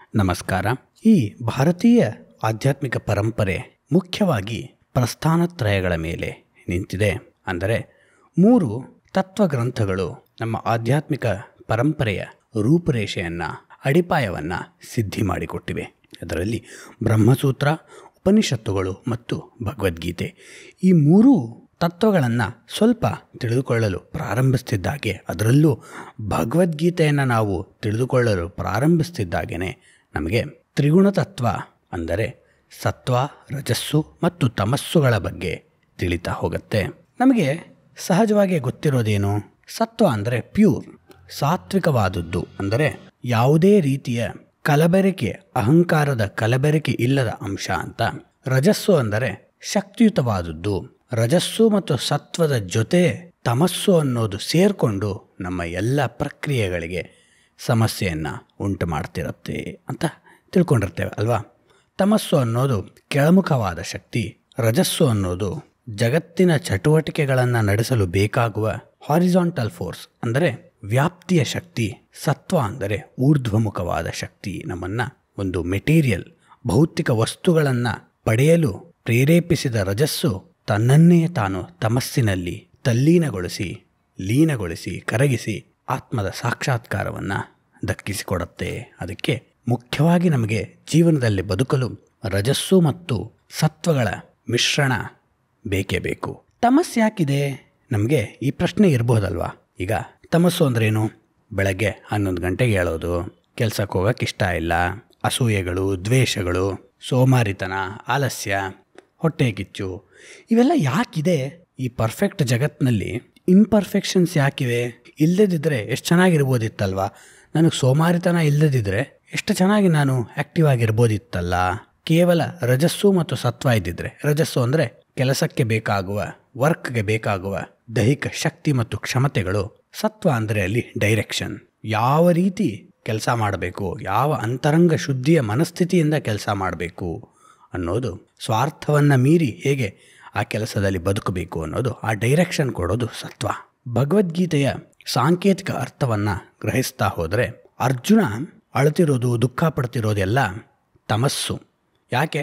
ನಮಸ್ಕಾರ ಈ ಭಾರತೀಯ ಆಧ್ಯಾತ್ಮಿಕ ಪರಂಪರೆ ಮುಖ್ಯವಾಗಿ ಪ್ರಸ್ಥಾನತ್ರಯಗಳ ಮೇಲೆ ನಿಂತಿದೆ ಅಂದರೆ ಮೂರು ತತ್ವಗ್ರಂಥಗಳು ನಮ್ಮ ಆಧ್ಯಾತ್ಮಿಕ ಪರಂಪರೆಯ ರೂಪುರೇಷೆಯನ್ನು ಅಡಿಪಾಯವನ್ನು ಸಿದ್ಧಿ ಮಾಡಿಕೊಟ್ಟಿವೆ ಅದರಲ್ಲಿ ಬ್ರಹ್ಮಸೂತ್ರ ಉಪನಿಷತ್ತುಗಳು ಮತ್ತು ಭಗವದ್ಗೀತೆ ಈ ಮೂರೂ ತತ್ವಗಳನ್ನು ಸ್ವಲ್ಪ ತಿಳಿದುಕೊಳ್ಳಲು ಪ್ರಾರಂಭಿಸ್ತಿದ್ದಾಗೆ ಅದರಲ್ಲೂ ಭಗವದ್ಗೀತೆಯನ್ನು ನಾವು ತಿಳಿದುಕೊಳ್ಳಲು ಪ್ರಾರಂಭಿಸ್ತಿದ್ದಾಗೇ ನಮಗೆ ತ್ರಿಗುಣ ತತ್ವ ಅಂದರೆ ಸತ್ವ ರಜಸ್ಸು ಮತ್ತು ತಮಸ್ಸುಗಳ ಬಗ್ಗೆ ತಿಳಿತಾ ಹೋಗುತ್ತೆ ನಮಗೆ ಸಹಜವಾಗಿ ಗೊತ್ತಿರೋದೇನು ಸತ್ವ ಅಂದರೆ ಪ್ಯೂರ್ ಸಾತ್ವಿಕವಾದದ್ದು ಅಂದರೆ ಯಾವುದೇ ರೀತಿಯ ಕಲಬೆರಕೆ ಅಹಂಕಾರದ ಕಲಬೆರಕೆ ಇಲ್ಲದ ಅಂಶ ಅಂತ ರಜಸ್ಸು ಅಂದರೆ ಶಕ್ತಿಯುತವಾದದ್ದು ರಜಸ್ಸು ಮತ್ತು ಸತ್ವದ ಜೊತೆ ತಮಸ್ಸು ಅನ್ನೋದು ಸೇರಿಕೊಂಡು ನಮ್ಮ ಎಲ್ಲ ಪ್ರಕ್ರಿಯೆಗಳಿಗೆ ಸಮಸ್ಯೆಯನ್ನು ಉಂಟು ಮಾಡ್ತಿರುತ್ತೆ ಅಂತ ತಿಳ್ಕೊಂಡಿರ್ತೇವೆ ಅಲ್ವಾ ತಮಸ್ಸು ಅನ್ನೋದು ಕೆಳಮುಖವಾದ ಶಕ್ತಿ ರಜಸ್ಸು ಅನ್ನೋದು ಜಗತ್ತಿನ ಚಟುವಟಿಕೆಗಳನ್ನು ನಡೆಸಲು ಬೇಕಾಗುವ ಹಾರಿಜಾಂಟಲ್ ಫೋರ್ಸ್ ಅಂದರೆ ವ್ಯಾಪ್ತಿಯ ಶಕ್ತಿ ಸತ್ವ ಅಂದರೆ ಊರ್ಧ್ವಮುಖವಾದ ಶಕ್ತಿ ನಮ್ಮನ್ನು ಒಂದು ಮೆಟೀರಿಯಲ್ ಭೌತಿಕ ವಸ್ತುಗಳನ್ನು ಪಡೆಯಲು ಪ್ರೇರೇಪಿಸಿದ ರಜಸ್ಸು ತನ್ನನ್ನೇ ತಾನು ತಮಸ್ಸಿನಲ್ಲಿ ತಲ್ಲೀನಗೊಳಿಸಿ ಲೀನಗೊಳಿಸಿ ಕರಗಿಸಿ ಆತ್ಮದ ಸಾಕ್ಷಾತ್ಕಾರವನ್ನು ದಕ್ಕಿಸಿಕೊಡುತ್ತೆ ಅದಕ್ಕೆ ಮುಖ್ಯವಾಗಿ ನಮಗೆ ಜೀವನದಲ್ಲಿ ಬದುಕಲು ರಜಸ್ಸು ಮತ್ತು ಸತ್ವಗಳ ಮಿಶ್ರಣ ಬೇಕೇ ಬೇಕು ತಮಸ್ಸು ಯಾಕಿದೆ ನಮಗೆ ಈ ಪ್ರಶ್ನೆ ಇರ್ಬೋದಲ್ವಾ ಈಗ ತಮಸ್ಸು ಅಂದ್ರೇನು ಬೆಳಗ್ಗೆ ಹನ್ನೊಂದು ಗಂಟೆಗೆ ಹೇಳೋದು ಕೆಲ್ಸಕ್ಕೆ ಹೋಗೋಕೆ ಇಷ್ಟ ಇಲ್ಲ ಅಸೂಯೆಗಳು ದ್ವೇಷಗಳು ಸೋಮಾರಿತನ ಆಲಸ್ಯ ಹೊಟ್ಟೆ ಕಿಚ್ಚು ಇವೆಲ್ಲ ಯಾಕಿದೆ ಈ ಪರ್ಫೆಕ್ಟ್ ಜಗತ್ತಿನಲ್ಲಿ ಇನ್ಪರ್ಫೆಕ್ಷನ್ಸ್ ಯಾಕಿವೆ ಇಲ್ಲದಿದ್ದರೆ ಎಷ್ಟು ಚೆನ್ನಾಗಿರ್ಬೋದಿತ್ತಲ್ವಾ ನನಗೆ ಸೋಮಾರಿತನ ಇಲ್ಲದಿದ್ದರೆ ಎಷ್ಟು ಚೆನ್ನಾಗಿ ನಾನು ಆ್ಯಕ್ಟಿವ್ ಆಗಿರ್ಬೋದಿತ್ತಲ್ಲ ಕೇವಲ ರಜಸ್ಸು ಮತ್ತು ಸತ್ವ ಇದ್ದಿದ್ರೆ ರಜಸ್ಸು ಅಂದರೆ ಕೆಲಸಕ್ಕೆ ಬೇಕಾಗುವ ವರ್ಕ್ಗೆ ಬೇಕಾಗುವ ದೈಹಿಕ ಶಕ್ತಿ ಮತ್ತು ಕ್ಷಮತೆಗಳು ಸತ್ವ ಅಂದರೆ ಅಲ್ಲಿ ಡೈರೆಕ್ಷನ್ ಯಾವ ರೀತಿ ಕೆಲಸ ಮಾಡಬೇಕು ಯಾವ ಅಂತರಂಗ ಶುದ್ಧಿಯ ಮನಸ್ಥಿತಿಯಿಂದ ಕೆಲಸ ಮಾಡಬೇಕು ಅನ್ನೋದು ಸ್ವಾರ್ಥವನ್ನು ಮೀರಿ ಹೇಗೆ ಆ ಕೆಲಸದಲ್ಲಿ ಬದುಕಬೇಕು ಅನ್ನೋದು ಆ ಡೈರೆಕ್ಷನ್ ಕೊಡೋದು ಸತ್ವ ಭಗವದ್ಗೀತೆಯ ಸಾಂಕೇತಿಕ ಅರ್ಥವನ್ನು ಗ್ರಹಿಸ್ತಾ ಹೋದರೆ ಅರ್ಜುನ ಅಳ್ತಿರೋದು ದುಃಖ ಪಡ್ತಿರೋದೆಲ್ಲ ತಮಸ್ಸು ಯಾಕೆ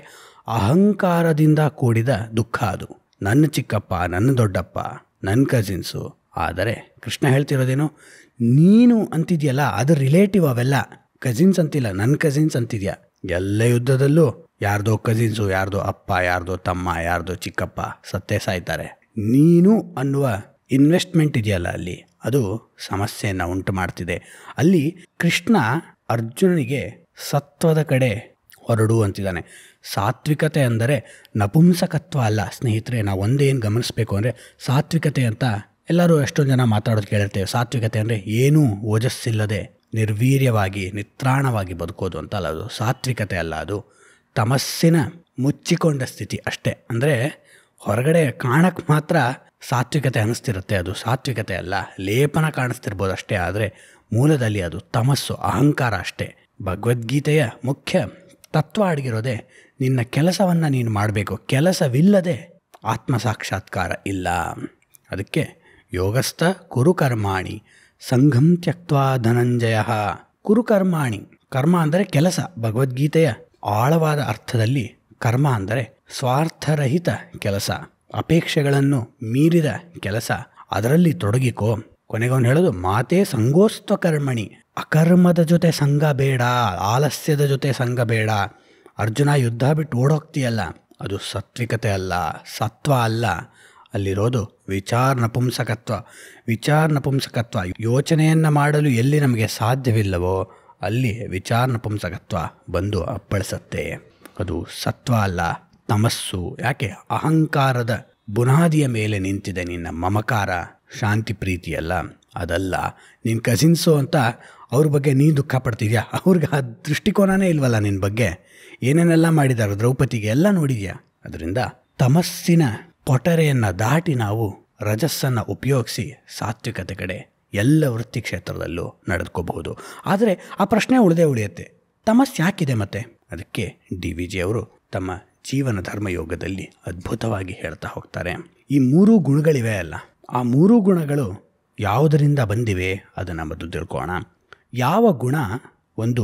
ಅಹಂಕಾರದಿಂದ ಕೂಡಿದ ದುಃಖ ಅದು ನನ್ನ ಚಿಕ್ಕಪ್ಪ ನನ್ನ ದೊಡ್ಡಪ್ಪ ನನ್ನ ಕಸಿನ್ಸು ಆದರೆ ಕೃಷ್ಣ ಹೇಳ್ತಿರೋದೇನು ನೀನು ಅಂತಿದ್ಯಲ್ಲ ಅದು ರಿಲೇಟಿವ್ ಅವೆಲ್ಲ ಕಸಿನ್ಸ್ ಅಂತಿಲ್ಲ ನನ್ನ ಕಸಿನ್ಸ್ ಅಂತಿದ್ಯಾ ಎಲ್ಲ ಯುದ್ಧದಲ್ಲೂ ಯಾರ್ದೋ ಕಸಿನ್ಸು ಯಾರ್ದೋ ಅಪ್ಪ ಯಾರ್ದೋ ತಮ್ಮ ಯಾರ್ದೋ ಚಿಕ್ಕಪ್ಪ ಸತ್ತೇ ಸಾಯ್ತಾರೆ ನೀನು ಅನ್ನುವ ಇನ್ವೆಸ್ಟ್ಮೆಂಟ್ ಇದೆಯಲ್ಲ ಅಲ್ಲಿ ಅದು ಸಮಸ್ಯೆಯನ್ನು ಉಂಟು ಮಾಡ್ತಿದೆ ಅಲ್ಲಿ ಕೃಷ್ಣ ಅರ್ಜುನನಿಗೆ ಸತ್ವದ ಕಡೆ ಹೊರಡು ಅಂತಿದ್ದಾನೆ ಸಾತ್ವಿಕತೆ ಅಂದರೆ ನಪುಂಸಕತ್ವ ಅಲ್ಲ ಸ್ನೇಹಿತರೆ ನಾವು ಒಂದೇನು ಗಮನಿಸಬೇಕು ಅಂದರೆ ಸಾತ್ವಿಕತೆ ಅಂತ ಎಲ್ಲರೂ ಎಷ್ಟೊಂದು ಜನ ಮಾತಾಡೋದು ಕೇಳಿರ್ತೇವೆ ಸಾತ್ವಿಕತೆ ಅಂದರೆ ಏನೂ ಓಜಸ್ಸಿಲ್ಲದೆ ನಿರ್ವೀರ್ಯವಾಗಿ ನಿತ್ರಾಣವಾಗಿ ಬದುಕೋದು ಅಂತ ಅಲ್ಲ ಅದು ಸಾತ್ವಿಕತೆ ಅಲ್ಲ ಅದು ತಮಸ್ಸಿನ ಮುಚ್ಚಿಕೊಂಡ ಸ್ಥಿತಿ ಅಷ್ಟೇ ಅಂದರೆ ಹೊರಗಡೆ ಕಾಣಕ್ಕೆ ಮಾತ್ರ ಸಾತ್ವಿಕತೆ ಅನ್ನಿಸ್ತಿರುತ್ತೆ ಅದು ಸಾತ್ವಿಕತೆ ಅಲ್ಲ ಲೇಪನ ಕಾಣಿಸ್ತಿರ್ಬೋದು ಅಷ್ಟೇ ಆದರೆ ಮೂಲದಲ್ಲಿ ಅದು ತಮಸ್ಸು ಅಹಂಕಾರ ಅಷ್ಟೇ ಭಗವದ್ಗೀತೆಯ ಮುಖ್ಯ ತತ್ವ ಅಡಗಿರೋದೆ ನಿನ್ನ ಕೆಲಸವನ್ನು ನೀನು ಮಾಡಬೇಕು ಕೆಲಸವಿಲ್ಲದೆ ಆತ್ಮ ಸಾಕ್ಷಾತ್ಕಾರ ಇಲ್ಲ ಅದಕ್ಕೆ ಯೋಗಸ್ಥ ಕುರುಕರ್ಮಾಣಿ ಸಂಘಂ ತ್ಯಕ್ವಾ ಧನಂಜಯ ಕುರುಕರ್ಮಾಣಿ ಕರ್ಮ ಅಂದರೆ ಕೆಲಸ ಭಗವದ್ಗೀತೆಯ ಆಳವಾದ ಅರ್ಥದಲ್ಲಿ ಕರ್ಮ ಅಂದರೆ ಸ್ವಾರ್ಥರಹಿತ ಕೆಲಸ ಅಪೇಕ್ಷೆಗಳನ್ನು ಮೀರಿದ ಕೆಲಸ ಅದರಲ್ಲಿ ತೊಡಗಿಕೋ ಕೊನೆಗೊಂದು ಹೇಳೋದು ಮಾತೇ ಸಂಗೋಸ್ತ್ವ ಕರ್ಮಣಿ ಅಕರ್ಮದ ಜೊತೆ ಸಂಘ ಬೇಡ ಆಲಸ್ಯದ ಜೊತೆ ಸಂಘ ಬೇಡ ಅರ್ಜುನ ಯುದ್ಧ ಬಿಟ್ಟು ಓಡೋಗ್ತೀಯಲ್ಲ ಅದು ಸಾತ್ವಿಕತೆ ಅಲ್ಲ ಸತ್ವ ಅಲ್ಲ ಅಲ್ಲಿರೋದು ವಿಚಾರ ನಪುಂಸಕತ್ವ ವಿಚಾರ ನಪುಂಸಕತ್ವ ಯೋಚನೆಯನ್ನು ಮಾಡಲು ಎಲ್ಲಿ ನಮಗೆ ಸಾಧ್ಯವಿಲ್ಲವೋ ಅಲ್ಲಿ ವಿಚಾರ ನಪುಂಸಕತ್ವ ಬಂದು ಅಪ್ಪಳಿಸತ್ತೆ ಅದು ಸತ್ವ ಅಲ್ಲ ತಮಸ್ಸು ಯಾಕೆ ಅಹಂಕಾರದ ಬುನಾದಿಯ ಮೇಲೆ ನಿಂತಿದೆ ನಿನ್ನ ಮಮಕಾರ ಶಾಂತಿ ಪ್ರೀತಿಯಲ್ಲ ಅದಲ್ಲ ನಿನ್ನ ಕಸಿನ್ಸು ಅಂತ ಅವ್ರ ಬಗ್ಗೆ ನೀ ದುಃಖ ಪಡ್ತಿದ್ಯಾ ಅವ್ರಿಗೆ ಆ ದೃಷ್ಟಿಕೋನನೇ ಇಲ್ವಲ್ಲ ನಿನ್ನ ಬಗ್ಗೆ ಏನೇನೆಲ್ಲ ಮಾಡಿದ್ದಾರೆ ದ್ರೌಪದಿಗೆ ಎಲ್ಲ ನೋಡಿದ್ಯಾ ಅದರಿಂದ ತಮಸ್ಸಿನ ಪೊಟರೆಯನ್ನು ದಾಟಿ ನಾವು ರಜಸ್ಸನ್ನು ಉಪಯೋಗಿಸಿ ಸಾತ್ವಿಕತೆ ಕಡೆ ಎಲ್ಲ ವೃತ್ತಿ ಕ್ಷೇತ್ರದಲ್ಲೂ ನಡೆದುಕೋಬಹುದು ಆದರೆ ಆ ಪ್ರಶ್ನೆ ಉಳಿದೇ ಉಳಿಯುತ್ತೆ ತಮಸ್ಸು ಯಾಕಿದೆ ಮತ್ತೆ ಅದಕ್ಕೆ ಡಿ ವಿ ಜಿ ಅವರು ತಮ್ಮ ಜೀವನ ಧರ್ಮಯೋಗದಲ್ಲಿ ಅದ್ಭುತವಾಗಿ ಹೇಳ್ತಾ ಹೋಗ್ತಾರೆ ಈ ಮೂರೂ ಗುಣಗಳಿವೆ ಅಲ್ಲ ಆ ಮೂರೂ ಗುಣಗಳು ಯಾವುದರಿಂದ ಬಂದಿವೆ ಅದನ್ನು ಮೊದಲು ತಿಳ್ಕೋಣ ಯಾವ ಗುಣ ಒಂದು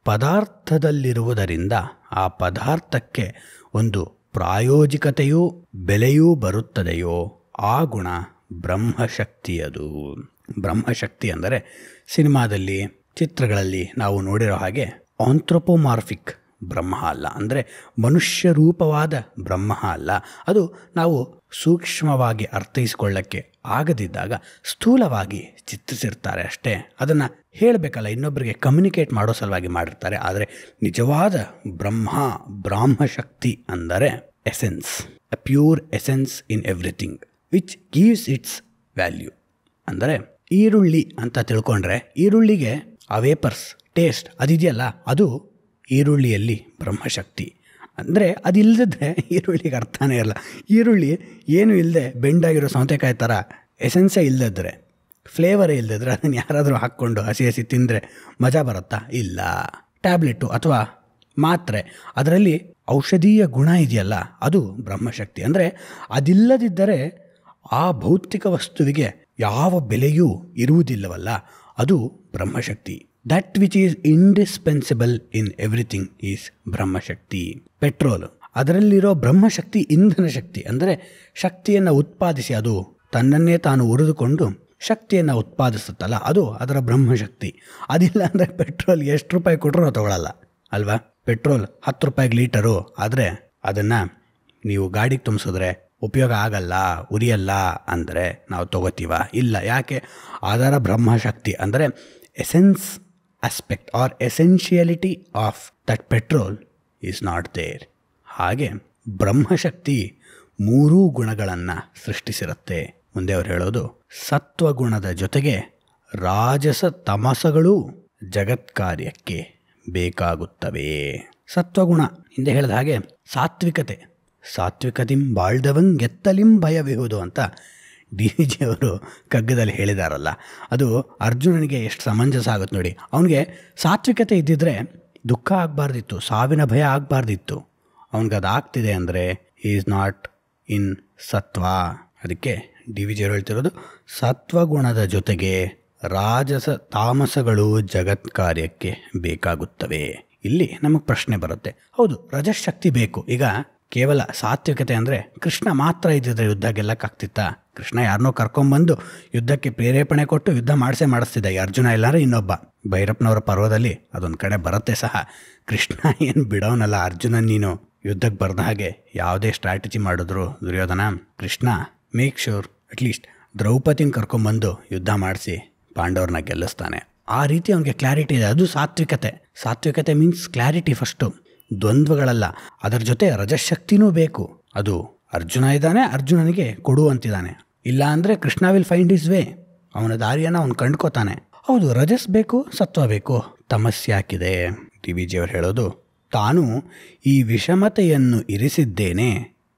ಪದಾರ್ಥದಲ್ಲಿರುವುದರಿಂದ ಆ ಪದಾರ್ಥಕ್ಕೆ ಒಂದು ಪ್ರಾಯೋಜಿಕತೆಯೂ ಬೆಲೆಯೂ ಬರುತ್ತದೆಯೋ ಆ ಗುಣ ಬ್ರಹ್ಮಶಕ್ತಿಯದು ಬ್ರಹ್ಮಶಕ್ತಿ ಅಂದರೆ ಸಿನಿಮಾದಲ್ಲಿ ಚಿತ್ರಗಳಲ್ಲಿ ನಾವು ನೋಡಿರೋ ಹಾಗೆ ಆಂಥ್ರೋಪೋಮಾರ್ಫಿಕ್ ಬ್ರಹ್ಮ ಅಲ್ಲ ಅಂದರೆ ಮನುಷ್ಯ ರೂಪವಾದ ಬ್ರಹ್ಮ ಅಲ್ಲ ಅದು ನಾವು ಸೂಕ್ಷ್ಮವಾಗಿ ಅರ್ಥೈಸಿಕೊಳ್ಳಕ್ಕೆ ಆಗದಿದ್ದಾಗ ಸ್ಥೂಲವಾಗಿ ಚಿತ್ರಿಸಿರ್ತಾರೆ ಅಷ್ಟೇ ಅದನ್ನು ಹೇಳಬೇಕಲ್ಲ ಇನ್ನೊಬ್ಬರಿಗೆ ಕಮ್ಯುನಿಕೇಟ್ ಮಾಡೋ ಸಲುವಾಗಿ ಮಾಡಿರ್ತಾರೆ ಆದರೆ ನಿಜವಾದ ಬ್ರಹ್ಮ ಬ್ರಾಹ್ಮಶಕ್ತಿ ಅಂದರೆ essence a pure essence in everything which gives its value ಅಂದರೆ ಈರುಳ್ಳಿ ಅಂತ ತಿಳ್ಕೊಂಡ್ರೆ ಈರುಳ್ಳಿಗೆ ಆ ವೇಪರ್ಸ್ ಟೇಸ್ಟ್ ಅದಿದೆಯಲ್ಲ ಅದು ಈರುಳ್ಳಿಯಲ್ಲಿ ಬ್ರಹ್ಮಶಕ್ತಿ ಅಂದರೆ ಅದಿಲ್ಲದಿದ್ದರೆ ಈರುಳ್ಳಿಗೆ ಅರ್ಥನೇ ಇರಲ್ಲ ಈರುಳ್ಳಿ ಏನು ಇಲ್ಲದೆ ಬೆಂಡಾಗಿರೋ ಸೌತೆಕಾಯಿ ಥರ ಎಸೆನ್ಸೇ ಇಲ್ಲದಿದ್ದರೆ ಫ್ಲೇವರೇ ಇಲ್ಲದಿದ್ದರೆ ಅದನ್ನು ಯಾರಾದರೂ ಹಾಕ್ಕೊಂಡು ಹಸಿ ಹಸಿ ತಿಂದರೆ ಮಜಾ ಬರುತ್ತಾ ಇಲ್ಲ ಟ್ಯಾಬ್ಲೆಟು ಅಥವಾ ಮಾತ್ರೆ ಅದರಲ್ಲಿ ಔಷಧೀಯ ಗುಣ ಇದೆಯಲ್ಲ ಅದು ಬ್ರಹ್ಮಶಕ್ತಿ ಅಂದರೆ ಅದಿಲ್ಲದಿದ್ದರೆ ಆ ಭೌತಿಕ ವಸ್ತುವಿಗೆ ಯಾವ ಬೆಲೆಯೂ ಇರುವುದಿಲ್ಲವಲ್ಲ ಅದು ಬ್ರಹ್ಮಶಕ್ತಿ that which is indispensable in everything is ಬ್ರಹ್ಮಶಕ್ತಿ ಪೆಟ್ರೋಲ್ ಅದರಲ್ಲಿರೋ ಬ್ರಹ್ಮಶಕ್ತಿ ಇಂಧನ ಶಕ್ತಿ ಅಂದರೆ ಶಕ್ತಿಯನ್ನು ಉತ್ಪಾದಿಸಿ ಅದು ತನ್ನನ್ನೇ ತಾನು ಉರಿದುಕೊಂಡು ಶಕ್ತಿಯನ್ನು ಉತ್ಪಾದಿಸುತ್ತಲ್ಲ ಅದು ಅದರ ಬ್ರಹ್ಮಶಕ್ತಿ ಅದಿಲ್ಲ ಅಂದರೆ ಪೆಟ್ರೋಲ್ ಎಷ್ಟು ರೂಪಾಯಿ ಕೊಟ್ಟರು ತಗೊಳ್ಳಲ್ಲ ಅಲ್ವಾ ಪೆಟ್ರೋಲ್ ಹತ್ತು ರೂಪಾಯಿಗೆ ಲೀಟರು ಆದರೆ ಅದನ್ನು ನೀವು ಗಾಡಿಗೆ ತುಂಬಿಸಿದ್ರೆ ಉಪಯೋಗ ಆಗಲ್ಲ ಉರಿಯಲ್ಲ ಅಂದರೆ ನಾವು ತಗೋತೀವ ಇಲ್ಲ ಯಾಕೆ ಅದರ ಬ್ರಹ್ಮಶಕ್ತಿ ಅಂದರೆ essence aspect or essentiality of that petrol is not there ಹಾಗೆ ಬ್ರಹ್ಮಶಕ್ತಿ ಮೂರೂ ಗುಣಗಳನ್ನು ಸೃಷ್ಟಿಸಿರುತ್ತೆ ಮುಂದೆ ಅವರು ಹೇಳೋದು ಸತ್ವಗುಣದ ಜೊತೆಗೆ ರಾಜಸ ತಮಸಗಳೂ ಜಗತ್ಕಾರ್ಯಕ್ಕೆ ಬೇಕಾಗುತ್ತವೆ ಸತ್ವಗುಣ ಹಿಂದೆ ಹೇಳಿದ ಹಾಗೆ ಸಾತ್ವಿಕತೆ ಸಾತ್ವಿಕತಿಂ ಬಾಳ್ದವಂ ಗೆತ್ತಲಿಂ ಭಯವಿಹುದು ಅಂತ ಡಿ ಜಿ ಅವರು ಕಗ್ಗದಲ್ಲಿ ಹೇಳಿದಾರಲ್ಲ ಅದು ಅರ್ಜುನನಿಗೆ ಎಷ್ಟು ಸಮಂಜಸ ಆಗುತ್ತೆ ನೋಡಿ ಅವನಿಗೆ ಸಾತ್ವಿಕತೆ ಇದ್ದಿದ್ರೆ ದುಃಖ ಆಗಬಾರ್ದಿತ್ತು ಸಾವಿನ ಭಯ ಆಗಬಾರ್ದಿತ್ತು ಅವನಿಗೆ ಅದು ಆಗ್ತಿದೆ ಅಂದರೆ ಈಸ್ ನಾಟ್ ಇನ್ ಸತ್ವ ಅದಕ್ಕೆ ಡಿ ವಿ ಜಿಯವರು ಹೇಳ್ತಿರೋದು ಸತ್ವಗುಣದ ಜೊತೆಗೆ ರಾಜಸ ತಾಮಸಗಳು ಜಗತ್ ಕಾರ್ಯಕ್ಕೆ ಬೇಕಾಗುತ್ತವೆ ಇಲ್ಲಿ ನಮಗೆ ಪ್ರಶ್ನೆ ಬರುತ್ತೆ ಹೌದು ರಜಶಕ್ತಿ ಬೇಕು ಈಗ ಕೇವಲ ಸಾತ್ವಿಕತೆ ಅಂದರೆ ಕೃಷ್ಣ ಮಾತ್ರ ಇದ್ದಿದ್ರೆ ಯುದ್ಧ ಗೆಲ್ಲಕ್ಕಾಗ್ತಿತ್ತಾ ಕೃಷ್ಣ ಯಾರನ್ನೋ ಕರ್ಕೊಂಬಂದು ಯುದ್ಧಕ್ಕೆ ಪ್ರೇರೇಪಣೆ ಕೊಟ್ಟು ಯುದ್ಧ ಮಾಡಿಸೇ ಮಾಡಿಸ್ತಿದ್ದ ಈ ಅರ್ಜುನ ಇಲ್ಲಾಂದ್ರೆ ಇನ್ನೊಬ್ಬ ಭೈರಪ್ಪನವರ ಪರ್ವದಲ್ಲಿ ಅದೊಂದು ಕಡೆ ಬರುತ್ತೆ ಸಹ ಕೃಷ್ಣ ಏನು ಬಿಡೋನಲ್ಲ ಅರ್ಜುನ ನೀನು ಯುದ್ಧಕ್ಕೆ ಬರೆದ ಹಾಗೆ ಯಾವುದೇ ಸ್ಟ್ರಾಟಜಿ ಮಾಡಿದ್ರು Duryodhana Krishna make sure at least ದ್ರೌಪದಿನ ಕರ್ಕೊಂಬಂದು ಯುದ್ಧ ಮಾಡಿಸಿ ಪಾಂಡವ್ರನ್ನ ಗೆಲ್ಲಿಸ್ತಾನೆ ಆ ರೀತಿ ಅವನಿಗೆ ಕ್ಲಾರಿಟಿ ಇದೆ ಅದು ಸಾತ್ವಿಕತೆ ಸಾತ್ವಿಕತೆ ಮೀನ್ಸ್ ಕ್ಲಾರಿಟಿ ಫಸ್ಟು ದ್ವಂದ್ವಗಳಲ್ಲ ಅದರ ಜೊತೆ ರಜಶಕ್ತಿನೂ ಬೇಕು ಅದು ಅರ್ಜುನ ಇದ್ದಾನೆ ಅರ್ಜುನನಿಗೆ ಕೊಡು ಅಂತಿದ್ದಾನೆ ಇಲ್ಲ ಅಂದರೆ Krishna will find is way ಅವನ ದಾರಿಯನ್ನು ಅವನು ಕಂಡ್ಕೋತಾನೆ ಹೌದು ರಜಸ್ ಬೇಕು ಸತ್ವ ಬೇಕು ತಮಸ್ಯಾಕಿದೆ ಟಿ ವಿ ಜಿಯವರು ಹೇಳೋದು ತಾನು ಈ ವಿಷಮತೆಯನ್ನು ಇರಿಸಿದ್ದೇನೆ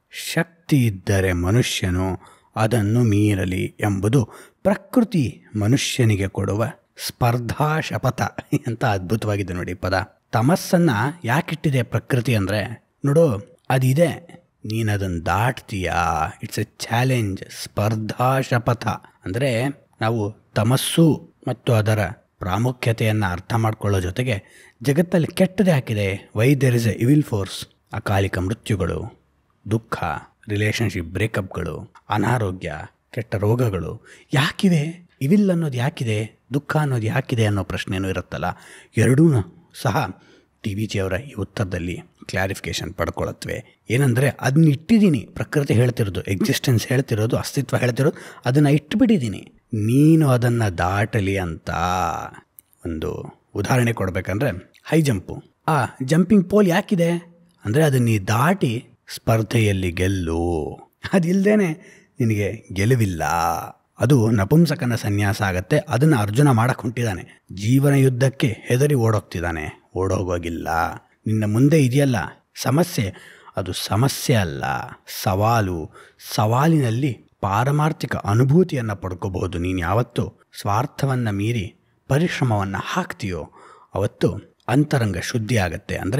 ಶಕ್ತಿ ಇದ್ದರೆ ಮನುಷ್ಯನು ಅದನ್ನು ಮೀರಲಿ ಎಂಬುದು ಪ್ರಕೃತಿ ಮನುಷ್ಯನಿಗೆ ಕೊಡುವ ಸ್ಪರ್ಧಾ ಶಪಥ ಅಂತ ಅದ್ಭುತವಾಗಿದೆ ನೋಡಿ ಪದ ತಮಸ್ಸನ್ನು ಯಾಕಿಟ್ಟಿದೆ ಪ್ರಕೃತಿ ಅಂದರೆ ನೋಡು ಅದಿದೆ ನೀನು ಅದನ್ನು ದಾಟ್ತೀಯಾ ಇಟ್ಸ್ ಎ ಚಾಲೆಂಜ್ ಸ್ಪರ್ಧಾ ಶಪಥ ಅಂದರೆ ನಾವು ತಮಸ್ಸು ಮತ್ತು ಅದರ ಪ್ರಾಮುಖ್ಯತೆಯನ್ನು ಅರ್ಥ ಮಾಡ್ಕೊಳ್ಳೋ ಜೊತೆಗೆ ಜಗತ್ತಲ್ಲಿ ಕೆಟ್ಟದೇ ಹಾಕಿದೆ why there is a evil force ಅಕಾಲಿಕ ಮೃತ್ಯುಗಳು ದುಃಖ ರಿಲೇಷನ್ಶಿಪ್ ಬ್ರೇಕಪ್ಗಳು ಅನಾರೋಗ್ಯ ಕೆಟ್ಟ ರೋಗಗಳು ಯಾಕಿವೆ ಇವಿಲ್ ಅನ್ನೋದು ಯಾಕಿದೆ ದುಃಖ ಅನ್ನೋದು ಯಾಕಿದೆ ಅನ್ನೋ ಪ್ರಶ್ನೆಯೂ ಇರುತ್ತಲ್ಲ ಎರಡೂ ಸಹ ಟಿ ವಿ ಜಿಯವರ ಈ ಉತ್ತರದಲ್ಲಿ ಕ್ಲಾರಿಫಿಕೇಶನ್ ಪಡ್ಕೊಳತ್ವೆ ಏನಂದರೆ ಅದನ್ನ ಇಟ್ಟಿದ್ದೀನಿ ಪ್ರಕೃತಿ ಹೇಳ್ತಿರೋದು ಎಕ್ಸಿಸ್ಟೆನ್ಸ್ ಹೇಳ್ತಿರೋದು ಅಸ್ತಿತ್ವ ಹೇಳ್ತಿರೋದು ಅದನ್ನು ಇಟ್ಬಿಟ್ಟಿದ್ದೀನಿ ನೀನು ಅದನ್ನು ದಾಟಲಿ ಅಂತ ಒಂದು ಉದಾಹರಣೆ ಕೊಡಬೇಕಂದ್ರೆ ಹೈ ಜಂಪು ಆ ಜಂಪಿಂಗ್ ಪೋಲ್ ಯಾಕಿದೆ ಅಂದರೆ ಅದನ್ನು ನೀ ದಾಟಿ ಸ್ಪರ್ಧೆಯಲ್ಲಿ ಗೆಲ್ಲು ಅದಿಲ್ಲದೇನೆ ನಿನಗೆ ಗೆಲುವಿಲ್ಲ ಅದು ನಪುಂಸಕನ ಸನ್ಯಾಸ ಆಗತ್ತೆ ಅದನ್ನು ಅರ್ಜುನ ಮಾಡಕ್ಕೆ ಹೊಂಟಿದ್ದಾನೆ ಜೀವನ ಯುದ್ಧಕ್ಕೆ ಹೆದರಿ ಓಡೋಗ್ತಿದ್ದಾನೆ ಓಡೋಗೋಗಿಲ್ಲ ನಿನ್ನ ಮುಂದೆ ಇದೆಯಲ್ಲ ಸಮಸ್ಯೆ ಅದು ಸಮಸ್ಯೆ ಅಲ್ಲ ಸವಾಲು ಸವಾಲಿನಲ್ಲಿ ಪಾರಮಾರ್ಥಿಕ ಅನುಭೂತಿಯನ್ನು ಪಡ್ಕೋಬಹುದು ನೀನು ಯಾವತ್ತು ಸ್ವಾರ್ಥವನ್ನು ಮೀರಿ ಪರಿಶ್ರಮವನ್ನು ಹಾಕ್ತೀಯೋ ಅವತ್ತು ಅಂತರಂಗ ಶುದ್ಧಿ ಆಗತ್ತೆ ಅಂದರೆ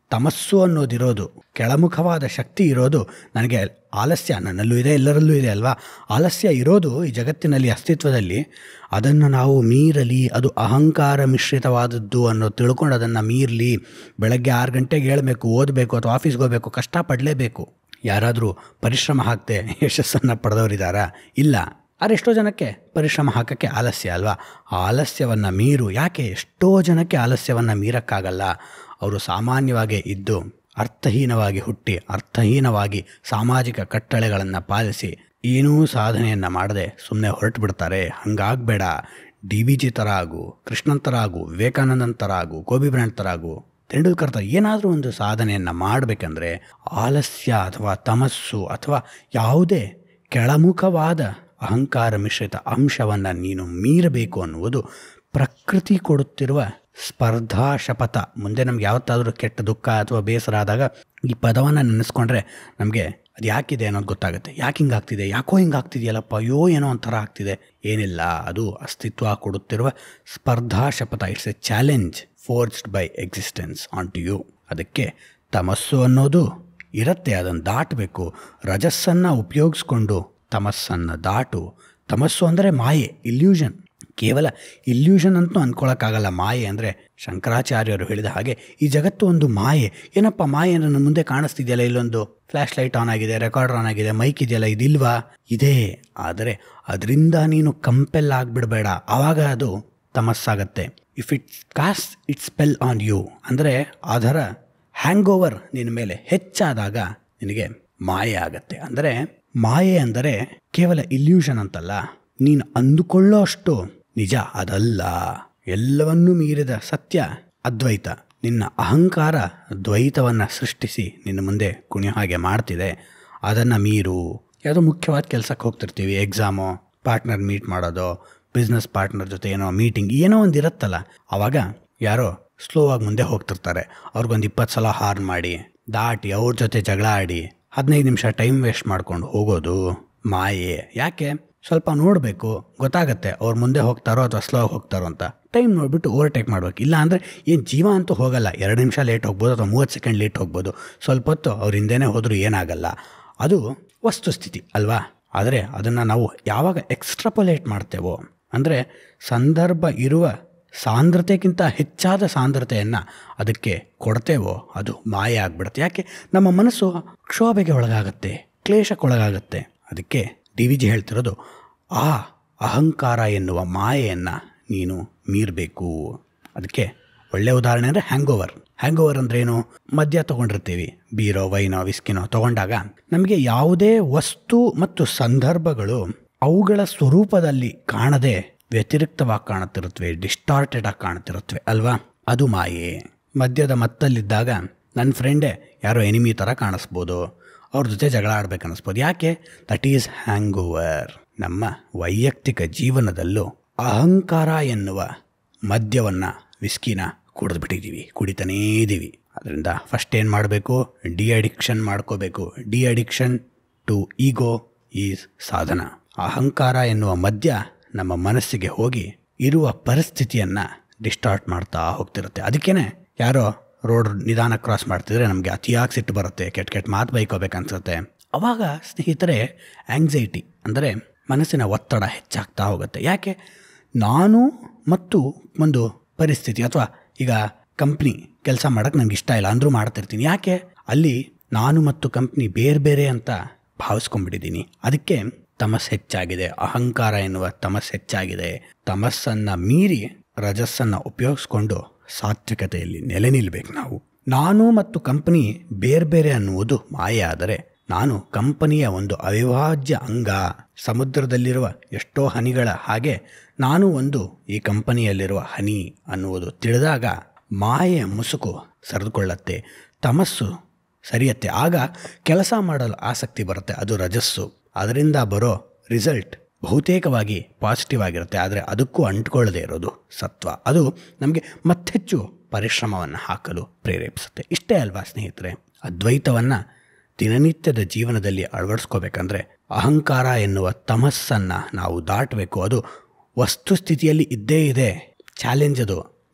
ತಮಸ್ಸು ಅನ್ನೋದಿರೋದು ಕೆಳಮುಖವಾದ ಶಕ್ತಿ ಇರೋದು ನನಗೆ ಆಲಸ್ಯ ನನ್ನಲ್ಲೂ ಇದೆ ಎಲ್ಲರಲ್ಲೂ ಇದೆ ಅಲ್ವಾ ಆಲಸ್ಯ ಇರೋದು ಈ ಜಗತ್ತಿನಲ್ಲಿ ಅಸ್ತಿತ್ವದಲ್ಲಿ ಅದನ್ನು ನಾವು ಮೀರಲಿ ಅದು ಅಹಂಕಾರ ಮಿಶ್ರಿತವಾದದ್ದು ಅನ್ನೋ ತಿಳ್ಕೊಂಡು ಅದನ್ನು ಮೀರಲಿ ಬೆಳಗ್ಗೆ ಆರು ಗಂಟೆಗೆ ಹೇಳಬೇಕು ಓದಬೇಕು ಅಥವಾ ಆಫೀಸ್ಗೆ ಹೋಗಬೇಕು ಕಷ್ಟಪಡಲೇಬೇಕು ಯಾರಾದರೂ ಪರಿಶ್ರಮ ಹಾಕದೆ ಯಶಸ್ಸನ್ನು ಪಡೆದವರಿದ್ದಾರಾ ಇಲ್ಲ ಆದರೆ ಎಷ್ಟೋ ಜನಕ್ಕೆ ಪರಿಶ್ರಮ ಹಾಕೋಕ್ಕೆ ಆಲಸ್ಯ ಅಲ್ವಾ ಆ ಆಲಸ್ಯವನ್ನು ಮೀರು ಯಾಕೆ ಎಷ್ಟೋ ಜನಕ್ಕೆ ಆಲಸ್ಯವನ್ನು ಮೀರಕ್ಕಾಗಲ್ಲ ಅವರು ಸಾಮಾನ್ಯವಾಗಿ ಇದ್ದು ಅರ್ಥಹೀನವಾಗಿ ಹುಟ್ಟಿ ಅರ್ಥಹೀನವಾಗಿ ಸಾಮಾಜಿಕ ಕಟ್ಟಳೆಗಳನ್ನು ಪಾಲಿಸಿ ಏನೂ ಸಾಧನೆಯನ್ನು ಮಾಡದೆ ಸುಮ್ಮನೆ ಹೊರಟು ಬಿಡ್ತಾರೆ ಹಂಗಾಗಬೇಡ ಡಿ ವಿ ಜಿ ಥರ ಆಗು ಕೃಷ್ಣನ್ ಥರ ಆಗು ವಿವೇಕಾನಂದನ್ ಥರ ಆಗು ಕೋಬಿ ಬ್ರ್ಯಾಂಡ್ ಥರ ಆಗು ತೆಂಡೂಲ್ಕರ್ ಥರ ಏನಾದರೂ ಒಂದು ಸಾಧನೆಯನ್ನು ಮಾಡಬೇಕಂದ್ರೆ ಆಲಸ್ಯ ಅಥವಾ ತಮಸ್ಸು ಅಥವಾ ಯಾವುದೇ ಕೆಳಮುಖವಾದ ಅಹಂಕಾರ ಮಿಶ್ರಿತ ಅಂಶವನ್ನು ನೀನು ಮೀರಬೇಕು ಅನ್ನುವುದು ಪ್ರಕೃತಿ ಕೊಡುತ್ತಿರುವ ಸ್ಪರ್ಧಾ ಶಪಥ ಮುಂದೆ ನಮ್ಗೆ ಯಾವತ್ತಾದರೂ ಕೆಟ್ಟ ದುಃಖ ಅಥವಾ ಬೇಸರ ಆದಾಗ ಈ ಪದವನ್ನು ನೆನೆಸ್ಕೊಂಡ್ರೆ ನಮಗೆ ಅದು ಯಾಕಿದೆ ಅನ್ನೋದು ಗೊತ್ತಾಗುತ್ತೆ ಯಾಕೆ ಹಿಂಗಾಗ್ತಿದೆ ಯಾಕೋ ಹಿಂಗಾಗ್ತಿದೆಯಲ್ಲಪ್ಪ ಅಯ್ಯೋ ಏನೋ ಒಂಥರ ಆಗ್ತಿದೆ ಏನಿಲ್ಲ ಅದು ಅಸ್ತಿತ್ವ ಕೊಡುತ್ತಿರುವ ಸ್ಪರ್ಧಾ ಶಪಥ it's a challenge forced by existence on to you ಅದಕ್ಕೆ ತಮಸ್ಸು ಅನ್ನೋದು ಇರುತ್ತೆ ಅದನ್ನು ದಾಟಬೇಕು ರಜಸ್ಸನ್ನು ಉಪಯೋಗಿಸ್ಕೊಂಡು ತಮಸ್ಸನ್ನು ದಾಟು ತಮಸ್ಸು ಅಂದರೆ ಮಾಯೆ ಇಲ್ಯೂಷನ್ ಕೇವಲ ಇಲ್ಯೂಷನ್ ಅಂತೂ ಅಂದ್ಕೊಳ್ಳೋಕ್ಕಾಗಲ್ಲ ಮಾಯೆ ಅಂದರೆ ಶಂಕರಾಚಾರ್ಯರು ಹೇಳಿದ ಹಾಗೆ ಈ ಜಗತ್ತು ಒಂದು ಮಾಯೆ ಏನಪ್ಪ ಮಾಯೆ ನನ್ನ ಮುಂದೆ ಕಾಣಿಸ್ತಿದೆಯಲ್ಲ ಇಲ್ಲೊಂದು ಫ್ಲ್ಯಾಶ್ ಲೈಟ್ ಆನ್ ಆಗಿದೆ ರೆಕಾರ್ಡರ್ ಆನ್ ಆಗಿದೆ ಮೈಕ್ ಇದೆಯಲ್ಲ ಇದಿಲ್ವಾ ಇದೆ ಆದರೆ ಅದರಿಂದ ನೀನು ಕಂಪೆಲ್ ಆಗಿಬಿಡಬೇಡ ಆವಾಗ ಅದು ತಮಸ್ಸಾಗತ್ತೆ if it's cast it's spell on you ಅಂದರೆ ಅದರ ಹ್ಯಾಂಗ್ ಓವರ್ ನಿನ್ನ ಮೇಲೆ ಹೆಚ್ಚಾದಾಗ ನಿನಗೆ ಮಾಯೆ ಆಗತ್ತೆ ಅಂದರೆ ಮಾಯೆ ಅಂದರೆ ಕೇವಲ ಇಲ್ಯೂಷನ್ ಅಂತಲ್ಲ ನೀನು ಅಂದುಕೊಳ್ಳೋ ಅಷ್ಟು ನಿಜ ಅದಲ್ಲ ಎಲ್ಲವನ್ನೂ ಮೀರಿದ ಸತ್ಯ ಅದ್ವೈತ ನಿನ್ನ ಅಹಂಕಾರ ದ್ವೈತವನ್ನು ಸೃಷ್ಟಿಸಿ ನಿನ್ನ ಮುಂದೆ ಕುಣಿಯೋ ಹಾಗೆ ಮಾಡ್ತಿದೆ ಅದನ್ನು ಮೀರು ಯಾವುದೋ ಮುಖ್ಯವಾದ ಕೆಲಸಕ್ಕೆ ಹೋಗ್ತಿರ್ತೀವಿ ಎಕ್ಸಾಮು ಪಾರ್ಟ್ನರ್ ಮೀಟ್ ಮಾಡೋದು ಬಿಸ್ನೆಸ್ ಪಾರ್ಟ್ನರ್ ಜೊತೆ ಏನೋ ಮೀಟಿಂಗ್ ಏನೋ ಒಂದು ಇರುತ್ತಲ್ಲ ಆವಾಗ ಯಾರೋ ಸ್ಲೋ ಆಗಿ ಮುಂದೆ ಹೋಗ್ತಿರ್ತಾರೆ ಅವ್ರಿಗೊಂದು ಇಪ್ಪತ್ತು ಸಲ ಹಾರ್ನ್ ಮಾಡಿ ದಾಟಿ ಅವ್ರ ಜೊತೆ ಜಗಳ ಆಡಿ ಹದಿನೈದು ನಿಮಿಷ ಟೈಮ್ ವೇಸ್ಟ್ ಮಾಡ್ಕೊಂಡು ಹೋಗೋದು ಮಾಯೆ ಯಾಕೆ ಸ್ವಲ್ಪ ನೋಡಬೇಕು ಗೊತ್ತಾಗತ್ತೆ ಅವ್ರು ಮುಂದೆ ಹೋಗ್ತಾರೋ ಅಥವಾ ಸ್ಲೋ ಆಗಿ ಹೋಗ್ತಾರೋ ಅಂತ ಟೈಮ್ ನೋಡಿಬಿಟ್ಟು ಓವರ್ಟೇಕ್ ಮಾಡ್ಬೇಕು ಇಲ್ಲ ಅಂದರೆ ಏನು ಜೀವ ಅಂತೂ ಹೋಗಲ್ಲ ಎರಡು ನಿಮಿಷ ಲೇಟ್ ಹೋಗ್ಬೋದು ಅಥವಾ ಮೂವತ್ತು ಸೆಕೆಂಡ್ ಲೇಟ್ ಹೋಗ್ಬೋದು ಸ್ವಲ್ಪ ಹೊತ್ತು ಅವ್ರ ಹಿಂದೆನೇ ಹೋದರೂ ಏನಾಗಲ್ಲ ಅದು ವಸ್ತುಸ್ಥಿತಿ ಅಲ್ವಾ ಆದರೆ ಅದನ್ನು ನಾವು ಯಾವಾಗ ಎಕ್ಸ್ಟ್ರಪೊಲೇಟ್ ಮಾಡ್ತೇವೋ ಅಂದರೆ ಸಂದರ್ಭ ಇರುವ ಸಾಂದ್ರತೆಗಿಂತ ಹೆಚ್ಚಾದ ಸಾಂದ್ರತೆಯನ್ನು ಅದಕ್ಕೆ ಕೊಡ್ತೇವೋ ಅದು ಮಾಯ ಆಗಿಬಿಡುತ್ತೆ ಯಾಕೆ ನಮ್ಮ ಮನಸ್ಸು ಕ್ಷೋಭೆಗೆ ಒಳಗಾಗತ್ತೆ ಕ್ಲೇಶಕ್ಕೊಳಗಾಗತ್ತೆ ಅದಕ್ಕೆ ಡಿ ವಿ ಜಿ ಹೇಳ್ತಿರೋದು ಆ ಅಹಂಕಾರ ಎನ್ನುವ ಮಾಯೆಯನ್ನು ನೀನು ಮೀರಬೇಕು ಅದಕ್ಕೆ ಒಳ್ಳೆಯ ಉದಾಹರಣೆ ಅಂದರೆ ಹ್ಯಾಂಗ್ ಓವರ್ ಹ್ಯಾಂಗ್ ಓವರ್ ಅಂದ್ರೇನು ಮದ್ಯ ತೊಗೊಂಡಿರ್ತೀವಿ ಬೀರೋ ವೈನೋ ವಿಸ್ಕಿನೋ ತೊಗೊಂಡಾಗ ನಮಗೆ ಯಾವುದೇ ವಸ್ತು ಮತ್ತು ಸಂದರ್ಭಗಳು ಅವುಗಳ ಸ್ವರೂಪದಲ್ಲಿ ಕಾಣದೆ ವ್ಯತಿರಿಕ್ತವಾಗಿ ಕಾಣುತ್ತಿರುತ್ತವೆ ಡಿಸ್ಟಾರ್ಟೆಡ್ ಆಗಿ ಕಾಣುತ್ತಿರುತ್ತವೆ ಅಲ್ವಾ ಅದು ಮಾಯೆ ಮದ್ಯದ ಮತ್ತಲ್ಲಿದ್ದಾಗ ನನ್ನ ಫ್ರೆಂಡೇ ಯಾರೋ ಎನಿಮಿ ಥರ ಕಾಣಿಸ್ಬೋದು ಅವ್ರ ಜೊತೆ ಜಗಳ ಆಡ್ಬೇಕು ಅನ್ನಿಸ್ಬೋದು ಯಾಕೆ ದಟ್ ಈಸ್ ಹ್ಯಾಂಗ್ ಓವರ್ ನಮ್ಮ ವೈಯಕ್ತಿಕ ಜೀವನದಲ್ಲೂ ಅಹಂಕಾರ ಎನ್ನುವ ಮದ್ಯವನ್ನು ವಿಸ್ಕಿನ ಕುಡಿದು ಬಿಟ್ಟಿದ್ದೀವಿ ಕುಡಿತಾನೇ ಇದ್ದೀವಿ ಅದರಿಂದ ಫಸ್ಟ್ ಏನು ಮಾಡಬೇಕು ಡಿ ಅಡಿಕ್ಷನ್ ಮಾಡ್ಕೋಬೇಕು de addiction to ego is ಸಾಧನ ಅಹಂಕಾರ ಎನ್ನುವ ಮದ್ಯ ನಮ್ಮ ಮನಸ್ಸಿಗೆ ಹೋಗಿ ಇರುವ ಪರಿಸ್ಥಿತಿಯನ್ನು ಡಿಸ್ಟಾರ್ಟ್ ಮಾಡ್ತಾ ಹೋಗ್ತಿರುತ್ತೆ ಅದಕ್ಕೇ ಯಾರೋ ರೋಡ್ ನಿಧಾನ ಕ್ರಾಸ್ ಮಾಡ್ತಿದ್ರೆ ನಮಗೆ ಅತಿಯಾಗಿ ಸಿಟ್ಟು ಬರುತ್ತೆ ಕೆಟ್ಟ ಕೆಟ್ಟ ಮಾತು ಬೈಕೋಬೇಕನ್ಸುತ್ತೆ ಅವಾಗ ಸ್ನೇಹಿತರೆ ಆ್ಯಂಗ್ಸೈಟಿ ಅಂದರೆ ಮನಸ್ಸಿನ ಒತ್ತಡ ಹೆಚ್ಚಾಗ್ತಾ ಹೋಗುತ್ತೆ ಯಾಕೆ ನಾನು ಮತ್ತು ಒಂದು ಪರಿಸ್ಥಿತಿ ಅಥವಾ ಈಗ ಕಂಪ್ನಿ ಕೆಲಸ ಮಾಡೋಕ್ಕೆ ನನಗೆ ಇಷ್ಟ ಇಲ್ಲ ಅಂದರೂ ಮಾಡ್ತಿರ್ತೀನಿ ಯಾಕೆ ಅಲ್ಲಿ ನಾನು ಮತ್ತು ಕಂಪ್ನಿ ಬೇರೆ ಬೇರೆ ಅಂತ ಭಾವಿಸ್ಕೊಂಡ್ಬಿಟ್ಟಿದ್ದೀನಿ ಅದಕ್ಕೆ ತಮಸ್ ಹೆಚ್ಚಾಗಿದೆ ಅಹಂಕಾರ ಎನ್ನುವ ತಮಸ್ ಹೆಚ್ಚಾಗಿದೆ ತಮಸ್ಸನ್ನು ಮೀರಿ ರಜಸ್ಸನ್ನು ಉಪಯೋಗಿಸ್ಕೊಂಡು ಸಾತ್ವಿಕತೆಯಲ್ಲಿ ನೆಲೆ ನಿಲ್ಲಬೇಕು ನಾವು ನಾನು ಮತ್ತು ಕಂಪನಿ ಬೇರೆ ಬೇರೆ ಅನ್ನುವುದು ಮಾಯೆ ಆದರೆ ನಾನು ಕಂಪನಿಯ ಒಂದು ಅವಿಭಾಜ್ಯ ಅಂಗ ಸಮುದ್ರದಲ್ಲಿರುವ ಎಷ್ಟೋ ಹನಿಗಳ ಹಾಗೆ ನಾನು ಒಂದು ಈ ಕಂಪನಿಯಲ್ಲಿರುವ ಹನಿ ಅನ್ನುವುದು ತಿಳಿದಾಗ ಮಾಯೆಯ ಮುಸುಕು ಸರಿದುಕೊಳ್ಳತ್ತೆ ತಮಸ್ಸು ಸರಿಯತ್ತೆ ಆಗ ಕೆಲಸ ಮಾಡಲು ಆಸಕ್ತಿ ಬರುತ್ತೆ ಅದು ರಜಸ್ಸು ಅದರಿಂದ ಬರೋ ರಿಸಲ್ಟ್ ಬಹುತೇಕವಾಗಿ ಪಾಸಿಟಿವ್ ಆಗಿರುತ್ತೆ ಆದರೆ ಅದಕ್ಕೂ ಅಂಟ್ಕೊಳ್ಳದೆ ಇರೋದು ಸತ್ವ ಅದು ನಮಗೆ ಮತ್ತೆಚ್ಚು ಪರಿಶ್ರಮವನ್ನು ಹಾಕಲು ಪ್ರೇರೇಪಿಸುತ್ತೆ ಇಷ್ಟೇ ಅಲ್ವಾ ಸ್ನೇಹಿತರೆ ಅದ್ವೈತವನ್ನು ದಿನನಿತ್ಯದ ಜೀವನದಲ್ಲಿ ಅಳವಡಿಸ್ಕೋಬೇಕಂದ್ರೆ ಅಹಂಕಾರ ಎನ್ನುವ ತಮಸ್ಸನ್ನು ನಾವು ದಾಟಬೇಕು ಅದು ವಸ್ತುಸ್ಥಿತಿಯಲ್ಲಿ ಇದ್ದೇ ಇದೆ ಚಾಲೆಂಜ್ ಅದು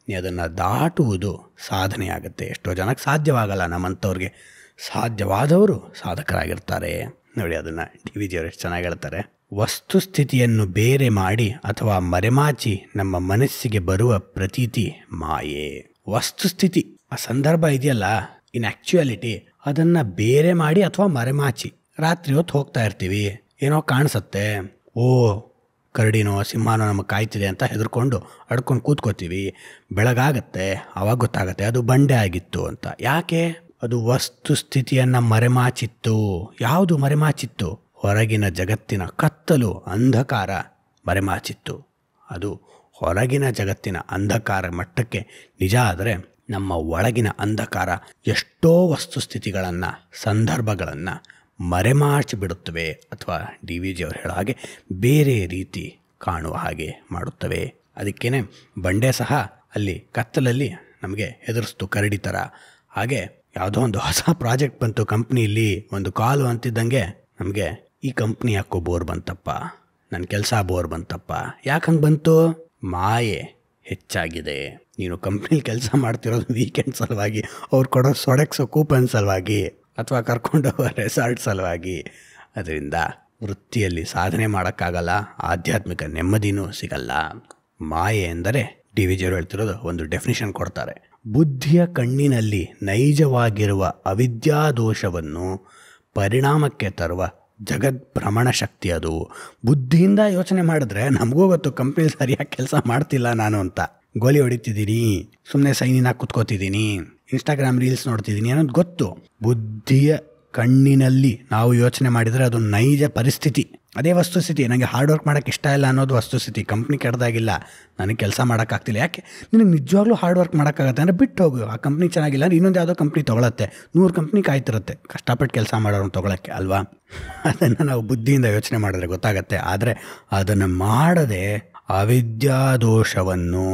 ನೀ ಅದನ್ನು ದಾಟುವುದು ಸಾಧನೆಯಾಗುತ್ತೆ ಎಷ್ಟೋ ಜನಕ್ಕೆ ಸಾಧ್ಯವಾಗಲ್ಲ ನಮ್ಮಂಥವ್ರಿಗೆ ಸಾಧ್ಯವಾದವರು ಸಾಧಕರಾಗಿರ್ತಾರೆ ನೋಡಿ ಅದನ್ನು ಡಿ ವಿ ಜಿಯವರು ಎಷ್ಟು ಚೆನ್ನಾಗಿ ಹೇಳ್ತಾರೆ ವಸ್ತುಸ್ಥಿತಿಯನ್ನು ಬೇರೆ ಮಾಡಿ ಅಥವಾ ಮರೆಮಾಚಿ ನಮ್ಮ ಮನಸ್ಸಿಗೆ ಬರುವ ಪ್ರತೀತಿ ಮಾಯೆ ವಸ್ತುಸ್ಥಿತಿ ಆ ಸಂದರ್ಭ ಇದೆಯಲ್ಲ ಇನ್ ಆ್ಯಕ್ಚುಯಾಲಿಟಿ ಅದನ್ನು ಬೇರೆ ಮಾಡಿ ಅಥವಾ ಮರೆಮಾಚಿ ರಾತ್ರಿ ಹೊತ್ತು ಹೋಗ್ತಾ ಇರ್ತೀವಿ ಏನೋ ಕಾಣಿಸುತ್ತೆ ಓ ಕರಡಿನೋ ಸಿಂಹನೋ ನಮಗೆ ಕಾಯ್ತಿದೆ ಅಂತ ಹೆದರ್ಕೊಂಡು ಅಡ್ಕೊಂಡು ಕೂತ್ಕೋತೀವಿ ಬೆಳಗಾಗತ್ತೆ ಆವಾಗ ಗೊತ್ತಾಗತ್ತೆ ಅದು ಬಂಡೆ ಆಗಿತ್ತು ಅಂತ ಯಾಕೆ ಅದು ವಸ್ತು ಸ್ಥಿತಿಯನ್ನು ಮರೆಮಾಚಿತ್ತು ಯಾವುದು ಮರೆಮಾಚಿತ್ತು ಹೊರಗಿನ ಜಗತ್ತಿನ ಕತ್ತಲು ಅಂಧಕಾರ ಮರೆಮಾಚಿತ್ತು ಅದು ಹೊರಗಿನ ಜಗತ್ತಿನ ಅಂಧಕಾರ ಮಟ್ಟಕ್ಕೆ ನಿಜ ಆದರೆ ನಮ್ಮ ಒಳಗಿನ ಅಂಧಕಾರ ಎಷ್ಟೋ ವಸ್ತುಸ್ಥಿತಿಗಳನ್ನು ಸಂದರ್ಭಗಳನ್ನು ಮರೆಮಾಚಿ ಬಿಡುತ್ತವೆ ಅಥವಾ ಡಿ ವಿ ಜಿಯವರು ಹೇಳೋ ಹಾಗೆ ಬೇರೆ ರೀತಿ ಕಾಣುವ ಹಾಗೆ ಮಾಡುತ್ತವೆ ಅದಕ್ಕೇ ಬಂಡೆ ಸಹ ಅಲ್ಲಿ ಕತ್ತಲಲ್ಲಿ ನಮಗೆ ಹೆದರಿಸ್ತು ಕರಡಿ ಥರ ಹಾಗೆ ಯಾವುದೋ ಒಂದು ಹೊಸ ಪ್ರಾಜೆಕ್ಟ್ ಬಂತು ಕಂಪ್ನಿಯಲ್ಲಿ ಒಂದು ಕಾಲು ಅಂತಿದ್ದಂಗೆ ನಮಗೆ ಈ ಕಂಪ್ನಿ ಯಾಕೋ ಬೋರ್ ಬಂತಪ್ಪ ನನ್ನ ಕೆಲಸ ಬೋರ್ ಬಂತಪ್ಪ ಯಾಕೆ ಹಂಗೆ ಬಂತು ಮಾಯೆ ಹೆಚ್ಚಾಗಿದೆ ನೀನು ಕಂಪ್ನಿಲಿ ಕೆಲಸ ಮಾಡ್ತಿರೋದು ವೀಕೆಂಡ್ ಸಲುವಾಗಿ ಅವ್ರು ಕೊಡೋ ಸೊಡೆಕ್ಸೋ ಕೂಪನ್ ಸಲುವಾಗಿ ಅಥವಾ ಕರ್ಕೊಂಡೋಗೋ ರೆಸಾರ್ಟ್ ಸಲುವಾಗಿ ಅದರಿಂದ ವೃತ್ತಿಯಲ್ಲಿ ಸಾಧನೆ ಮಾಡೋಕ್ಕಾಗಲ್ಲ ಆಧ್ಯಾತ್ಮಿಕ ನೆಮ್ಮದಿನೂ ಸಿಗಲ್ಲ ಮಾಯೆ ಎಂದರೆ ಡಿ ವಿ ಜಿಯವರು ಹೇಳ್ತಿರೋದು ಒಂದು ಡೆಫಿನಿಷನ್ ಕೊಡ್ತಾರೆ ಬುದ್ಧಿಯ ಕಣ್ಣಿನಲ್ಲಿ ನೈಜವಾಗಿರುವ ಅವಿದ್ಯಾದೋಷವನ್ನು ಪರಿಣಾಮಕ್ಕೆ ತರುವ ಜಗದ್ಭ್ರಮಣ ಶಕ್ತಿ ಅದು ಬುದ್ಧಿಯಿಂದ ಯೋಚನೆ ಮಾಡಿದ್ರೆ ನಮಗೂ ಗೊತ್ತು ಕಂಪ್ನಿಲಿ ಸರಿಯಾಗಿ ಕೆಲಸ ಮಾಡ್ತಿಲ್ಲ ನಾನು ಅಂತ ಗೋಲಿ ಹೊಡಿತಿದ್ದೀನಿ ಸುಮ್ಮನೆ ಸೈನಿನಾಗಿ ಕುತ್ಕೋತಿದ್ದೀನಿ ಇನ್ಸ್ಟಾಗ್ರಾಮ್ ರೀಲ್ಸ್ ನೋಡ್ತಿದ್ದೀನಿ ಅನ್ನೋದು ಗೊತ್ತು ಬುದ್ಧಿಯ ಕಣ್ಣಿನಲ್ಲಿ ನಾವು ಯೋಚನೆ ಮಾಡಿದರೆ ಅದು ನೈಜ ಪರಿಸ್ಥಿತಿ ಅದೇ ವಸ್ತುಸ್ಥಿತಿ ನನಗೆ ಹಾರ್ಡ್ ವರ್ಕ್ ಮಾಡೋಕ್ಕೆ ಇಷ್ಟ ಇಲ್ಲ ಅನ್ನೋದು ವಸ್ತುಸ್ಥಿತಿ ಕಂಪ್ನಿ ಕೆಡ್ದಾಗಿಲ್ಲ ನನಗೆ ಕೆಲಸ ಮಾಡೋಕ್ಕಾಗ್ತಿಲ್ಲ ಯಾಕೆ ನಿನಗೆ ನಿಜವಾಗ್ಲೂ ಹಾರ್ಡ್ ವರ್ಕ್ ಮಾಡೋಕ್ಕಾಗತ್ತೆ ಅಂದರೆ ಬಿಟ್ಟು ಹೋಗು ಆ ಕಂಪ್ನಿ ಚೆನ್ನಾಗಿಲ್ಲ ಅಂದ್ರೆ ಇನ್ನೊಂದು ಯಾವುದೋ ಕಂಪ್ನಿ ತೊಗೊಳತ್ತೆ ನೂರು ಕಂಪ್ನಿ ಕಾಯ್ತಿರುತ್ತೆ ಕಷ್ಟಪಟ್ಟು ಕೆಲಸ ಮಾಡೋರನ್ನ ತೊಗೊಳಕ್ಕೆ ಅಲ್ವಾ ಅದನ್ನು ನಾವು ಬುದ್ಧಿಯಿಂದ ಯೋಚನೆ ಮಾಡಿದ್ರೆ ಗೊತ್ತಾಗತ್ತೆ ಆದರೆ ಅದನ್ನು ಮಾಡದೆ ಅವಿದ್ಯಾದೋಷವನ್ನು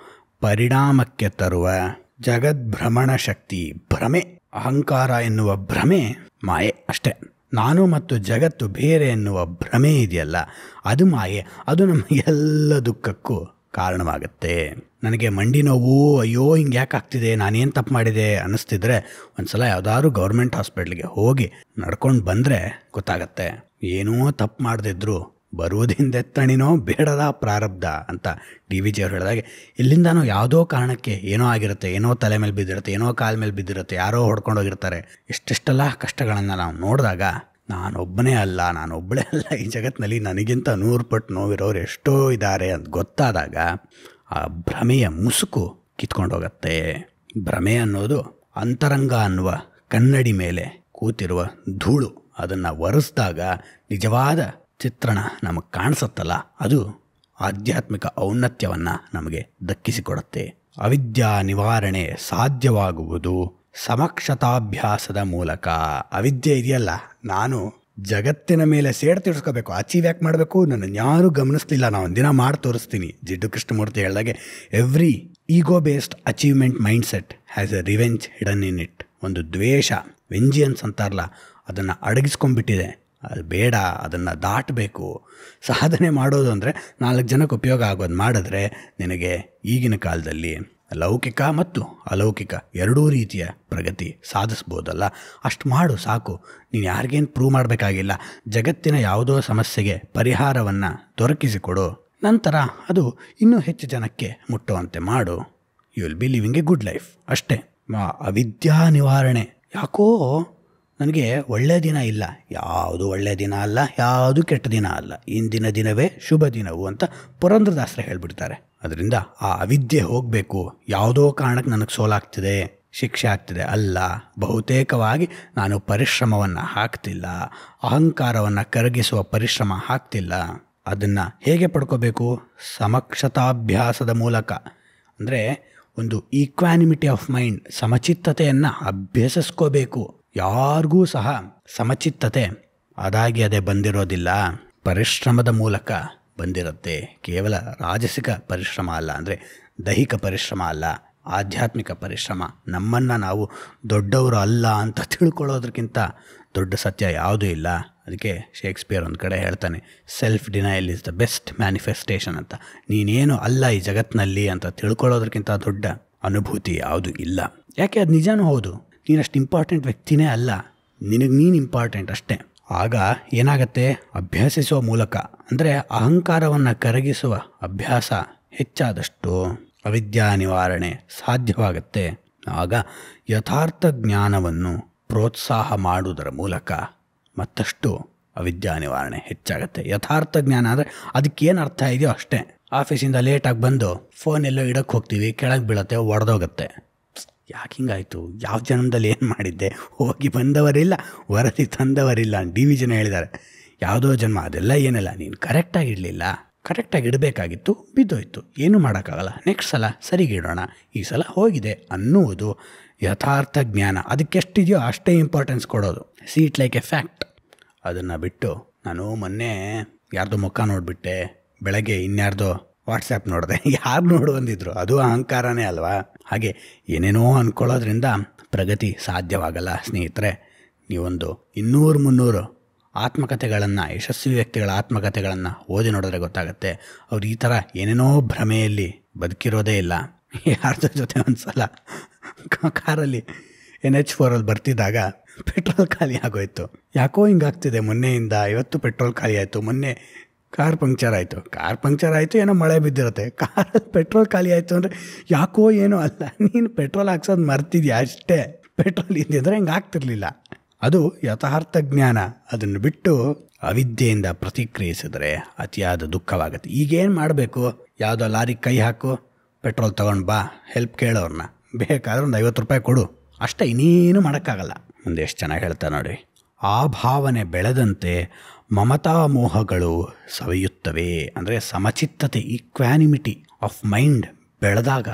ಪರಿಣಾಮಕ್ಕೆ ತರುವ ಜಗದ್ಭ್ರಮಣ ಶಕ್ತಿ ಭ್ರಮೆ ಅಹಂಕಾರ ಎನ್ನುವ ಭ್ರಮೆ ಮಾಯೆ ಅಷ್ಟೆ ನಾನು ಮತ್ತು ಜಗತ್ತು ಬೇರೆ ಎನ್ನುವ ಭ್ರಮೆ ಇದೆಯಲ್ಲ ಅದು ಮಾಯೆ ಅದು ನಮ್ಮ ಎಲ್ಲ ದುಃಖಕ್ಕೂ ಕಾರಣವಾಗುತ್ತೆ ನನಗೆ ಮಂಡಿ ನೋವು ಅಯ್ಯೋ ಹಿಂಗೆ ಯಾಕೆ ಆಗ್ತಿದೆ ನಾನೇನು ತಪ್ಪು ಮಾಡಿದೆ ಅನ್ನಿಸ್ತಿದ್ರೆ ಒಂದು ಸಲ ಯಾವುದಾದ್ರು ಗೌರ್ಮೆಂಟ್ ಹಾಸ್ಪಿಟ್ಲಿಗೆ ಹೋಗಿ ನಡ್ಕೊಂಡು ಬಂದರೆ ಗೊತ್ತಾಗತ್ತೆ ಏನೂ ತಪ್ಪು ಮಾಡದಿದ್ರು ಬರುವುದಿಂದೆತ್ತಣಿನೋ ಬೇಡದ ಪ್ರಾರಬ್ಧ ಅಂತ ಡಿ ವಿ ಜಿಯವ್ರು ಹೇಳಿದಾಗೆ ಇಲ್ಲಿಂದನೋ ಯಾವುದೋ ಕಾರಣಕ್ಕೆ ಏನೋ ಆಗಿರುತ್ತೆ ಏನೋ ತಲೆ ಮೇಲೆ ಬಿದ್ದಿರುತ್ತೆ ಏನೋ ಕಾಲ ಮೇಲೆ ಬಿದ್ದಿರುತ್ತೆ ಯಾರೋ ಹೊಡ್ಕೊಂಡು ಹೋಗಿರ್ತಾರೆ ಎಷ್ಟೆಷ್ಟೆಲ್ಲ ಕಷ್ಟಗಳನ್ನು ನಾವು ನೋಡಿದಾಗ ನಾನೊಬ್ಬನೇ ಅಲ್ಲ ನಾನೊಬ್ಬಳೇ ಅಲ್ಲ ಈ ಜಗತ್ತಿನಲ್ಲಿ ನನಗಿಂತ ನೂರು ಪಟ್ಟು ನೋವಿರೋರು ಎಷ್ಟೋ ಇದ್ದಾರೆ ಅಂತ ಗೊತ್ತಾದಾಗ ಆ ಭ್ರಮೆಯ ಮುಸುಕು ಕಿತ್ಕೊಂಡೋಗತ್ತೆ ಭ್ರಮೆ ಅನ್ನೋದು ಅಂತರಂಗ ಅನ್ನುವ ಕನ್ನಡಿ ಮೇಲೆ ಕೂತಿರುವ ಧೂಳು ಅದನ್ನು ಒರೆಸಿದಾಗ ನಿಜವಾದ ಚಿತ್ರಣ ನಮಗೆ ಕಾಣಿಸುತ್ತಲ್ಲ ಅದು ಆಧ್ಯಾತ್ಮಿಕ ಔನ್ನತ್ಯವನ್ನು ನಮಗೆ ದಕ್ಕಿಸಿಕೊಡುತ್ತೆ ಅವಿದ್ಯಾ ನಿವಾರಣೆ ಸಾಧ್ಯವಾಗುವುದು ಸಮಕ್ಷತಾಭ್ಯಾಸದ ಮೂಲಕ ಅವಿದ್ಯೆ ಇದೆಯಲ್ಲ ನಾನು ಜಗತ್ತಿನ ಮೇಲೆ ಸೇಡ್ ತಿಳ್ಸ್ಕೋಬೇಕು ಅಚೀವ್ ಯಾಕೆ ಮಾಡಬೇಕು ನನ್ನನ್ನು ಯಾರೂ ಗಮನಿಸ್ತಿಲ್ಲ ನಾನು ಒಂದಿನ ಮಾಡಿ ತೋರಿಸ್ತೀನಿ ಜಿಡ್ಡು ಕೃಷ್ಣಮೂರ್ತಿ ಹೇಳಿದಾಗೆ every ego based achievement mind set has a revenge hidden in it ಒಂದು ದ್ವೇಷ ವೆಂಜಿಯನ್ಸ್ ಅಂತಾರಲ್ಲ ಅದನ್ನು ಅಡಗಿಸ್ಕೊಂಡ್ಬಿಟ್ಟಿದೆ ಅದು ಬೇಡ ಅದನ್ನು ದಾಟಬೇಕು ಸಾಧನೆ ಮಾಡೋದು ಅಂದರೆ ನಾಲ್ಕು ಜನಕ್ಕೆ ಉಪಯೋಗ ಆಗೋದು ಮಾಡಿದ್ರೆ ನಿನಗೆ ಈಗಿನ ಕಾಲದಲ್ಲಿ ಲೌಕಿಕ ಮತ್ತು ಅಲೌಕಿಕ ಎರಡೂ ರೀತಿಯ ಪ್ರಗತಿ ಸಾಧಿಸ್ಬೋದಲ್ಲ ಅಷ್ಟು ಮಾಡು ಸಾಕು ನೀನು ಯಾರಿಗೇನು ಪ್ರೂವ್ ಮಾಡಬೇಕಾಗಿಲ್ಲ ಜಗತ್ತಿನ ಯಾವುದೋ ಸಮಸ್ಯೆಗೆ ಪರಿಹಾರವನ್ನು ದೊರಕಿಸಿಕೊಡು ನಂತರ ಅದು ಇನ್ನೂ ಹೆಚ್ಚು ಜನಕ್ಕೆ ಮುಟ್ಟುವಂತೆ ಮಾಡು you will be living a good life ಅಷ್ಟೇ ಅವಿದ್ಯಾ ನಿವಾರಣೆ ಯಾಕೋ ನನಗೆ ಒಳ್ಳೆಯ ದಿನ ಇಲ್ಲ ಯಾವುದು ಒಳ್ಳೆಯ ದಿನ ಅಲ್ಲ ಯಾವುದು ಕೆಟ್ಟ ದಿನ ಅಲ್ಲ ಇಂದಿನ ದಿನವೇ ಶುಭ ದಿನವು ಅಂತ ಪುರಂದ್ರದಾಸರ ಹೇಳ್ಬಿಡ್ತಾರೆ ಅದರಿಂದ ಆ ಅವಿದ್ಯೆ ಹೋಗಬೇಕು ಯಾವುದೋ ಕಾರಣಕ್ಕೆ ನನಗೆ ಸೋಲಾಗ್ತಿದೆ ಶಿಕ್ಷೆ ಆಗ್ತಿದೆ ಅಲ್ಲ ಬಹುತೇಕವಾಗಿ ನಾನು ಪರಿಶ್ರಮವನ್ನು ಹಾಕ್ತಿಲ್ಲ ಅಹಂಕಾರವನ್ನು ಕರಗಿಸುವ ಪರಿಶ್ರಮ ಹಾಕ್ತಿಲ್ಲ ಅದನ್ನು ಹೇಗೆ ಪಡ್ಕೋಬೇಕು ಸಮಕ್ಷತಾಭ್ಯಾಸದ ಮೂಲಕ ಅಂದರೆ ಒಂದು ಈಕ್ವಾನಿಮಿಟಿ ಆಫ್ ಮೈಂಡ್ ಸಮಚಿತ್ತತೆಯನ್ನು ಅಭ್ಯಸಿಸ್ಕೋಬೇಕು ಯಾರಿಗೂ ಸಹ ಸಮಚಿತ್ತತೆ ಅದಾಗಿ ಅದೇ ಬಂದಿರೋದಿಲ್ಲ ಪರಿಶ್ರಮದ ಮೂಲಕ ಬಂದಿರುತ್ತೆ ಕೇವಲ ರಾಜಸಿಕ ಪರಿಶ್ರಮ ಅಲ್ಲ ಅಂದರೆ ದೈಹಿಕ ಪರಿಶ್ರಮ ಅಲ್ಲ ಆಧ್ಯಾತ್ಮಿಕ ಪರಿಶ್ರಮ ನಮ್ಮನ್ನು ನಾವು ದೊಡ್ಡವರು ಅಲ್ಲ ಅಂತ ತಿಳ್ಕೊಳ್ಳೋದಕ್ಕಿಂತ ದೊಡ್ಡ ಸತ್ಯ ಯಾವುದೂ ಇಲ್ಲ ಅದಕ್ಕೆ ಶೇಕ್ಸ್ಪಿಯರ್ ಒಂದು ಕಡೆ ಹೇಳ್ತಾನೆ self denial is the best manifestation ಅಂತ ನೀನೇನು ಅಲ್ಲ ಈ ಜಗತ್ತಿನಲ್ಲಿ ಅಂತ ತಿಳ್ಕೊಳ್ಳೋದಕ್ಕಿಂತ ದೊಡ್ಡ ಅನುಭೂತಿ ಯಾವುದು ಇಲ್ಲ ಯಾಕೆ ಅದು ನಿಜಾನೂ ಹೌದು ನೀನಷ್ಟು ಇಂಪಾರ್ಟೆಂಟ್ ವ್ಯಕ್ತಿನೇ ಅಲ್ಲ ನಿನಗೆ ನೀನು ಇಂಪಾರ್ಟೆಂಟ್ ಅಷ್ಟೇ ಆಗ ಏನಾಗತ್ತೆ ಅಭ್ಯಸಿಸುವ ಮೂಲಕ ಅಂದರೆ ಅಹಂಕಾರವನ್ನು ಕರಗಿಸುವ ಅಭ್ಯಾಸ ಹೆಚ್ಚಾದಷ್ಟು ಅವಿದ್ಯಾ ನಿವಾರಣೆ ಸಾಧ್ಯವಾಗತ್ತೆ ಆಗ ಯಥಾರ್ಥ ಜ್ಞಾನವನ್ನು ಪ್ರೋತ್ಸಾಹ ಮಾಡುವುದರ ಮೂಲಕ ಮತ್ತಷ್ಟು ಅವಿದ್ಯಾ ನಿವಾರಣೆ ಹೆಚ್ಚಾಗುತ್ತೆ ಯಥಾರ್ಥ ಜ್ಞಾನ ಅಂದರೆ ಅದಕ್ಕೇನು ಅರ್ಥ ಇದೆಯೋ ಅಷ್ಟೇ ಆಫೀಸಿಂದ ಲೇಟಾಗಿ ಬಂದು ಫೋನ್ ಎಲ್ಲೋ ಇಡಕ್ಕೆ ಹೋಗ್ತೀವಿ ಕೆಳಗೆ ಬೀಳತ್ತೆ ಒಡೆದೋಗುತ್ತೆ ಯಾಕೆ ಹಿಂಗಾಯಿತು ಯಾವ ಜನ್ಮದಲ್ಲಿ ಏನು ಮಾಡಿದ್ದೆ ಹೋಗಿ ಬಂದವರಿಲ್ಲ ವರದಿ ತಂದವರಿಲ್ಲ ಡಿ ವಿ ಜನ ಹೇಳಿದ್ದಾರೆ ಯಾವುದೋ ಜನ್ಮ ಅದೆಲ್ಲ ಏನಿಲ್ಲ ನೀನು ಕರೆಕ್ಟಾಗಿ ಇಡಲಿಲ್ಲ ಕರೆಕ್ಟಾಗಿ ಇಡಬೇಕಾಗಿತ್ತು ಬಿದ್ದೋಯ್ತು ಏನೂ ಮಾಡೋಕ್ಕಾಗಲ್ಲ ನೆಕ್ಸ್ಟ್ ಸಲ ಸರಿಗಿಡೋಣ ಈ ಸಲ ಹೋಗಿದೆ ಅನ್ನುವುದು ಯಥಾರ್ಥ ಜ್ಞಾನ ಅದಕ್ಕೆಷ್ಟಿದೆಯೋ ಅಷ್ಟೇ ಇಂಪಾರ್ಟೆನ್ಸ್ ಕೊಡೋದು ಸೀಟ್ ಲೈಕ್ ಎ ಫ್ಯಾಕ್ಟ್ ಅದನ್ನು ಬಿಟ್ಟು ನಾನು ಮೊನ್ನೆ ಯಾರ್ದೋ ಮುಖ ನೋಡಿಬಿಟ್ಟೆ ಬೆಳಗ್ಗೆ ಇನ್ಯಾರ್ದೋ ವಾಟ್ಸಪ್ ನೋಡಿದೆ ಯಾರು ನೋಡು ಬಂದಿದ್ರು ಅದು ಅಹಂಕಾರನೇ ಅಲ್ವಾ ಹಾಗೆ ಏನೇನೋ ಅಂದ್ಕೊಳ್ಳೋದ್ರಿಂದ ಪ್ರಗತಿ ಸಾಧ್ಯವಾಗಲ್ಲ ಸ್ನೇಹಿತರೆ ನೀವೊಂದು ಇನ್ನೂರು ಮುನ್ನೂರು ಆತ್ಮಕಥೆಗಳನ್ನು ಯಶಸ್ವಿ ವ್ಯಕ್ತಿಗಳ ಆತ್ಮಕಥೆಗಳನ್ನು ಓದಿ ನೋಡಿದ್ರೆ ಗೊತ್ತಾಗುತ್ತೆ ಅವ್ರು ಈ ಥರ ಏನೇನೋ ಭ್ರಮೆಯಲ್ಲಿ ಬದುಕಿರೋದೇ ಇಲ್ಲ ಯಾರ್ದ್ರ ಜೊತೆ ಒಂದು ಸಲ ಕಾರಲ್ಲಿ ಎನ್ ಎಚ್ ಫೋರಲ್ಲಿ ಬರ್ತಿದ್ದಾಗ ಪೆಟ್ರೋಲ್ ಖಾಲಿ ಆಗೋಯ್ತು ಯಾಕೋ ಹಿಂಗಾಗ್ತಿದೆ ಮೊನ್ನೆಯಿಂದ ಇವತ್ತು ಪೆಟ್ರೋಲ್ ಖಾಲಿ ಆಯಿತು ಮೊನ್ನೆ ಕಾರ್ ಪಂಕ್ಚರ್ ಆಯಿತು ಕಾರ್ ಪಂಕ್ಚರ್ ಆಯಿತು ಏನೋ ಮಳೆ ಬಿದ್ದಿರುತ್ತೆ ಕಾರಲ್ಲಿ ಪೆಟ್ರೋಲ್ ಖಾಲಿ ಆಯಿತು ಅಂದರೆ ಯಾಕೋ ಏನೋ ಅಲ್ಲ ನೀನು ಪೆಟ್ರೋಲ್ ಹಾಕ್ಸೋದು ಮರ್ತಿದ್ಯಾ ಅಷ್ಟೇ ಪೆಟ್ರೋಲ್ ಇದ್ದಿದ್ರೆ ಹಿಂಗೆ ಆಗ್ತಿರ್ಲಿಲ್ಲ ಅದು ಯಥಾರ್ಥ ಜ್ಞಾನ ಅದನ್ನು ಬಿಟ್ಟು ಅವಿದ್ಯೆಯಿಂದ ಪ್ರತಿಕ್ರಿಯಿಸಿದ್ರೆ ಅತಿಯಾದ ದುಃಖವಾಗುತ್ತೆ ಈಗೇನು ಮಾಡಬೇಕು ಯಾವುದೋ ಲಾರಿಗೆ ಕೈ ಹಾಕು ಪೆಟ್ರೋಲ್ ತೊಗೊಂಡು ಬಾ ಹೆಲ್ಪ್ ಕೇಳೋರನ್ನ ಬೇಕಾದ್ರೆ ಒಂದು ಐವತ್ತು ರೂಪಾಯಿ ಕೊಡು ಅಷ್ಟೇ ಇನ್ನೇನು ಮಾಡೋಕ್ಕಾಗಲ್ಲ ಮುಂದೆ ಎಷ್ಟು ಚೆನ್ನಾಗಿ ಹೇಳ್ತಾ ನೋಡಿ ಆ ಭಾವನೆ ಬೆಳೆದಂತೆ ಮಮತಾ ಮೋಹಗಳು ಸವೆಯುತ್ತವೆ ಅಂದರೆ ಸಮಚಿತ್ತತೆ ಈಕ್ವಾನಿಮಿಟಿ ಆಫ್ ಮೈಂಡ್ ಬೆಳೆದಾಗ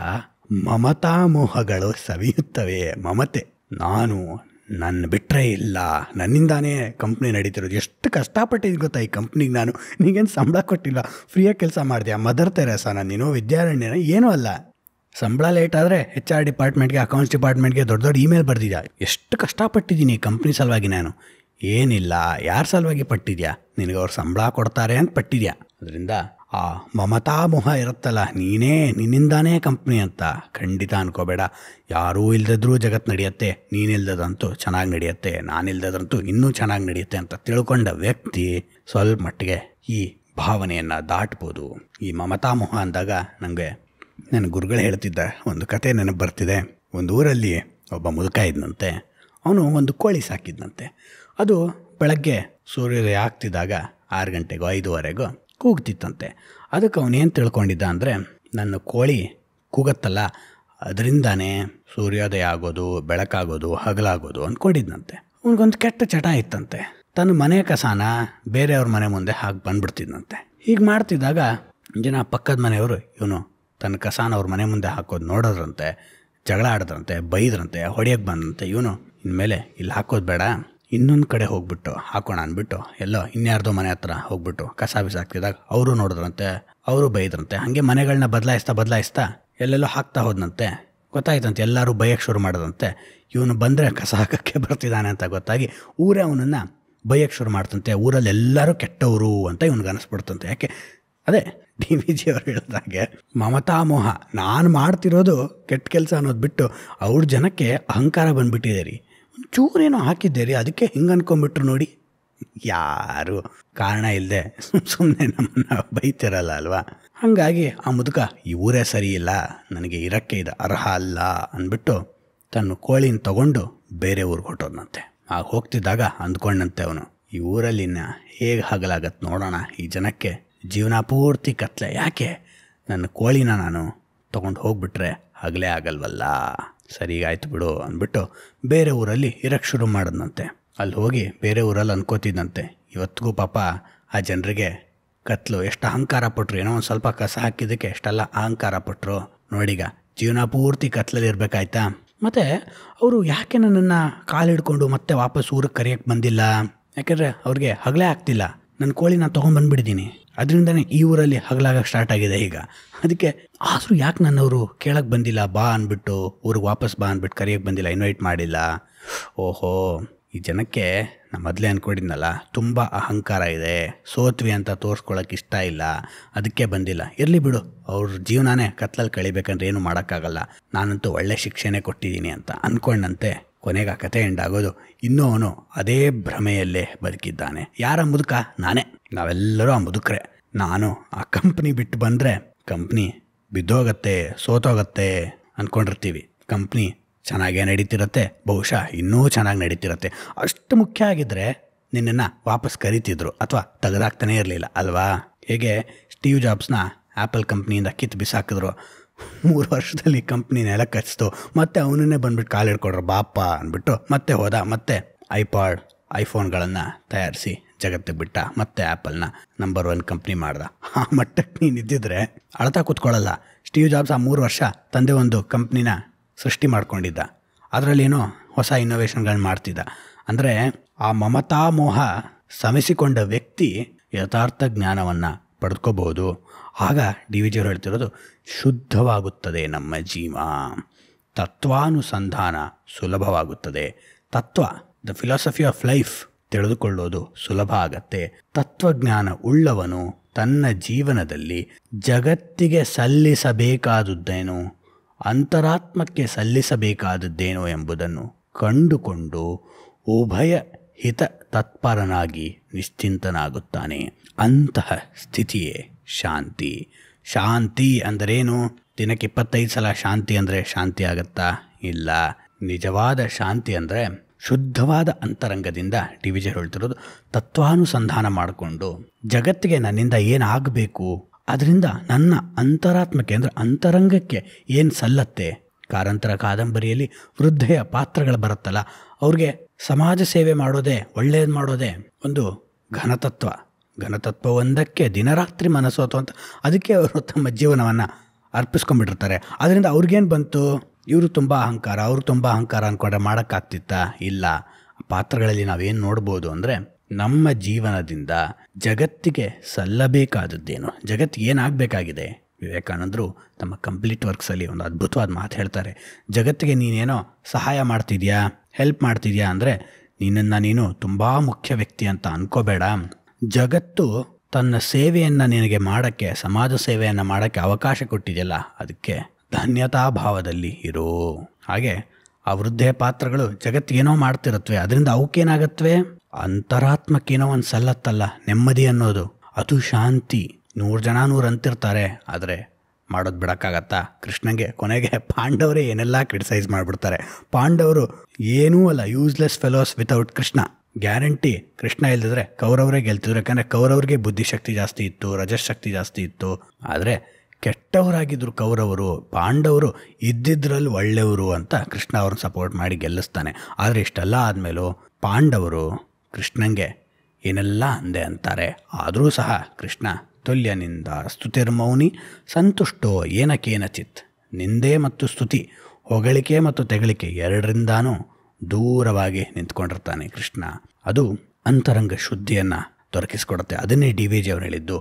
ಮಮತಾ ಮೋಹಗಳು ಸವಿಯುತ್ತವೆ ಮಮತೆ ನಾನು ನನ್ನ ಬಿಟ್ಟರೆ ಇಲ್ಲ ನನ್ನಿಂದಾನೇ ಕಂಪ್ನಿ ನಡೀತಿರೋದು ಎಷ್ಟು ಕಷ್ಟಪಟ್ಟಿದ್ದು ಗೊತ್ತಾ ಈ ಕಂಪ್ನಿಗೆ ನಾನು ನೀಗೇನು ಸಂಬಳ ಕೊಟ್ಟಿಲ್ಲ ಫ್ರೀಯಾಗಿ ಕೆಲಸ ಮಾಡಿದೆ ಮದರ್ ತೆರೇಸನ ನೀನು ವಿದ್ಯಾರಣ್ಯನ ಏನೂ ಅಲ್ಲ ಸಂಬಳ ಲೇಟ್ ಆದರೆ ಎಚ್ ಆರ್ ಡಿಪಾರ್ಟ್ಮೆಂಟ್ಗೆ ಅಕೌಂಟ್ಸ್ ಡಿಪಾರ್ಟ್ಮೆಂಟ್ಗೆ ದೊಡ್ಡ ದೊಡ್ಡ ಇಮೇಲ್ ಬರ್ದಿದ್ಯಾ ಎಷ್ಟು ಕಷ್ಟಪಟ್ಟಿದ್ದೀನಿ ಕಂಪ್ನಿ ಸಲುವಾಗಿ ನಾನು ಏನಿಲ್ಲ ಯಾರ ಸಲುವಾಗಿ ಪಟ್ಟಿದ್ಯಾ ನಿನಗೆ ಅವ್ರು ಸಂಬಳ ಕೊಡ್ತಾರೆ ಅಂತ ಪಟ್ಟಿದ್ಯಾ ಅದರಿಂದ ಆ ಮಮತಾ ಮೊಹ ಇರುತ್ತಲ್ಲ ನೀನೇ ನಿನ್ನಿಂದಾನೇ ಕಂಪ್ನಿ ಅಂತ ಖಂಡಿತ ಅನ್ಕೋಬೇಡ ಯಾರೂ ಇಲ್ದಿದ್ರೂ ಜಗತ್ತು ನಡೆಯುತ್ತೆ ನೀನಿಲ್ದದಂತೂ ಚೆನ್ನಾಗಿ ನಡೆಯುತ್ತೆ ನಾನಿಲ್ದದಂತೂ ಇನ್ನೂ ಚೆನ್ನಾಗಿ ನಡೆಯುತ್ತೆ ಅಂತ ತಿಳ್ಕೊಂಡ ವ್ಯಕ್ತಿ ಸ್ವಲ್ಪ ಮಟ್ಟಿಗೆ ಈ ಭಾವನೆಯನ್ನು ದಾಟ್ಬೋದು ಈ ಮಮತಾ ಮೊಹ ಅಂದಾಗ ನನಗೆ ನನ್ನ ಗುರುಗಳು ಹೇಳ್ತಿದ್ದ ಒಂದು ಕತೆ ನೆನಪು ಬರ್ತಿದೆ ಒಂದು ಊರಲ್ಲಿ ಒಬ್ಬ ಮುದುಕ ಇದ್ನಂತೆ ಅವನು ಒಂದು ಕೋಳಿ ಸಾಕಿದ್ನಂತೆ ಅದು ಬೆಳಗ್ಗೆ ಸೂರ್ಯೋದಯ ಆಗ್ತಿದ್ದಾಗ ಆರು ಗಂಟೆಗೋ ಐದುವರೆಗೋ ಕೂಗ್ತಿತ್ತಂತೆ ಅದಕ್ಕೆ ಅವನೇನು ತಿಳ್ಕೊಂಡಿದ್ದ ಅಂದರೆ ನನ್ನ ಕೋಳಿ ಕೂಗತ್ತಲ್ಲ ಅದರಿಂದಾನೇ ಸೂರ್ಯೋದಯ ಆಗೋದು ಬೆಳಕಾಗೋದು ಹಗಲಾಗೋದು ಅಂದ್ಕೊಂಡಿದ್ನಂತೆ ಅವನಿಗೊಂದು ಕೆಟ್ಟ ಚಟ ಇತ್ತಂತೆ ತನ್ನ ಮನೆ ಕಸಾನ ಬೇರೆಯವ್ರ ಮನೆ ಮುಂದೆ ಹಾಕಿ ಬಂದ್ಬಿಡ್ತಿದ್ನಂತೆ ಹೀಗೆ ಮಾಡ್ತಿದ್ದಾಗ ಜನ ಪಕ್ಕದ ಮನೆಯವರು ಇವನು ತನ್ನ ಕಸಾನ ಅವ್ರ ಮನೆ ಮುಂದೆ ಹಾಕೋದು ನೋಡೋದ್ರಂತೆ ಜಗಳ ಆಡಿದ್ರಂತೆ ಬೈದ್ರಂತೆ ಹೊಡೆಯೋಕ್ಕೆ ಬಂದಂತೆ ಇವನು ಇನ್ಮೇಲೆ ಇಲ್ಲಿ ಹಾಕೋದು ಬೇಡ ಇನ್ನೊಂದು ಕಡೆ ಹೋಗ್ಬಿಟ್ಟು ಹಾಕೋಣ ಅಂದ್ಬಿಟ್ಟು ಎಲ್ಲೋ ಇನ್ಯಾರ್ದೋ ಮನೆ ಹತ್ರ ಹೋಗ್ಬಿಟ್ಟು ಕಸ ಬಿಸಾಕ್ತಿದಾಗ ಅವರು ನೋಡಿದ್ರಂತೆ ಅವರು ಬೈದ್ರಂತೆ ಹಾಗೆ ಮನೆಗಳನ್ನ ಬದಲಾಯಿಸ್ತಾ ಬದಲಾಯಿಸ್ತಾ ಎಲ್ಲೆಲ್ಲೋ ಹಾಕ್ತಾ ಹೋದ್ನಂತೆ ಗೊತ್ತಾಯ್ತಂತೆ ಎಲ್ಲರೂ ಬೈಯಕ್ಕೆ ಶುರು ಮಾಡಿದಂತೆ ಇವನು ಬಂದರೆ ಕಸ ಹಾಕೋಕ್ಕೆ ಬರ್ತಿದ್ದಾನೆ ಅಂತ ಗೊತ್ತಾಗಿ ಊರೇ ಅವನನ್ನು ಬೈಯಕ್ಕೆ ಶುರು ಮಾಡ್ತಂತೆ ಊರಲ್ಲಿ ಎಲ್ಲರೂ ಕೆಟ್ಟವರು ಅಂತ ಇವ್ನಿಗೆ ಅನಿಸ್ಬಿಡ್ತಂತೆ ಯಾಕೆ ಅದೇ ಡಿ ವಿ ಜಿ ಅವ್ರು ಹೇಳಿದಾಗೆ ಮಮತಾ ಮೋಹ ನಾನು ಮಾಡ್ತಿರೋದು ಕೆಟ್ಟ ಕೆಲಸ ಅನ್ನೋದು ಬಿಟ್ಟು ಅವ್ರ ಜನಕ್ಕೆ ಅಹಂಕಾರ ಬಂದ್ಬಿಟ್ಟಿದೆ ರೀ ಚೂರೇನೋ ಹಾಕಿದ್ದೆ ರೀ ಅದಕ್ಕೆ ಹಿಂಗೆ ಅನ್ಕೊಂಬಿಟ್ರು ನೋಡಿ ಯಾರು ಕಾರಣ ಇಲ್ಲದೆ ಸುಮ್ಮ ಸುಮ್ಮನೆ ನಮ್ಮನ್ನ ಬೈತಿರಲ್ಲ ಅಲ್ವಾ ಹಾಗಾಗಿ ಆ ಮುದುಕ ಈ ಊರೇ ಸರಿ ಇಲ್ಲ ನನಗೆ ಇರಕ್ಕೆ ಇದು ಅರ್ಹ ಅಲ್ಲ ಅಂದ್ಬಿಟ್ಟು ತನ್ನ ಕೋಳಿನ ತಗೊಂಡು ಬೇರೆ ಊರಿಗೆ ಹೊಟ್ಟೋದ್ನಂತೆ ಆಗ ಹೋಗ್ತಿದ್ದಾಗ ಅಂದ್ಕೊಂಡಂತೆ ಅವನು ಈ ಊರಲ್ಲಿ ಇನ್ನು ಹೇಗೆ ಹಗಲಾಗತ್ತೆ ನೋಡೋಣ ಈ ಜನಕ್ಕೆ ಜೀವನ ಪೂರ್ತಿ ಕತ್ಲೆ ಯಾಕೆ ನನ್ನ ಕೋಳಿನ ನಾನು ತೊಗೊಂಡು ಹೋಗ್ಬಿಟ್ರೆ ಹಗಲೇ ಆಗಲ್ವಲ್ಲ ಸರಿಗಾಯ್ತು ಬಿಡು ಅಂದ್ಬಿಟ್ಟು ಬೇರೆ ಊರಲ್ಲಿ ಇರಕ್ಕೆ ಶುರು ಮಾಡಿದ್ನಂತೆ ಅಲ್ಲಿ ಹೋಗಿ ಬೇರೆ ಊರಲ್ಲಿ ಅನ್ಕೋತಿದ್ದಂತೆ ಇವತ್ತಿಗೂ ಪಾಪ ಆ ಜನರಿಗೆ ಕತ್ಲು ಎಷ್ಟು ಅಹಂಕಾರ ಪಟ್ಟರು ಏನೋ ಒಂದು ಸ್ವಲ್ಪ ಕಸ ಹಾಕಿದ್ದಕ್ಕೆ ಎಷ್ಟೆಲ್ಲ ಅಹಂಕಾರ ಪಟ್ಟರು ನೋಡೀಗ ಜೀವನ ಪೂರ್ತಿ ಕತ್ಲಲ್ಲಿ ಇರಬೇಕಾಯ್ತಾ ಮತ್ತು ಅವರು ಯಾಕೆ ನನ್ನನ್ನು ಕಾಲು ಹಿಡ್ಕೊಂಡು ಮತ್ತೆ ವಾಪಸ್ ಊರಿಗೆ ಕರೆಯೋಕ್ಕೆ ಬಂದಿಲ್ಲ ಯಾಕೆಂದರೆ ಅವ್ರಿಗೆ ಹಗಲೇ ಆಗ್ತಿಲ್ಲ ನನ್ನ ಕೋಳಿ ನಾನು ತೊಗೊಂಬಂದ್ಬಿಟ್ಟಿದ್ದೀನಿ ಅದರಿಂದನೇ ಈ ಊರಲ್ಲಿ ಹಗಲಾಗಕ್ಕೆ ಸ್ಟಾರ್ಟ್ ಆಗಿದೆ ಈಗ ಅದಕ್ಕೆ ಆದರೂ ಯಾಕೆ ನನ್ನವರು ಕೇಳಕ್ಕೆ ಬಂದಿಲ್ಲ ಬಾ ಅಂದ್ಬಿಟ್ಟು ಊರಿಗೆ ವಾಪಸ್ ಬಾ ಅಂದ್ಬಿಟ್ಟು ಕರೆಯೋಕ್ಕೆ ಬಂದಿಲ್ಲ ಇನ್ವೈಟ್ ಮಾಡಿಲ್ಲ ಓಹೋ ಈ ಜನಕ್ಕೆ ನಾ ಮೊದಲೇ ಅಂದ್ಕೊಂಡಿದ್ನಲ್ಲ ತುಂಬ ಅಹಂಕಾರ ಇದೆ ಸೋತ್ವಿ ಅಂತ ತೋರಿಸ್ಕೊಳ್ಳೋಕೆ ಇಷ್ಟ ಇಲ್ಲ ಅದಕ್ಕೆ ಬಂದಿಲ್ಲ ಇರಲಿ ಬಿಡು ಅವ್ರ ಜೀವನನೇ ಕತ್ಲಲ್ಲಿ ಕಳಿಬೇಕಂದ್ರೆ ಏನು ಮಾಡೋಕ್ಕಾಗಲ್ಲ ನಾನಂತೂ ಒಳ್ಳೆ ಶಿಕ್ಷೆನೇ ಕೊಟ್ಟಿದ್ದೀನಿ ಅಂತ ಅಂದ್ಕೊಂಡಂತೆ ಕೊನೆಗೆ ಆ ಕತೆ ಎಂಡಾಗೋದು ಇನ್ನೂ ಅವನು ಅದೇ ಭ್ರಮೆಯಲ್ಲೇ ಬದುಕಿದ್ದಾನೆ ಯಾರ ಮುದುಕ ನಾನೇ ನಾವೆಲ್ಲರೂ ಆ ಮುದುಕರೆ ನಾನು ಆ ಕಂಪ್ನಿ ಬಿಟ್ಟು ಬಂದರೆ ಕಂಪ್ನಿ ಬಿದ್ದೋಗತ್ತೆ ಸೋತೋಗತ್ತೆ ಅಂದ್ಕೊಂಡಿರ್ತೀವಿ ಕಂಪ್ನಿ ಚೆನ್ನಾಗೇ ನಡೀತಿರತ್ತೆ ಬಹುಶಃ ಇನ್ನೂ ಚೆನ್ನಾಗಿ ನಡೀತಿರತ್ತೆ ಅಷ್ಟು ಮುಖ್ಯ ಆಗಿದ್ದರೆ ನಿನ್ನನ್ನು ವಾಪಸ್ ಕರಿತಿದ್ರು ಅಥವಾ ತೆಗೆದಾಕ್ತಾನೇ ಇರಲಿಲ್ಲ ಅಲ್ವಾ ಹೇಗೆ ಸ್ಟೀವ್ ಜಾಬ್ಸ್ನ ಆ್ಯಪಲ್ ಕಂಪ್ನಿಯಿಂದ ಕಿತ್ತು ಬಿಸಾಕಿದ್ರು ಮೂರು ವರ್ಷದಲ್ಲಿ ಕಂಪ್ನಿ ನೆಲ ಕಚ್ಚಿತು ಮತ್ತೆ ಅವನನ್ನೇ ಬಂದ್ಬಿಟ್ಟು ಕಾಲು ಹಿಡ್ಕೊಡ್ರು ಬಾಪ ಅಂದ್ಬಿಟ್ಟು ಮತ್ತೆ ಹೋದ ಮತ್ತೆ ಐಪಾಡ್ ಐಫೋನ್ಗಳನ್ನು ತಯಾರಿಸಿ ಜಗತ್ತಿಗೆ ಬಿಟ್ಟ ಮತ್ತೆ ಆ್ಯಪಲ್ನ ನಂಬರ್ ಒನ್ ಕಂಪ್ನಿ ಮಾಡ್ದ ಆ ಮಟ್ಟಕ್ಕೆ ನೀನು ಇದ್ದಿದ್ರೆ ಅಳ್ತಾ ಕೂತ್ಕೊಳ್ಳಲ್ಲ ಸ್ಟೀವ್ ಜಾಬ್ಸ್ ಆ ಮೂರು ವರ್ಷ ತಂದೆ ಒಂದು ಕಂಪ್ನಿನ ಸೃಷ್ಟಿ ಮಾಡ್ಕೊಂಡಿದ್ದ ಅದರಲ್ಲೇನೋ ಹೊಸ ಇನ್ನೋವೇಷನ್ಗಳನ್ನ ಮಾಡ್ತಿದ್ದ ಅಂದರೆ ಆ ಮಮತಾ ಮೋಹ ಸಮಿಸಿಕೊಂಡ ವ್ಯಕ್ತಿ ಯಥಾರ್ಥ ಜ್ಞಾನವನ್ನು ಪಡೆದುಕೋಬಹುದು ಆಗ ಡಿ ವಿ ಜಿಯವರು ಹೇಳ್ತಿರೋದು ಶುದ್ಧವಾಗುತ್ತದೆ ನಮ್ಮ ಜೀವ ತತ್ವಾನುಸಂಧಾನ ಸುಲಭವಾಗುತ್ತದೆ ತತ್ವ ದ ಫಿಲಾಸಫಿ ಆಫ್ ಲೈಫ್ ತಿಳಿದುಕೊಳ್ಳೋದು ಸುಲಭ ಆಗತ್ತೆ ತತ್ವಜ್ಞಾನ ಉಳ್ಳವನು ತನ್ನ ಜೀವನದಲ್ಲಿ ಜಗತ್ತಿಗೆ ಸಲ್ಲಿಸಬೇಕಾದುದ್ದೇನು ಅಂತರಾತ್ಮಕ್ಕೆ ಸಲ್ಲಿಸಬೇಕಾದದ್ದೇನು ಎಂಬುದನ್ನು ಕಂಡುಕೊಂಡು ಉಭಯ ಹಿತ ತತ್ಪರನಾಗಿ ನಿಶ್ಚಿಂತನಾಗುತ್ತಾನೆ ಅಂತಹ ಸ್ಥಿತಿಯೇ ಶಾಂತಿ ಶಾಂತಿ ಅಂದರೇನು ದಿನಕ್ಕೆ ಇಪ್ಪತ್ತೈದು ಸಲ ಶಾಂತಿ ಅಂದರೆ ಶಾಂತಿ ಆಗತ್ತಾ ಇಲ್ಲ ನಿಜವಾದ ಶಾಂತಿ ಅಂದರೆ ಶುದ್ಧವಾದ ಅಂತರಂಗದಿಂದ ಡಿ ವಿಜಿ ಹೇಳ್ತಿರೋದು ತತ್ವಾನುಸಂಧಾನ ಮಾಡಿಕೊಂಡು ಜಗತ್ತಿಗೆ ನನ್ನಿಂದ ಏನಾಗಬೇಕು ಅದರಿಂದ ನನ್ನ ಅಂತರಾತ್ಮಕ್ಕೆ ಅಂದರೆ ಅಂತರಂಗಕ್ಕೆ ಏನು ಸಲ್ಲತ್ತೆ ಕಾರಂತರ ಕಾದಂಬರಿಯಲ್ಲಿ ವೃದ್ಧೆಯ ಪಾತ್ರಗಳು ಬರುತ್ತಲ್ಲ ಅವ್ರಿಗೆ ಸಮಾಜ ಸೇವೆ ಮಾಡೋದೇ ಒಳ್ಳೇದು ಮಾಡೋದೇ ಒಂದು ಘನತತ್ವ ಘನತತ್ವ ಒಂದಕ್ಕೆ ದಿನರಾತ್ರಿ ಮನಸ್ಸೋತು ಅಂತ ಅದಕ್ಕೆ ಅವರು ತಮ್ಮ ಜೀವನವನ್ನು ಅರ್ಪಿಸ್ಕೊಂಡ್ಬಿಟ್ಟಿರ್ತಾರೆ ಅದರಿಂದ ಅವ್ರಿಗೇನು ಬಂತು ಇವರು ತುಂಬ ಅಹಂಕಾರ ಅವರು ತುಂಬ ಅಹಂಕಾರ ಅಂದ್ಕೊಂಡ್ರೆ ಮಾಡೋಕ್ಕಾಗ್ತಿತ್ತಾ ಇಲ್ಲ ಪಾತ್ರಗಳಲ್ಲಿ ನಾವೇನು ನೋಡ್ಬೋದು ಅಂದರೆ ನಮ್ಮ ಜೀವನದಿಂದ ಜಗತ್ತಿಗೆ ಸಲ್ಲಬೇಕಾದದ್ದೇನು ಜಗತ್ತಿಗೆ ಏನಾಗಬೇಕಾಗಿದೆ ವಿವೇಕಾನಂದರು ತಮ್ಮ ಕಂಪ್ಲೀಟ್ ವರ್ಕ್ಸಲ್ಲಿ ಒಂದು ಅದ್ಭುತವಾದ ಮಾತು ಹೇಳ್ತಾರೆ ಜಗತ್ತಿಗೆ ನೀನೇನೋ ಸಹಾಯ ಮಾಡ್ತಿದ್ಯಾ ಹೆಲ್ಪ್ ಮಾಡ್ತಿದ್ಯಾ ಅಂದರೆ ನಿನ್ನನ್ನು ನೀನು ತುಂಬ ಮುಖ್ಯ ವ್ಯಕ್ತಿ ಅಂತ ಅನ್ಕೋಬೇಡ ಜಗತ್ತು ತನ್ನ ಸೇವೆಯನ್ನು ನಿನಗೆ ಮಾಡೋಕ್ಕೆ ಸಮಾಜ ಸೇವೆಯನ್ನು ಮಾಡೋಕ್ಕೆ ಅವಕಾಶ ಕೊಟ್ಟಿದೆಯಲ್ಲ ಅದಕ್ಕೆ ಧನ್ಯತಾ ಭಾವದಲ್ಲಿ ಇರೋ ಹಾಗೆ ಆ ವೃದ್ಧೆ ಪಾತ್ರಗಳು ಜಗತ್ತಿಗೇನೋ ಮಾಡ್ತಿರತ್ವೆ ಅದರಿಂದ ಅವಕ್ಕೇನಾಗತ್ವೆ ಅಂತರಾತ್ಮಕ್ಕೇನೋ ಒಂದು ಸಲ್ಲತ್ತಲ್ಲ ನೆಮ್ಮದಿ ಅನ್ನೋದು ಅದು ಶಾಂತಿ ನೂರು ಜನ ನೂರು ಅಂತಿರ್ತಾರೆ ಆದರೆ ಮಾಡೋದು ಬಿಡೋಕ್ಕಾಗತ್ತಾ ಕೃಷ್ಣಂಗೆ ಕೊನೆಗೆ ಪಾಂಡವರೇ ಏನೆಲ್ಲ ಕ್ರಿಟಿಸೈಸ್ ಮಾಡಿಬಿಡ್ತಾರೆ ಪಾಂಡವರು ಏನೂ ಅಲ್ಲ useless fellows without Krishna guarantee Krishna ಇಲ್ದಿದ್ರೆ ಕೌರವರೇ ಗೆಲ್ತಿದ್ರು ಯಾಕಂದರೆ ಕೌರವ್ರಿಗೆ ಬುದ್ಧಿಶಕ್ತಿ ಜಾಸ್ತಿ ಇತ್ತು ರಜಶಕ್ತಿ ಜಾಸ್ತಿ ಇತ್ತು ಆದರೆ ಕೆಟ್ಟವರಾಗಿದ್ದರು ಕೌರವರು ಪಾಂಡವರು ಇದ್ದಿದ್ರಲ್ಲಿ ಒಳ್ಳೆಯವರು ಅಂತ ಕೃಷ್ಣ ಅವ್ರನ್ನ ಸಪೋರ್ಟ್ ಮಾಡಿ ಗೆಲ್ಲಿಸ್ತಾನೆ ಆದರೆ ಇಷ್ಟೆಲ್ಲ ಆದಮೇಲೂ ಪಾಂಡವರು ಕೃಷ್ಣಂಗೆ ಏನೆಲ್ಲ ಅಂದೆ ಅಂತಾರೆ ಆದರೂ ಸಹ ಕೃಷ್ಣ ತುಲ್ಯನಿಂದ ಸ್ತುತಿರ್ಮೌನಿ ಸಂತುಷ್ಟೋ ಏನಕೇನಚಿತ್ ನಿಂದೆ ಮತ್ತು ಸ್ತುತಿ ಹೊಗಳಿಕೆ ಮತ್ತು ತೆಗಳಿಕೆ ಎರಡರಿಂದಾನೂ ದೂರವಾಗಿ ನಿಂತ್ಕೊಂಡಿರ್ತಾನೆ ಕೃಷ್ಣ ಅದು ಅಂತರಂಗ ಶುದ್ಧಿಯನ್ನು ದೊರಕಿಸ್ಕೊಡುತ್ತೆ ಅದನ್ನೇ ಡಿ ವಿ ಜಿ ಅವ್ರು ಹೇಳಿದ್ದು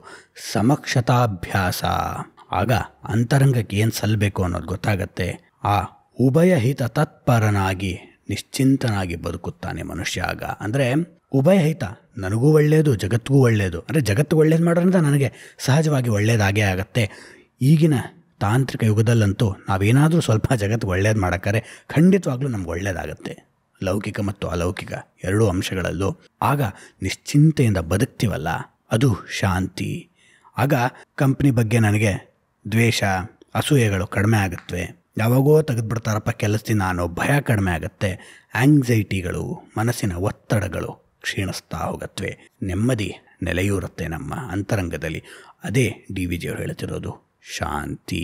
ಸಮಕ್ಷತಾಭ್ಯಾಸ ಆಗ ಅಂತರಂಗಕ್ಕೆ ಏನು ಸಲ್ಲಬೇಕು ಅನ್ನೋದು ಗೊತ್ತಾಗತ್ತೆ ಆ ಉಭಯ ಹಿತ ತತ್ಪರನಾಗಿ ನಿಶ್ಚಿಂತನಾಗಿ ಬದುಕುತ್ತಾನೆ ಮನುಷ್ಯ ಆಗ ಅಂದರೆ ಉಭಯ ಹಿತ ನನಗೂ ಒಳ್ಳೆಯದು ಜಗತ್ತಿಗೂ ಒಳ್ಳೆಯದು ಅಂದರೆ ಜಗತ್ತು ಒಳ್ಳೇದು ಮಾಡೋದ್ರಿಂದ ನನಗೆ ಸಹಜವಾಗಿ ಒಳ್ಳೆಯದಾಗೇ ಆಗತ್ತೆ ಈಗಿನ ತಾಂತ್ರಿಕ ಯುಗದಲ್ಲಂತೂ ನಾವೇನಾದರೂ ಸ್ವಲ್ಪ ಜಗತ್ತು ಒಳ್ಳೇದು ಮಾಡೋಕ್ಕಾರೆ ಖಂಡಿತವಾಗ್ಲೂ ನಮ್ಗೆ ಒಳ್ಳೆಯದಾಗತ್ತೆ ಲೌಕಿಕ ಮತ್ತು ಅಲೌಕಿಕ ಎರಡೂ ಅಂಶಗಳಲ್ಲೂ ಆಗ ನಿಶ್ಚಿಂತೆಯಿಂದ ಬದುಕ್ತೀವಲ್ಲ ಅದು ಶಾಂತಿ ಆಗ ಕಂಪ್ನಿ ಬಗ್ಗೆ ನನಗೆ ದ್ವೇಷ ಅಸೂಯೆಗಳು ಕಡಿಮೆ ಆಗುತ್ತವೆ ಯಾವಾಗೋ ತೆಗೆದುಬಿಡ್ತಾರಪ್ಪ ಕೆಲಸದಿಂದ ಅನ್ನೋ ಭಯ ಕಡಿಮೆ ಆಗುತ್ತೆ ಆಂಗ್ಸೈಟಿಗಳು ಮನಸ್ಸಿನ ಒತ್ತಡಗಳು ಕ್ಷೀಣಿಸ್ತಾ ಹೋಗತ್ವೆ ನೆಮ್ಮದಿ ನೆಲೆಯೂರುತ್ತೆ ನಮ್ಮ ಅಂತರಂಗದಲ್ಲಿ ಅದೇ ಡಿ ವಿ ಜಿಯವರು ಹೇಳ್ತಿರೋದು ಶಾಂತಿ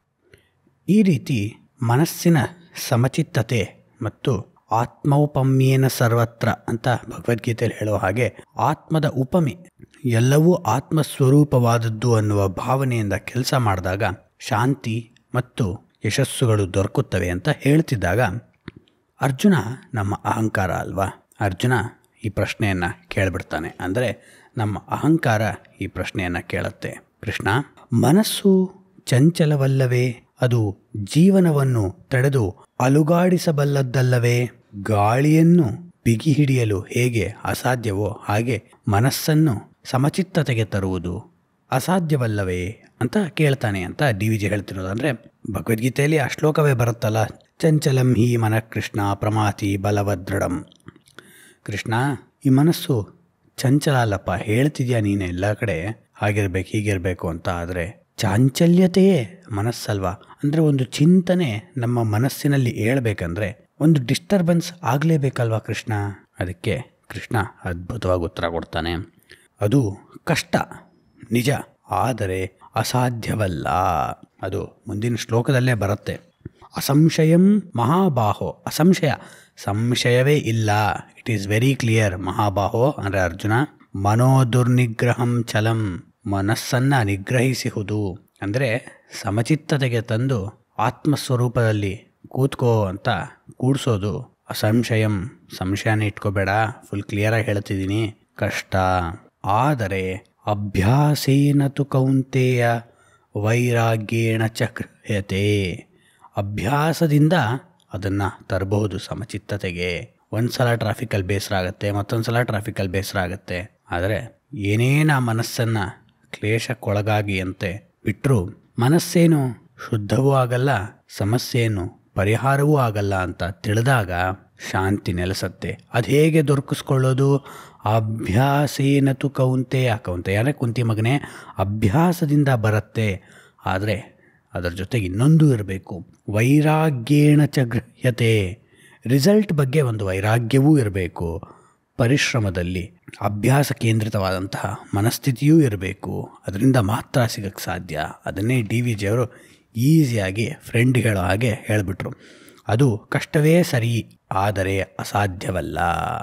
ಈ ರೀತಿ ಮನಸ್ಸಿನ ಸಮಚಿತ್ತತೆ ಮತ್ತು ಆತ್ಮೌಪಮ್ಯೇನ ಸರ್ವತ್ರ ಅಂತ ಭಗವದ್ಗೀತೆಯಲ್ಲಿ ಹೇಳೋ ಹಾಗೆ ಆತ್ಮದ ಉಪಮೆ ಎಲ್ಲವೂ ಆತ್ಮಸ್ವರೂಪವಾದದ್ದು ಅನ್ನುವ ಭಾವನೆಯಿಂದ ಕೆಲಸ ಮಾಡಿದಾಗ ಶಾಂತಿ ಮತ್ತು ಯಶಸ್ಸುಗಳು ದೊರಕುತ್ತವೆ ಅಂತ ಹೇಳ್ತಿದ್ದಾಗ ಅರ್ಜುನ ನಮ್ಮ ಅಹಂಕಾರ ಅಲ್ವಾ ಅರ್ಜುನ ಈ ಪ್ರಶ್ನೆಯನ್ನು ಕೇಳಿಬಿಡ್ತಾನೆ ಅಂದರೆ ನಮ್ಮ ಅಹಂಕಾರ ಈ ಪ್ರಶ್ನೆಯನ್ನು ಕೇಳುತ್ತೆ ಕೃಷ್ಣ ಮನಸ್ಸು ಚಂಚಲವಲ್ಲವೇ ಅದು ಜೀವನವನ್ನು ತಡೆದು ಅಲುಗಾಡಿಸಬಲ್ಲದ್ದಲ್ಲವೇ ಗಾಳಿಯನ್ನು ಬಿಗಿ ಹಿಡಿಯಲು ಹೇಗೆ ಅಸಾಧ್ಯವೋ ಹಾಗೆ ಮನಸ್ಸನ್ನು ಸಮಚಿತ್ತತೆಗೆ ತರುವುದು ಅಸಾಧ್ಯವಲ್ಲವೇ ಅಂತ ಕೇಳ್ತಾನೆ ಅಂತ ಡಿ ವಿ ಜಿ ಹೇಳ್ತಿರೋದು ಅಂದರೆ ಭಗವದ್ಗೀತೆಯಲ್ಲಿ ಆ ಶ್ಲೋಕವೇ ಬರುತ್ತಲ್ಲ ಚಂಚಲಂ ಹಿ ಮನ ಕೃಷ್ಣ ಪ್ರಮಾತಿ ಬಲವದೃಢಂ ಕೃಷ್ಣ ಈ ಮನಸ್ಸು ಚಂಚಲ ಅಲ್ಲಪ್ಪ ಹೇಳ್ತಿದ್ಯಾ ನೀನು ಎಲ್ಲ ಕಡೆ ಹಾಗಿರ್ಬೇಕು ಹೀಗಿರಬೇಕು ಅಂತ ಆದರೆ ಚಾಂಚಲ್ಯತೆಯೇ ಮನಸ್ಸಲ್ವಾ ಅಂದರೆ ಒಂದು ಚಿಂತನೆ ನಮ್ಮ ಮನಸ್ಸಿನಲ್ಲಿ ಹೇಳ್ಬೇಕಂದ್ರೆ ಒಂದು ಡಿಸ್ಟರ್ಬೆನ್ಸ್ ಆಗಲೇಬೇಕಲ್ವಾ ಕೃಷ್ಣ ಅದಕ್ಕೆ ಕೃಷ್ಣ ಅದ್ಭುತವಾಗಿ ಉತ್ತರ ಕೊಡ್ತಾನೆ ಅದು ಕಷ್ಟ ನಿಜ ಆದರೆ ಅಸಾಧ್ಯವಲ್ಲ ಅದು ಮುಂದಿನ ಶ್ಲೋಕದಲ್ಲೇ ಬರುತ್ತೆ ಅಸಂಶಯಂ ಮಹಾಬಾಹೋ ಅಸಂಶಯ ಸಂಶಯವೇ ಇಲ್ಲ ಇಟ್ ಈಸ್ ವೆರಿ ಕ್ಲಿಯರ್ ಮಹಾಬಾಹೋ ಅಂದರೆ ಅರ್ಜುನ ಮನೋದುರ್ನಿಗ್ರಹಂ ಚಲಂ ಮನಸ್ಸನ್ನು ನಿಗ್ರಹಿಸುವುದು ಅಂದರೆ ಸಮಚಿತ್ತತೆಗೆ ತಂದು ಆತ್ಮಸ್ವರೂಪದಲ್ಲಿ ಕೂತ್ಕೋ ಅಂತ ಕೂಡಿಸೋದು ಅಸಂಶಯಂ ಸಂಶಯನ ಇಟ್ಕೋಬೇಡ ಫುಲ್ ಕ್ಲಿಯರಾಗಿ ಹೇಳ್ತಿದ್ದೀನಿ ಕಷ್ಟ ಆದರೆ ಅಭ್ಯಾಸೇನ ತು ಕೌಂತೆಯ ವೈರಾಗ್ಯೇಣ ಚಕ್ರಯತೆ ಅಭ್ಯಾಸದಿಂದ ಅದನ್ನು ತರಬಹುದು ಸಮಚಿತ್ತತೆಗೆ ಒಂದು ಸಲ ಟ್ರಾಫಿಕಲ್ಲಿ ಬೇಸರ ಆಗುತ್ತೆ ಮತ್ತೊಂದು ಸಲ ಟ್ರಾಫಿಕಲ್ಲಿ ಬೇಸರ ಆಗುತ್ತೆ ಆದರೆ ಏನೇನ ಮನಸ್ಸನ್ನು ಕ್ಲೇಶಕ್ಕೊಳಗಾಗಿ ಅಂತೆ ಬಿಟ್ಟರು ಮನಸ್ಸೇನು ಶುದ್ಧವೂ ಆಗಲ್ಲ ಸಮಸ್ಯೆಯನ್ನು ಪರಿಹಾರವೂ ಆಗಲ್ಲ ಅಂತ ತಿಳಿದಾಗ ಶಾಂತಿ ನೆಲೆಸತ್ತೆ ಅದು ಹೇಗೆ ದೊರಕಿಸ್ಕೊಳ್ಳೋದು ಅಭ್ಯಾಸೇನ ತು ಕೌಂತೆಯ ಕೌಂತೆಯ ಕುಂತಿ ಮಗನೇ ಅಭ್ಯಾಸದಿಂದ ಬರುತ್ತೆ ಆದರೆ ಅದರ ಜೊತೆಗೆ ಇನ್ನೊಂದು ಇರಬೇಕು ವೈರಾಗ್ಯೇಣ ಚ ಗೃಹ್ಯತೆ ರಿಸಲ್ಟ್ ಬಗ್ಗೆ ಒಂದು ವೈರಾಗ್ಯವೂ ಇರಬೇಕು ಪರಿಶ್ರಮದಲ್ಲಿ ಅಭ್ಯಾಸ ಕೇಂದ್ರಿತವಾದಂತಹ ಮನಸ್ಥಿತಿಯೂ ಇರಬೇಕು ಅದರಿಂದ ಮಾತ್ರ ಸಿಗಕ್ಕೆ ಸಾಧ್ಯ ಅದನ್ನೇ ಡಿ ವಿ ಜಿಯವರು ಈಸಿಯಾಗಿ ಫ್ರೆಂಡ್ ಹೇಳೋ ಹಾಗೆ ಹೇಳಿಬಿಟ್ರು ಅದು ಕಷ್ಟವೇ ಸರಿ ಆದರೆ ಅಸಾಧ್ಯವಲ್ಲ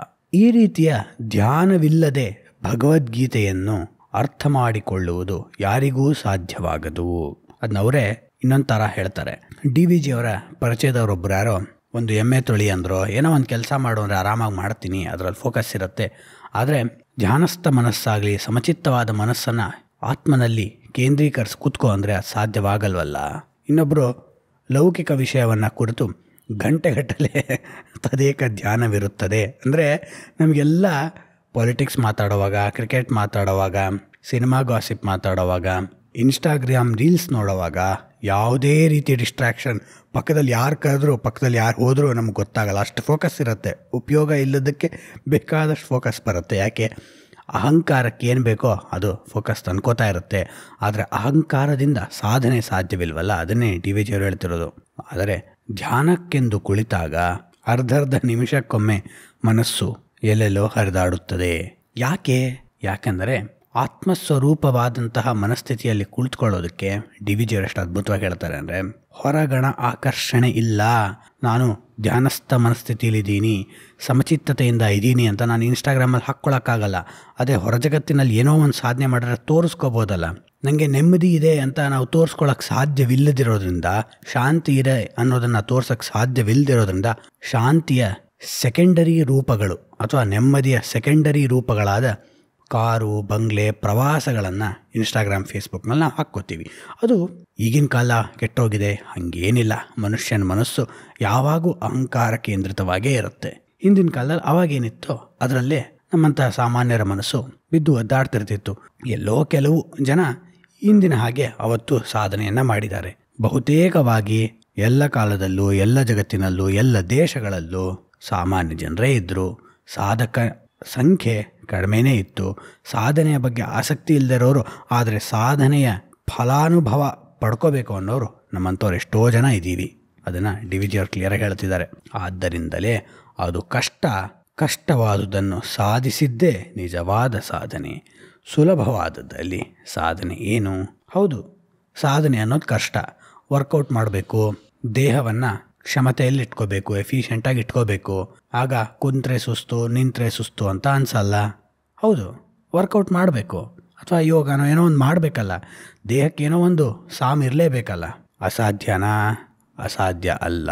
ಈ ರೀತಿಯ ಧ್ಯಾನವಿಲ್ಲದೆ ಭಗವದ್ಗೀತೆಯನ್ನು ಅರ್ಥ ಮಾಡಿಕೊಳ್ಳುವುದು ಯಾರಿಗೂ ಸಾಧ್ಯವಾಗದು ಅದನ್ನ ಅವರೇ ಇನ್ನೊಂದು ಥರ ಹೇಳ್ತಾರೆ ಡಿ ವಿ ಜಿಯವರ ಪರಿಚಯದವರೊಬ್ಬರು ಯಾರೋ ಒಂದು ಎಮ್ಮೆ ತೊಳಿ ಅಂದರು ಏನೋ ಒಂದು ಕೆಲಸ ಮಾಡು ಅಂದರೆ ಆರಾಮಾಗಿ ಮಾಡ್ತೀನಿ ಅದರಲ್ಲಿ ಫೋಕಸ್ ಇರುತ್ತೆ ಆದರೆ ಧ್ಯಾನಸ್ಥ ಮನಸ್ಸಾಗಲಿ ಸಮಚಿತ್ತವಾದ ಮನಸ್ಸನ್ನು ಆತ್ಮನಲ್ಲಿ ಕೇಂದ್ರೀಕರಿಸಿ ಕೂತ್ಕೋ ಅಂದರೆ ಅದು ಸಾಧ್ಯವಾಗಲ್ವಲ್ಲ ಇನ್ನೊಬ್ಬರು ಲೌಕಿಕ ವಿಷಯವನ್ನು ಕುರಿತು ಗಂಟೆಗಟ್ಟಲೆ ತದೇಕ ಧ್ಯಾನವಿರುತ್ತದೆ ಅಂದರೆ ನಮಗೆಲ್ಲ ಪಾಲಿಟಿಕ್ಸ್ ಮಾತಾಡುವಾಗ ಕ್ರಿಕೆಟ್ ಮಾತಾಡುವಾಗ ಸಿನಿಮಾ ಗಾಸಿಪ್ ಮಾತಾಡುವಾಗ ಇನ್ಸ್ಟಾಗ್ರಾಮ್ ರೀಲ್ಸ್ ನೋಡುವಾಗ ಯಾವುದೇ ರೀತಿ ಡಿಸ್ಟ್ರಾಕ್ಷನ್ ಪಕ್ಕದಲ್ಲಿ ಯಾರು ಕರೆದ್ರು ಪಕ್ಕದಲ್ಲಿ ಯಾರು ಹೋದರೂ ನಮ್ಗೆ ಗೊತ್ತಾಗಲ್ಲ ಅಷ್ಟು ಫೋಕಸ್ ಇರುತ್ತೆ ಉಪಯೋಗ ಇಲ್ಲದಕ್ಕೆ ಬೇಕಾದಷ್ಟು ಫೋಕಸ್ ಬರುತ್ತೆ ಯಾಕೆ ಅಹಂಕಾರಕ್ಕೆ ಏನು ಬೇಕೋ ಅದು ಫೋಕಸ್ ತಂದ್ಕೋತಾ ಇರುತ್ತೆ ಆದರೆ ಅಹಂಕಾರದಿಂದ ಸಾಧನೆ ಸಾಧ್ಯವಿಲ್ವಲ್ಲ ಅದನ್ನೇ ಡಿ ವಿ ಜಿಯವರು ಹೇಳ್ತಿರೋದು ಆದರೆ ಧ್ಯಾನಕ್ಕೆಂದು ಕುಳಿತಾಗ ಅರ್ಧರ್ಧ ನಿಮಿಷಕ್ಕೊಮ್ಮೆ ಮನಸ್ಸು ಎಲ್ಲೆಲ್ಲೋ ಹರಿದಾಡುತ್ತದೆ ಯಾಕೆ ಯಾಕೆಂದರೆ ಆತ್ಮಸ್ವರೂಪವಾದಂತಹ ಮನಸ್ಥಿತಿಯಲ್ಲಿ ಕುಳಿತುಕೊಳ್ಳೋದಕ್ಕೆ ಡಿ ವಿ ಜಿಯವರು ಎಷ್ಟು ಅದ್ಭುತವಾಗಿ ಹೇಳ್ತಾರೆ ಅಂದರೆ ಹೊರಗಣ ಆಕರ್ಷಣೆ ಇಲ್ಲ ನಾನು ಧ್ಯಾನಸ್ಥ ಮನಸ್ಥಿತಿಯಲ್ಲಿದ್ದೀನಿ ಸಮಚಿತ್ತತೆಯಿಂದ ಇದ್ದೀನಿ ಅಂತ ನಾನು ಇನ್ಸ್ಟಾಗ್ರಾಮಲ್ಲಿ ಹಾಕ್ಕೊಳಕ್ಕಾಗಲ್ಲ ಅದೇ ಹೊರ ಜಗತ್ತಿನಲ್ಲಿ ಏನೋ ಒಂದು ಸಾಧನೆ ಮಾಡಿದ್ರೆ ತೋರಿಸ್ಕೋಬೋದಲ್ಲ ನನಗೆ ನೆಮ್ಮದಿ ಇದೆ ಅಂತ ನಾವು ತೋರಿಸ್ಕೊಳ್ಳೋಕೆ ಸಾಧ್ಯವಿಲ್ಲದಿರೋದ್ರಿಂದ ಶಾಂತಿ ಇದೆ ಅನ್ನೋದನ್ನು ತೋರ್ಸೋಕ್ಕೆ ಸಾಧ್ಯವಿಲ್ಲದಿರೋದ್ರಿಂದ ಶಾಂತಿಯ ಸೆಕೆಂಡರಿ ರೂಪಗಳು ಅಥವಾ ನೆಮ್ಮದಿಯ ಸೆಕೆಂಡರಿ ರೂಪಗಳಾದ ಕಾರು ಬಂಗ್ಲೆ ಪ್ರವಾಸಗಳನ್ನು ಇನ್ಸ್ಟಾಗ್ರಾಮ್ ಫೇಸ್ಬುಕ್ನಲ್ಲಿ ನಾವು ಹಾಕ್ಕೋತೀವಿ ಅದು ಈಗಿನ ಕಾಲ ಕೆಟ್ಟೋಗಿದೆ ಹಾಗೇನಿಲ್ಲ ಮನುಷ್ಯನ ಮನಸ್ಸು ಯಾವಾಗೂ ಅಹಂಕಾರ ಕೇಂದ್ರಿತವಾಗೇ ಇರುತ್ತೆ ಹಿಂದಿನ ಕಾಲದಲ್ಲಿ ಅವಾಗೇನಿತ್ತೋ ಅದರಲ್ಲೇ ನಮ್ಮಂಥ ಸಾಮಾನ್ಯರ ಮನಸ್ಸು ಬಿದ್ದು ಒದ್ದಾಡ್ತಿರ್ತಿತ್ತು ಎಲ್ಲೋ ಕೆಲವು ಜನ ಇಂದಿನ ಹಾಗೆ ಅವತ್ತು ಸಾಧನೆಯನ್ನು ಮಾಡಿದ್ದಾರೆ ಬಹುತೇಕವಾಗಿ ಎಲ್ಲ ಕಾಲದಲ್ಲೂ ಎಲ್ಲ ಜಗತ್ತಿನಲ್ಲೂ ಎಲ್ಲ ದೇಶಗಳಲ್ಲೂ ಸಾಮಾನ್ಯ ಜನರೇ ಇದ್ದರು ಸಾಧಕ ಸಂಖ್ಯೆ ಕಡಿಮೆನೇ ಇತ್ತು ಸಾಧನೆಯ ಬಗ್ಗೆ ಆಸಕ್ತಿ ಇಲ್ಲದಿರೋರು ಆದರೆ ಸಾಧನೆಯ ಫಲಾನುಭವ ಪಡ್ಕೋಬೇಕು ಅನ್ನೋರು ನಮ್ಮಂಥವ್ರು ಎಷ್ಟೋ ಜನ ಇದ್ದೀವಿ ಅದನ್ನು ಡಿ ವಿ ಜಿಯವ್ರು ಕ್ಲಿಯರಾಗಿ ಹೇಳ್ತಿದ್ದಾರೆ ಆದ್ದರಿಂದಲೇ ಅದು ಕಷ್ಟ ಕಷ್ಟವಾದುದನ್ನು ಸಾಧಿಸಿದ್ದೇ ನಿಜವಾದ ಸಾಧನೆ ಸುಲಭವಾದದ್ದಲ್ಲಿ ಸಾಧನೆ ಏನು ಹೌದು ಸಾಧನೆ ಅನ್ನೋದು ಕಷ್ಟ ವರ್ಕೌಟ್ ಮಾಡಬೇಕು ದೇಹವನ್ನು ಕ್ಷಮತೆಯಲ್ಲಿ ಇಟ್ಕೋಬೇಕು ಎಫಿಷಿಯೆಂಟಾಗಿ ಇಟ್ಕೋಬೇಕು ಆಗ ಕುಂತ್ರೆ ಸುಸ್ತು ನಿಂತ್ರೆ ಸುಸ್ತು ಅಂತ ಅನ್ಸಲ್ಲ ಹೌದು ವರ್ಕೌಟ್ ಮಾಡಬೇಕು ಅಥವಾ ಯೋಗನೋ ಏನೋ ಒಂದು ಮಾಡಬೇಕಲ್ಲ ದೇಹಕ್ಕೆ ಏನೋ ಒಂದು ಸಾಮ್ ಇರಲೇಬೇಕಲ್ಲ ಅಸಾಧ್ಯನಾ ಅಸಾಧ್ಯ ಅಲ್ಲ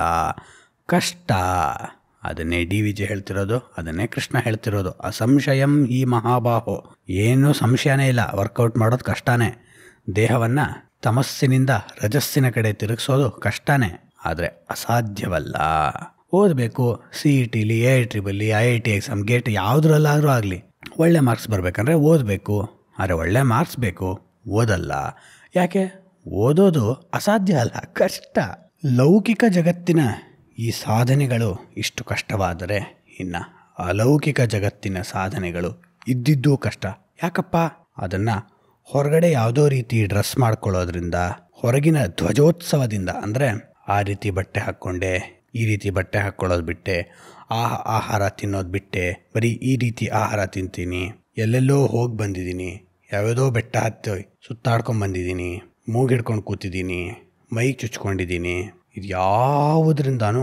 ಕಷ್ಟ ಅದನ್ನೇ ಡಿ ವಿ ಜಿ ಹೇಳ್ತಿರೋದು ಅದನ್ನೇ ಕೃಷ್ಣ ಹೇಳ್ತಿರೋದು ಅಸಂಶಯಂ ಈ ಮಹಾಬಾಹೋ ಏನೂ ಸಂಶಯನೇ ಇಲ್ಲ ವರ್ಕೌಟ್ ಮಾಡೋದು ಕಷ್ಟನೇ ದೇಹವನ್ನು ತಮಸ್ಸಿನಿಂದ ರಜಸ್ಸಿನ ಕಡೆ ತಿರುಗಿಸೋದು ಕಷ್ಟನೇ ಆದರೆ ಅಸಾಧ್ಯವಲ್ಲ ಓದಬೇಕು ಸಿ ಇ ಟಿಲಿ ಎ ಐ ಟ್ರಿಬಲ್ಲಿ I I T exam GATE ಯಾವುದ್ರಲ್ಲಾದರೂ ಆಗಲಿ ಒಳ್ಳೆ ಮಾರ್ಕ್ಸ್ ಬರಬೇಕಂದ್ರೆ ಓದಬೇಕು ಆದರೆ ಒಳ್ಳೆ ಮಾರ್ಕ್ಸ್ ಬೇಕು ಓದಲ್ಲ ಯಾಕೆ ಓದೋದು ಅಸಾಧ್ಯ ಅಲ್ಲ ಕಷ್ಟ ಲೌಕಿಕ ಜಗತ್ತಿನ ಈ ಸಾಧನೆಗಳು ಇಷ್ಟು ಕಷ್ಟವಾದರೆ ಇನ್ನು ಅಲೌಕಿಕ ಜಗತ್ತಿನ ಸಾಧನೆಗಳು ಇದ್ದಿದ್ದೂ ಕಷ್ಟ ಯಾಕಪ್ಪ ಅದನ್ನು ಹೊರಗಡೆ ಯಾವುದೋ ರೀತಿ ಡ್ರೆಸ್ ಮಾಡ್ಕೊಳ್ಳೋದ್ರಿಂದ ಹೊರಗಿನ ಧ್ವಜೋತ್ಸವದಿಂದ ಅಂದರೆ ಆ ರೀತಿ ಬಟ್ಟೆ ಹಾಕ್ಕೊಂಡೆ ಈ ರೀತಿ ಬಟ್ಟೆ ಹಾಕ್ಕೊಳ್ಳೋದು ಬಿಟ್ಟೆ ಆ ಆಹಾರ ತಿನ್ನೋದು ಬಿಟ್ಟೆ ಬರೀ ಈ ರೀತಿ ಆಹಾರ ತಿಂತೀನಿ ಎಲ್ಲೆಲ್ಲೋ ಹೋಗಿ ಬಂದಿದ್ದೀನಿ ಯಾವ್ಯಾವುದೋ ಬೆಟ್ಟ ಹತ್ತಿ ಸುತ್ತಾಡ್ಕೊಂಡು ಬಂದಿದ್ದೀನಿ ಮೂಗಿಡ್ಕೊಂಡು ಕೂತಿದ್ದೀನಿ ಮೈ ಚುಚ್ಕೊಂಡಿದ್ದೀನಿ ಇದು ಯಾವುದರಿಂದಾನೂ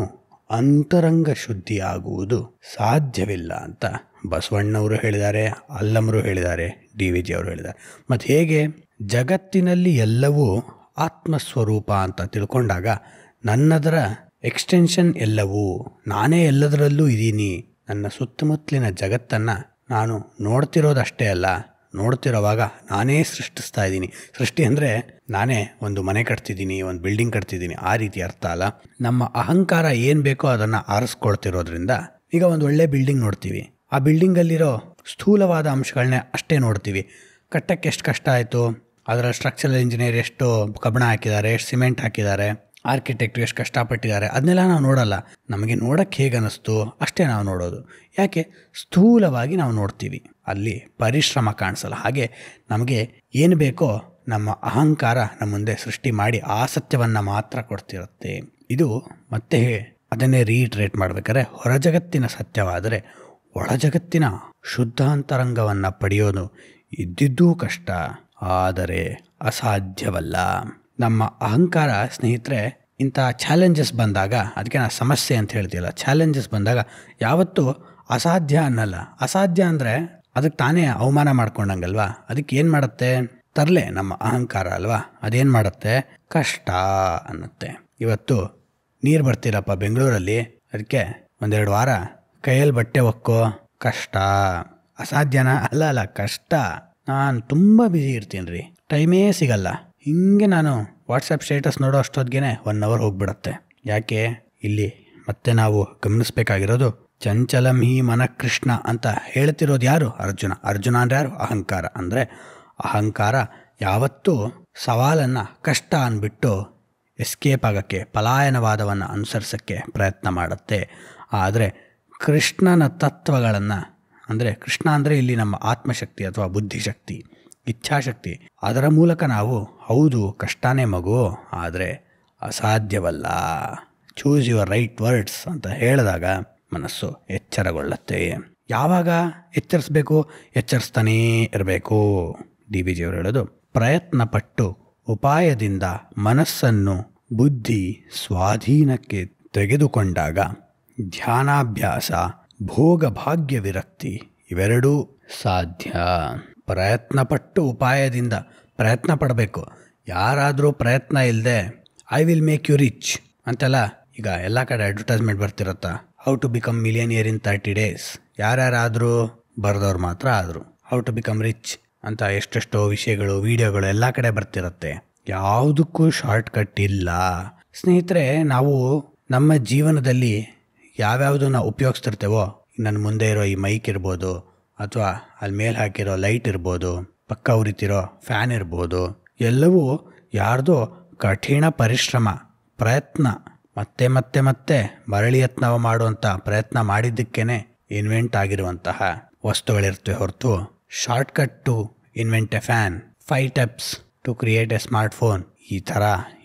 ಅಂತರಂಗ ಶುದ್ಧಿ ಆಗುವುದು ಸಾಧ್ಯವಿಲ್ಲ ಅಂತ ಬಸವಣ್ಣವರು ಹೇಳಿದ್ದಾರೆ ಅಲ್ಲಮರು ಹೇಳಿದ್ದಾರೆ ಡಿ ವಿ ಜಿ ಅವರು ಹೇಳಿದ್ದಾರೆ ಮತ್ತು ಹೇಗೆ ಜಗತ್ತಿನಲ್ಲಿ ಎಲ್ಲವೂ ಆತ್ಮಸ್ವರೂಪ ಅಂತ ತಿಳ್ಕೊಂಡಾಗ ನನ್ನದರ ಎಕ್ಸ್ಟೆನ್ಷನ್ ಎಲ್ಲವೂ ನಾನೇ ಎಲ್ಲದರಲ್ಲೂ ಇದ್ದೀನಿ ನನ್ನ ಸುತ್ತಮುತ್ತಲಿನ ಜಗತ್ತನ್ನು ನಾನು ನೋಡ್ತಿರೋದಷ್ಟೇ ಅಲ್ಲ ನೋಡ್ತಿರೋವಾಗ ನಾನೇ ಸೃಷ್ಟಿಸ್ತಾ ಇದ್ದೀನಿ ಸೃಷ್ಟಿ ಅಂದರೆ ನಾನೇ ಒಂದು ಮನೆ ಕಟ್ತಿದ್ದೀನಿ ಒಂದು ಬಿಲ್ಡಿಂಗ್ ಕಟ್ತಿದ್ದೀನಿ ಆ ರೀತಿ ಅರ್ಥ ಅಲ್ಲ ನಮ್ಮ ಅಹಂಕಾರ ಏನು ಬೇಕೋ ಅದನ್ನು ಆರಿಸ್ಕೊಳ್ತಿರೋದ್ರಿಂದ ಈಗ ಒಂದು ಒಳ್ಳೆ ಬಿಲ್ಡಿಂಗ್ ನೋಡ್ತೀವಿ ಆ ಬಿಲ್ಡಿಂಗಲ್ಲಿರೋ ಸ್ಥೂಲವಾದ ಅಂಶಗಳನ್ನೇ ಅಷ್ಟೇ ನೋಡ್ತೀವಿ ಕಟ್ಟಕ್ಕೆ ಎಷ್ಟು ಕಷ್ಟ ಆಯಿತು ಅದರ ಸ್ಟ್ರಕ್ಚರಲ್ ಇಂಜಿನಿಯರ್ ಎಷ್ಟು ಕಬ್ಬಣ ಹಾಕಿದ್ದಾರೆ ಎಷ್ಟು ಸಿಮೆಂಟ್ ಹಾಕಿದ್ದಾರೆ ಆರ್ಕಿಟೆಕ್ಟ್ ಎಷ್ಟು ಕಷ್ಟಪಟ್ಟಿದ್ದಾರೆ ಅದನ್ನೆಲ್ಲ ನಾವು ನೋಡಲ್ಲ ನಮಗೆ ನೋಡೋಕ್ಕೆ ಹೇಗೆ ಅನ್ನಿಸ್ತು ಅಷ್ಟೇ ನಾವು ನೋಡೋದು ಯಾಕೆ ಸ್ಥೂಲವಾಗಿ ನಾವು ನೋಡ್ತೀವಿ ಅಲ್ಲಿ ಪರಿಶ್ರಮ ಕಾಣಿಸಲ್ಲ ಹಾಗೆ ನಮಗೆ ಏನು ಬೇಕೋ ನಮ್ಮ ಅಹಂಕಾರ ನಮ್ಮ ಮುಂದೆ ಸೃಷ್ಟಿ ಮಾಡಿ ಆ ಸತ್ಯವನ್ನು ಮಾತ್ರ ಕೊಡ್ತಿರುತ್ತೆ ಇದು ಮತ್ತೆ ಅದನ್ನೇ ರೀಟ್ರೇಟ್ ಮಾಡಬೇಕಾದ್ರೆ ಹೊರ ಜಗತ್ತಿನ ಸತ್ಯವಾದರೆ ಒಳ ಜಗತ್ತಿನ ಶುದ್ಧಾಂತರಂಗವನ್ನು ಪಡೆಯೋದು ಇದ್ದಿದ್ದೂ ಕಷ್ಟ ಆದರೆ ಅಸಾಧ್ಯವಲ್ಲ ನಮ್ಮ ಅಹಂಕಾರ ಸ್ನೇಹಿತರೆ ಇಂಥ ಚಾಲೆಂಜಸ್ ಬಂದಾಗ ಅದಕ್ಕೆ ನಾನು ಸಮಸ್ಯೆ ಅಂತ ಹೇಳ್ತೀಯಲ್ಲ ಚಾಲೆಂಜಸ್ ಬಂದಾಗ ಯಾವತ್ತೂ ಅಸಾಧ್ಯ ಅನ್ನಲ್ಲ ಅಸಾಧ್ಯ ಅಂದರೆ ಅದಕ್ಕೆ ತಾನೇ ಅವಮಾನ ಮಾಡ್ಕೊಂಡಂಗಲ್ವಾ ಅದಕ್ಕೆ ಏನು ಮಾಡುತ್ತೆ ತರಲೆ ನಮ್ಮ ಅಹಂಕಾರ ಅಲ್ವಾ ಅದೇನು ಮಾಡುತ್ತೆ ಕಷ್ಟ ಅನ್ನತ್ತೆ ಇವತ್ತು ನೀರು ಬರ್ತಿರಪ್ಪ ಬೆಂಗಳೂರಲ್ಲಿ ಅದಕ್ಕೆ ಒಂದೆರಡು ವಾರ ಕೈಯಲ್ಲಿ ಬಟ್ಟೆ ಒಕ್ಕೋ ಕಷ್ಟ ಅಸಾಧ್ಯನಾ ಅಲ್ಲ ಅಲ್ಲ ಕಷ್ಟ ನಾನು ತುಂಬ ಬ್ಯುಸಿ ಇರ್ತೀನಿ ರೀ ಟೈಮೇ ಸಿಗಲ್ಲ ಹಿಂಗೆ ನಾನು ವಾಟ್ಸಪ್ ಸ್ಟೇಟಸ್ ನೋಡೋ ಅಷ್ಟೊತ್ತಿಗೆ ಒನ್ ಅವರ್ ಹೋಗ್ಬಿಡತ್ತೆ ಯಾಕೆ ಇಲ್ಲಿ ಮತ್ತೆ ನಾವು ಗಮನಿಸ್ಬೇಕಾಗಿರೋದು ಚಂಚಲಂ ಹಿ ಮನಕೃಷ್ಣ ಅಂತ ಹೇಳ್ತಿರೋದು ಯಾರು ಅರ್ಜುನ ಅರ್ಜುನ ಅಂದರೆ ಯಾರು ಅಹಂಕಾರ ಅಂದರೆ ಅಹಂಕಾರ ಯಾವತ್ತೂ ಸವಾಲನ್ನು ಕಷ್ಟ ಅಂದ್ಬಿಟ್ಟು ಎಸ್ಕೇಪ್ ಆಗೋಕ್ಕೆ ಪಲಾಯನವಾದವನ್ನು ಅನುಸರಿಸೋಕ್ಕೆ ಪ್ರಯತ್ನ ಮಾಡುತ್ತೆ ಆದರೆ ಕೃಷ್ಣನ ತತ್ವಗಳನ್ನು ಅಂದರೆ ಕೃಷ್ಣ ಅಂದರೆ ಇಲ್ಲಿ ನಮ್ಮ ಆತ್ಮಶಕ್ತಿ ಅಥವಾ ಬುದ್ಧಿಶಕ್ತಿ ಇಚ್ಛಾಶಕ್ತಿ ಅದರ ಮೂಲಕ ನಾವು ಹೌದು ಕಷ್ಟನೇ ಮಗು ಆದರೆ ಅಸಾಧ್ಯವಲ್ಲ ಚೂಸ್ ಯುವರ್ ರೈಟ್ ವರ್ಡ್ಸ್ ಅಂತ ಹೇಳಿದಾಗ ಮನಸ್ಸು ಎಚ್ಚರಗೊಳ್ಳುತ್ತೆ ಯಾವಾಗ ಎಚ್ಚರಿಸ್ಬೇಕು ಎಚ್ಚರಿಸ್ತಾನೇ ಇರಬೇಕು ಡಿ ಬಿ ಜಿಯವರು ಹೇಳೋದು ಪ್ರಯತ್ನ ಪಟ್ಟು ಉಪಾಯದಿಂದ ಮನಸ್ಸನ್ನು ಬುದ್ಧಿ ಸ್ವಾಧೀನಕ್ಕೆ ತೆಗೆದುಕೊಂಡಾಗ ಧ್ಯಾನಾಭ್ಯಾಸ ಭೋಗ ಭಾಗ್ಯ ವಿರಕ್ತಿ ಇವೆರಡೂ ಸಾಧ್ಯ ಪ್ರಯತ್ನಪಟ್ಟು ಉಪಾಯದಿಂದ ಪ್ರಯತ್ನ ಪಡಬೇಕು ಯಾರಾದರೂ ಪ್ರಯತ್ನ ಇಲ್ಲದೆ I will make you rich ಅಂತೆಲ್ಲ ಈಗ ಎಲ್ಲ ಕಡೆ ಅಡ್ವರ್ಟೈಸ್ಮೆಂಟ್ ಬರ್ತಿರತ್ತಾ how to become millionaire in thirty days ಯಾರ್ಯಾರಾದರೂ ಬರೆದವ್ರು ಮಾತ್ರ ಆದರು ಹೌ ಟು ಬಿಕಮ್ ರಿಚ್ ಅಂತ ಎಷ್ಟೆಷ್ಟೋ ವಿಷಯಗಳು ವಿಡಿಯೋಗಳು ಎಲ್ಲ ಕಡೆ ಬರ್ತಿರತ್ತೆ ಯಾವುದಕ್ಕೂ ಶಾರ್ಟ್ ಕಟ್ ಇಲ್ಲ ಸ್ನೇಹಿತರೆ ನಾವು ನಮ್ಮ ಜೀವನದಲ್ಲಿ ಯಾವ್ಯಾವುದು ನಾವು ಉಪಯೋಗಿಸ್ತಿರ್ತೇವೋ ನನ್ನ ಮುಂದೆ ಇರೋ ಈ ಮೈಕ್ ಇರ್ಬೋದು ಅಥವಾ ಅಲ್ಲಿ ಮೇಲೆ ಹಾಕಿರೋ ಲೈಟ್ ಇರ್ಬೋದು ಪಕ್ಕ ಉರಿತಿರೋ ಫ್ಯಾನ್ ಇರ್ಬೋದು ಎಲ್ಲವೂ ಯಾರ್ದೋ ಕಠಿಣ ಪರಿಶ್ರಮ ಪ್ರಯತ್ನ ಮತ್ತೆ ಮತ್ತೆ ಮತ್ತೆ ಮರಳಿ ಯತ್ನ ಮಾಡುವಂಥ ಪ್ರಯತ್ನ ಮಾಡಿದ್ದಕ್ಕೇ ಇನ್ವೆಂಟ್ ಆಗಿರುವಂತಹ ವಸ್ತುಗಳಿರ್ತವೆ ಹೊರತು shortcut to invent a fan five steps to create a smartphone ಈ ಥರ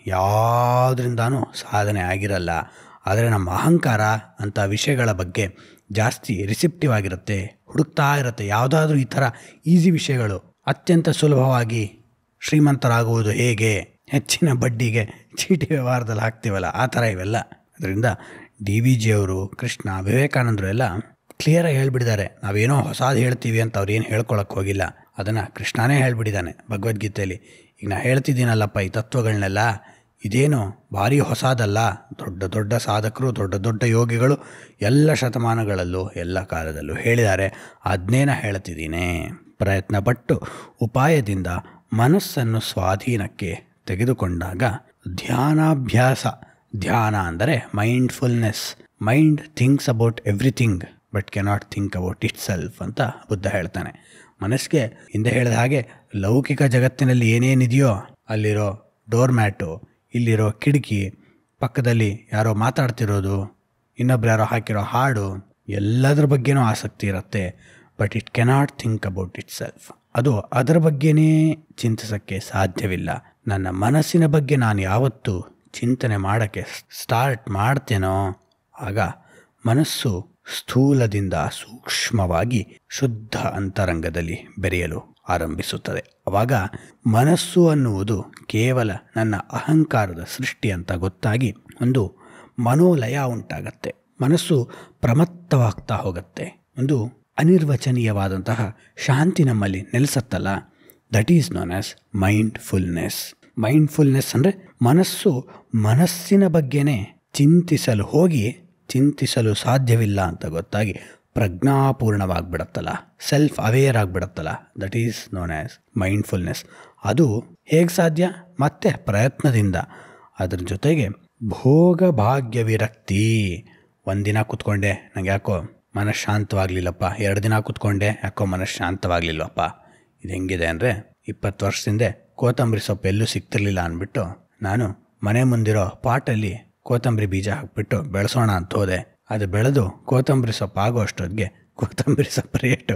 ಯಾವುದರಿಂದಾನೂ ಸಾಧನೆ ಆಗಿರಲ್ಲ ಆದರೆ ನಮ್ಮ ಅಹಂಕಾರ ಅಂಥ ವಿಷಯಗಳ ಬಗ್ಗೆ ಜಾಸ್ತಿ ರಿಸಿಪ್ಟಿವ್ ಆಗಿರುತ್ತೆ ಹುಡುಕ್ತಾ ಇರುತ್ತೆ ಯಾವುದಾದ್ರೂ ಈ ಥರ ಈಸಿ ವಿಷಯಗಳು ಅತ್ಯಂತ ಸುಲಭವಾಗಿ ಶ್ರೀಮಂತರಾಗುವುದು ಹೇಗೆ ಹೆಚ್ಚಿನ ಬಡ್ಡಿಗೆ ಚೀಟಿ ವ್ಯವಹಾರದಲ್ಲಿ ಹಾಕ್ತೀವಲ್ಲ ಆ ಥರ ಇವೆಲ್ಲ ಅದರಿಂದ ಡಿ ವಿ ಜಿಯವರು ಕೃಷ್ಣ ವಿವೇಕಾನಂದರು ಎಲ್ಲ ಕ್ಲಿಯರಾಗಿ ಹೇಳ್ಬಿಟ್ಟಿದ್ದಾರೆ ನಾವೇನೋ ಹೊಸಾದು ಹೇಳ್ತೀವಿ ಅಂತ ಅವ್ರು ಏನು ಹೇಳ್ಕೊಳಕ್ಕೆ ಹೋಗಿಲ್ಲ ಅದನ್ನು ಕೃಷ್ಣನೇ ಹೇಳ್ಬಿಟ್ಟಿದ್ದಾನೆ ಭಗವದ್ಗೀತೆಯಲ್ಲಿ ಈಗ ನಾ ಹೇಳ್ತಿದ್ದೀನಲ್ಲಪ್ಪ ಈ ತತ್ವಗಳನ್ನೆಲ್ಲ ಇದೇನು ಭಾರಿ ಹೊಸದಲ್ಲ ದೊಡ್ಡ ದೊಡ್ಡ ಸಾಧಕರು ದೊಡ್ಡ ದೊಡ್ಡ ಯೋಗಿಗಳು ಎಲ್ಲ ಶತಮಾನಗಳಲ್ಲೂ ಎಲ್ಲ ಕಾಲದಲ್ಲೂ ಹೇಳಿದ್ದಾರೆ ಅದನ್ನೇನ ಹೇಳ್ತಿದ್ದೀನಿ ಪ್ರಯತ್ನಪಟ್ಟು ಉಪಾಯದಿಂದ ಮನಸ್ಸನ್ನು ಸ್ವಾಧೀನಕ್ಕೆ ತೆಗೆದುಕೊಂಡಾಗ ಧ್ಯಾನಾಭ್ಯಾಸ ಧ್ಯಾನ ಅಂದರೆ mindfulness mind thinks about everything but cannot think about itself ಅಂತ ಬುದ್ಧ ಹೇಳ್ತಾನೆ ಮನಸ್ಸಿಗೆ ಹಿಂದೆ ಹೇಳಿದ ಹಾಗೆ ಲೌಕಿಕ ಜಗತ್ತಿನಲ್ಲಿ ಏನೇನಿದೆಯೋ ಅಲ್ಲಿರೋ ಡೋರ್ ಮ್ಯಾಟು ಇಲ್ಲಿರೋ ಕಿಟಕಿ ಪಕ್ಕದಲ್ಲಿ ಯಾರೋ ಮಾತಾಡ್ತಿರೋದು ಇನ್ನೊಬ್ರು ಯಾರೋ ಹಾಕಿರೋ ಹಾಡು ಎಲ್ಲದರ ಬಗ್ಗೆನೂ ಆಸಕ್ತಿ ಇರುತ್ತೆ but it cannot think about itself ಅದು ಅದರ ಬಗ್ಗೆನೇ ಚಿಂತಿಸೋಕ್ಕೆ ಸಾಧ್ಯವಿಲ್ಲ ನನ್ನ ಮನಸ್ಸಿನ ಬಗ್ಗೆ ನಾನು ಯಾವತ್ತು ಚಿಂತನೆ ಮಾಡೋಕ್ಕೆ ಸ್ಟಾರ್ಟ್ ಮಾಡ್ತೇನೋ ಆಗ ಮನಸ್ಸು ಸ್ಥೂಲದಿಂದ ಸೂಕ್ಷ್ಮವಾಗಿ ಶುದ್ಧ ಅಂತರಂಗದಲ್ಲಿ ಬೆರೆಯಲು ಆರಂಭಿಸುತ್ತದೆ ಆವಾಗ ಮನಸ್ಸು ಅನ್ನುವುದು ಕೇವಲ ನನ್ನ ಅಹಂಕಾರದ ಸೃಷ್ಟಿ ಅಂತ ಗೊತ್ತಾಗಿ ಒಂದು ಮನೋಲಯ ಉಂಟಾಗತ್ತೆ ಮನಸ್ಸು ಪ್ರಮತ್ತವಾಗ್ತಾ ಹೋಗುತ್ತೆ ಒಂದು ಅನಿರ್ವಚನೀಯವಾದಂತಹ ಶಾಂತಿ ನಮ್ಮಲ್ಲಿ ನೆಲೆಸತ್ತಲ್ಲ that is known as mindfulness mindfulness ಅಂದರೆ ಮನಸ್ಸು ಮನಸ್ಸಿನ ಬಗ್ಗೆನೇ ಚಿಂತಿಸಲು ಹೋಗಿ ಚಿಂತಿಸಲು ಸಾಧ್ಯವಿಲ್ಲ ಅಂತ ಗೊತ್ತಾಗಿ ಪ್ರಜ್ಞಾಪೂರ್ಣವಾಗಿಬಿಡತ್ತಲ್ಲ ಸೆಲ್ಫ್ ಅವೇರ್ ಆಗಿಬಿಡತ್ತಲ್ಲ that is known as mindfulness ಅದು ಹೇಗೆ ಸಾಧ್ಯ ಮತ್ತೆ ಪ್ರಯತ್ನದಿಂದ ಅದ್ರ ಜೊತೆಗೆ ಭೋಗ ಭಾಗ್ಯ ವಿರಕ್ತಿ ಒಂದಿನ ಕೂತ್ಕೊಂಡೆ ನಂಗೆ ಯಾಕೋ ಮನಃಶಾಂತವಾಗಲಿಲ್ಲಪ್ಪ ಎರಡು ದಿನ ಕೂತ್ಕೊಂಡೆ ಯಾಕೋ ಮನಃಶಾಂತವಾಗಲಿಲ್ಲಪ್ಪ ಇದು ಹೆಂಗಿದೆ ಅಂದರೆ ಇಪ್ಪತ್ತು ವರ್ಷದಿಂದ ಕೋತಂಬರಿ ಸೊಪ್ಪು ಎಲ್ಲೂ ಸಿಗ್ತಿರ್ಲಿಲ್ಲ ಅಂದ್ಬಿಟ್ಟು ನಾನು ಮನೆ ಮುಂದಿರೋ ಪಾಟಲ್ಲಿ ಕೋತಂಬರಿ ಬೀಜ ಹಾಕ್ಬಿಟ್ಟು ಬೆಳೆಸೋಣ ಅಂತ ಹೋದೆ ಅದು ಬೆಳೆದು ಕೋತಂಬರಿ ಸೊಪ್ಪು ಆಗೋ ಅಷ್ಟೊತ್ತಿಗೆ ಕೊತ್ತಂಬರಿ ಸೊಪ್ಪು ರೇಟು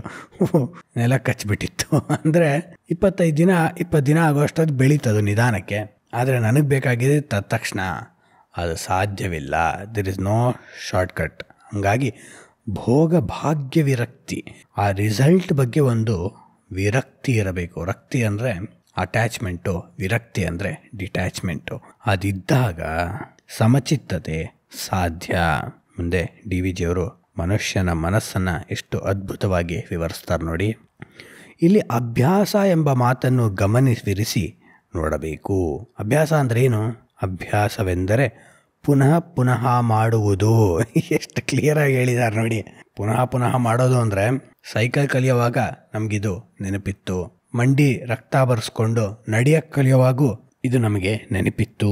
ನೆಲ ಕಚ್ಬಿಟ್ಟಿತ್ತು ಅಂದರೆ ಇಪ್ಪತ್ತೈದು ದಿನ ಇಪ್ಪತ್ತು ದಿನ ಆಗೋಷ್ಟೊತ್ತು ಬೆಳೀತದು ನಿಧಾನಕ್ಕೆ ಆದರೆ ನನಗೆ ಬೇಕಾಗಿದೆ ತಕ್ಷಣ ಅದು ಸಾಧ್ಯವಿಲ್ಲ ದಿರ್ ಇಸ್ ನೋ ಶಾರ್ಟ್ಕಟ್ ಹಾಗಾಗಿ ಭೋಗ ಭಾಗ್ಯ ವಿರಕ್ತಿ ಆ ರಿಸಲ್ಟ್ ಬಗ್ಗೆ ಒಂದು ವಿರಕ್ತಿ ಇರಬೇಕು ರಕ್ತಿ ಅಂದರೆ ಅಟ್ಯಾಚ್ಮೆಂಟು ವಿರಕ್ತಿ ಅಂದರೆ ಡಿಟ್ಯಾಚ್ಮೆಂಟು ಅದಿದ್ದಾಗ ಸಮಚಿತ್ತತೆ ಸಾಧ್ಯ ಮುಂದೆ ಡಿ ವಿ ಜಿಯವರು ಮನುಷ್ಯನ ಮನಸ್ಸನ್ನು ಎಷ್ಟು ಅದ್ಭುತವಾಗಿ ವಿವರಿಸ್ತಾರೆ ನೋಡಿ ಇಲ್ಲಿ ಅಭ್ಯಾಸ ಎಂಬ ಮಾತನ್ನು ಗಮನಿಸಿರಿಸಿ ನೋಡಬೇಕು ಅಭ್ಯಾಸ ಅಂದರೆ ಏನು ಅಭ್ಯಾಸವೆಂದರೆ ಪುನಃ ಪುನಃ ಮಾಡುವುದು ಎಷ್ಟು ಕ್ಲಿಯರಾಗಿ ಹೇಳಿದ್ದಾರೆ ನೋಡಿ ಪುನಃ ಪುನಃ ಮಾಡೋದು ಅಂದರೆ ಸೈಕಲ್ ಕಲಿಯುವಾಗ ನಮಗಿದು ನೆನಪಿತ್ತು ಮಂಡಿ ರಕ್ತ ಬರೆಸ್ಕೊಂಡು ನಡೆಯಕ್ಕೆ ಕಲಿಯುವಾಗೂ ಇದು ನಮಗೆ ನೆನಪಿತ್ತು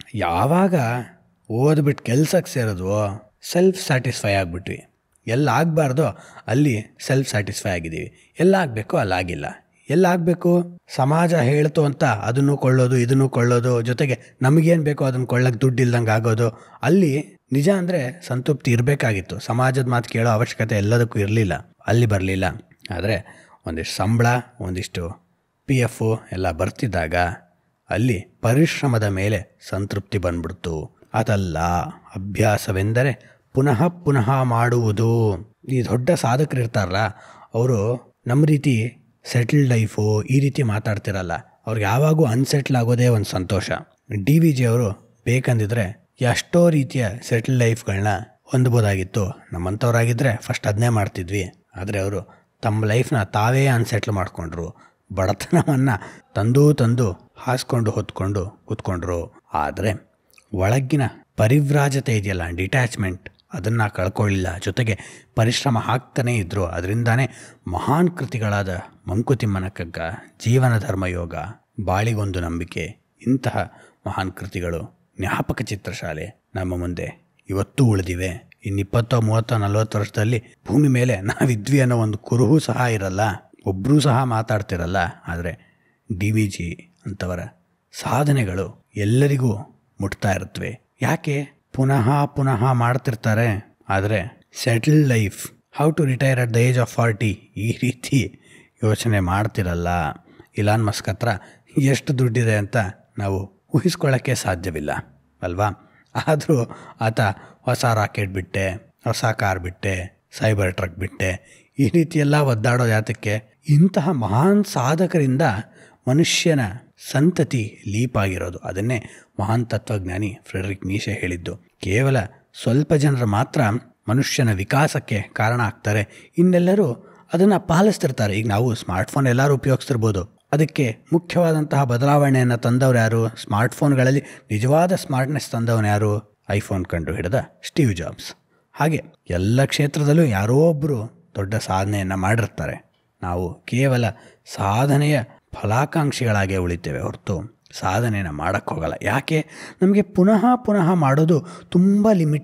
ಯಾವಾಗ ಓದ್ಬಿಟ್ಟು ಕೆಲ್ಸಕ್ಕೆ ಸೇರಿದ್ವೋ ಸೆಲ್ಫ್ ಸ್ಯಾಟಿಸ್ಫೈ ಆಗಿಬಿಟ್ವಿ ಎಲ್ಲ ಆಗಬಾರ್ದೋ ಅಲ್ಲಿ ಸೆಲ್ಫ್ ಸ್ಯಾಟಿಸ್ಫೈ ಆಗಿದ್ದೀವಿ ಎಲ್ಲ ಆಗಬೇಕು ಅಲ್ಲಾಗಿಲ್ಲ ಎಲ್ಲ ಆಗಬೇಕು ಸಮಾಜ ಹೇಳ್ತು ಅಂತ ಅದನ್ನು ಕೊಳ್ಳೋದು ಇದನ್ನು ಕೊಳ್ಳೋದು ಜೊತೆಗೆ ನಮಗೇನು ಬೇಕೋ ಅದನ್ನು ಕೊಳ್ಳಕ್ಕೆ ದುಡ್ಡು ಇಲ್ದಂಗೆ ಆಗೋದು ಅಲ್ಲಿ ನಿಜ ಅಂದರೆ ಸಂತೃಪ್ತಿ ಇರಬೇಕಾಗಿತ್ತು ಸಮಾಜದ ಮಾತು ಕೇಳೋ ಅವಶ್ಯಕತೆ ಎಲ್ಲದಕ್ಕೂ ಇರಲಿಲ್ಲ ಅಲ್ಲಿ ಬರಲಿಲ್ಲ ಆದರೆ ಒಂದಿಷ್ಟು ಸಂಬಳ ಒಂದಿಷ್ಟು ಪಿ ಎಫು ಎಲ್ಲ ಬರ್ತಿದ್ದಾಗ ಅಲ್ಲಿ ಪರಿಶ್ರಮದ ಮೇಲೆ ಸಂತೃಪ್ತಿ ಬಂದ್ಬಿಡ್ತು ಅದಲ್ಲ ಅಭ್ಯಾಸವೆಂದರೆ ಪುನಃ ಪುನಃ ಮಾಡುವುದು ಈ ದೊಡ್ಡ ಸಾಧಕರು ಇರ್ತಾರಲ್ಲ ಅವರು ನಮ್ಮ ರೀತಿ ಸೆಟಲ್ ಲೈಫು ಈ ರೀತಿ ಮಾತಾಡ್ತಿರಲ್ಲ ಅವ್ರಿಗೆ ಯಾವಾಗೂ ಅನ್ಸೆಟ್ಲ್ ಆಗೋದೇ ಒಂದು ಸಂತೋಷ ಡಿ ವಿ ಜಿ ಅವರು ಬೇಕಂದಿದ್ರೆ ಎಷ್ಟೋ ರೀತಿಯ ಸೆಟಲ್ ಲೈಫ್ಗಳನ್ನ ಹೊಂದ್ಬೋದಾಗಿತ್ತು ನಮ್ಮಂಥವ್ರಾಗಿದ್ದರೆ ಫಸ್ಟ್ ಅದನ್ನೇ ಮಾಡ್ತಿದ್ವಿ ಆದರೆ ಅವರು ತಮ್ಮ ಲೈಫ್ನ ತಾವೇ ಅನ್ಸೆಟ್ಲ್ ಮಾಡಿಕೊಂಡ್ರು ಬಡತನವನ್ನು ತಂದು ತಂದು ಹಾಸ್ಕೊಂಡು ಹೊತ್ಕೊಂಡು ಕೂತ್ಕೊಂಡ್ರು ಆದರೆ ಒಳಗಿನ ಪರಿವ್ರಾಜತೆ ಇದೆಯಲ್ಲ ಡಿಟ್ಯಾಚ್ಮೆಂಟ್ ಅದನ್ನು ಕಳ್ಕೊಳ್ಳಿಲ್ಲ ಜೊತೆಗೆ ಪರಿಶ್ರಮ ಹಾಕ್ತಾನೇ ಇದ್ದರು ಅದರಿಂದಾನೇ ಮಹಾನ್ ಕೃತಿಗಳಾದ ಮಂಕುತಿಮ್ಮನ ಕಗ್ಗ ಜೀವನ ಧರ್ಮಯೋಗ ಬಾಳಿಗೊಂದು ನಂಬಿಕೆ ಇಂತಹ ಮಹಾನ್ ಕೃತಿಗಳು ಜ್ಞಾಪಕ ಚಿತ್ರಶಾಲೆ ನಮ್ಮ ಮುಂದೆ ಇವತ್ತೂ ಉಳಿದಿವೆ ಇನ್ನಿಪ್ಪತ್ತೋ ಮೂವತ್ತೋ ನಲ್ವತ್ತು ವರ್ಷದಲ್ಲಿ ಭೂಮಿ ಮೇಲೆ ನಾವಿದ್ವಿ ಅನ್ನೋ ಒಂದು ಕುರುಹು ಸಹ ಇರಲ್ಲ ಒಬ್ಬರೂ ಸಹ ಮಾತಾಡ್ತಿರಲ್ಲ ಆದರೆ ಡಿ ವಿ ಜಿ ಅಂಥವರ ಸಾಧನೆಗಳು ಎಲ್ಲರಿಗೂ ಮುಟ್ತಾ ಇರುತ್ತವೆ ಯಾಕೆ ಪುನಃ ಪುನಃ ಮಾಡ್ತಿರ್ತಾರೆ ಆದರೆ settle life how to retire at the age of forty ಈ ರೀತಿ ಯೋಚನೆ ಮಾಡ್ತಿರಲ್ಲ ಇಲಾನ್ ಮಸ್ಕ್ ಹತ್ರ ಎಷ್ಟು ದುಡ್ಡಿದೆ ಅಂತ ನಾವು ಊಹಿಸ್ಕೊಳ್ಳೋಕ್ಕೆ ಸಾಧ್ಯವಿಲ್ಲ ಅಲ್ವಾ ಆದರೂ ಆತ ಹೊಸ ರಾಕೆಟ್ ಬಿಟ್ಟೆ ಹೊಸ ಕಾರ್ ಬಿಟ್ಟೆ ಸೈಬರ್ ಟ್ರಕ್ ಬಿಟ್ಟೆ ಈ ರೀತಿಯೆಲ್ಲ ಒದ್ದಾಡೋ ಯಾತಕ್ಕೆ ಇಂತಹ ಮಹಾನ್ ಸಾಧಕರಿಂದ ಮನುಷ್ಯನ ಸಂತತಿ ಲೀಪಾಗಿರೋದು ಅದನ್ನೇ ಮಹಾನ್ ತತ್ವಜ್ಞಾನಿ ಫ್ರೆಡ್ರಿಕ್ ನೀಶೆ ಹೇಳಿದ್ದು ಕೇವಲ ಸ್ವಲ್ಪ ಜನರು ಮಾತ್ರ ಮನುಷ್ಯನ ವಿಕಾಸಕ್ಕೆ ಕಾರಣ ಆಗ್ತಾರೆ ಇನ್ನೆಲ್ಲರೂ ಅದನ್ನು ಪಾಲಿಸ್ತಿರ್ತಾರೆ ಈಗ ನಾವು ಸ್ಮಾರ್ಟ್ಫೋನ್ ಎಲ್ಲರೂ ಉಪಯೋಗಿಸ್ತಿರ್ಬೋದು ಅದಕ್ಕೆ ಮುಖ್ಯವಾದಂತಹ ಬದಲಾವಣೆಯನ್ನು ತಂದವರು ಯಾರು ಸ್ಮಾರ್ಟ್ಫೋನ್ಗಳಲ್ಲಿ ನಿಜವಾದ ಸ್ಮಾರ್ಟ್ನೆಸ್ ತಂದವನು ಯಾರು ಐಫೋನ್ ಕಂಡು ಹಿಡಿದ ಸ್ಟೀವ್ ಜಾಬ್ಸ್ ಹಾಗೆ ಎಲ್ಲ ಕ್ಷೇತ್ರದಲ್ಲೂ ಯಾರೋ ಒಬ್ಬರು ದೊಡ್ಡ ಸಾಧನೆಯನ್ನು ಮಾಡಿರ್ತಾರೆ ನಾವು ಕೇವಲ ಸಾಧನೆಯ ಫಲಾಕಾಂಕ್ಷಿಗಳಾಗೇ ಉಳಿತೇವೆ ಹೊರತು ಸಾಧನೆಯನ್ನು ಮಾಡೋಕ್ಕೆ ಹೋಗಲ್ಲ ಯಾಕೆ ನಮಗೆ ಪುನಃ ಪುನಃ ಮಾಡೋದು ತುಂಬ ಲಿಮಿಟೆಡ್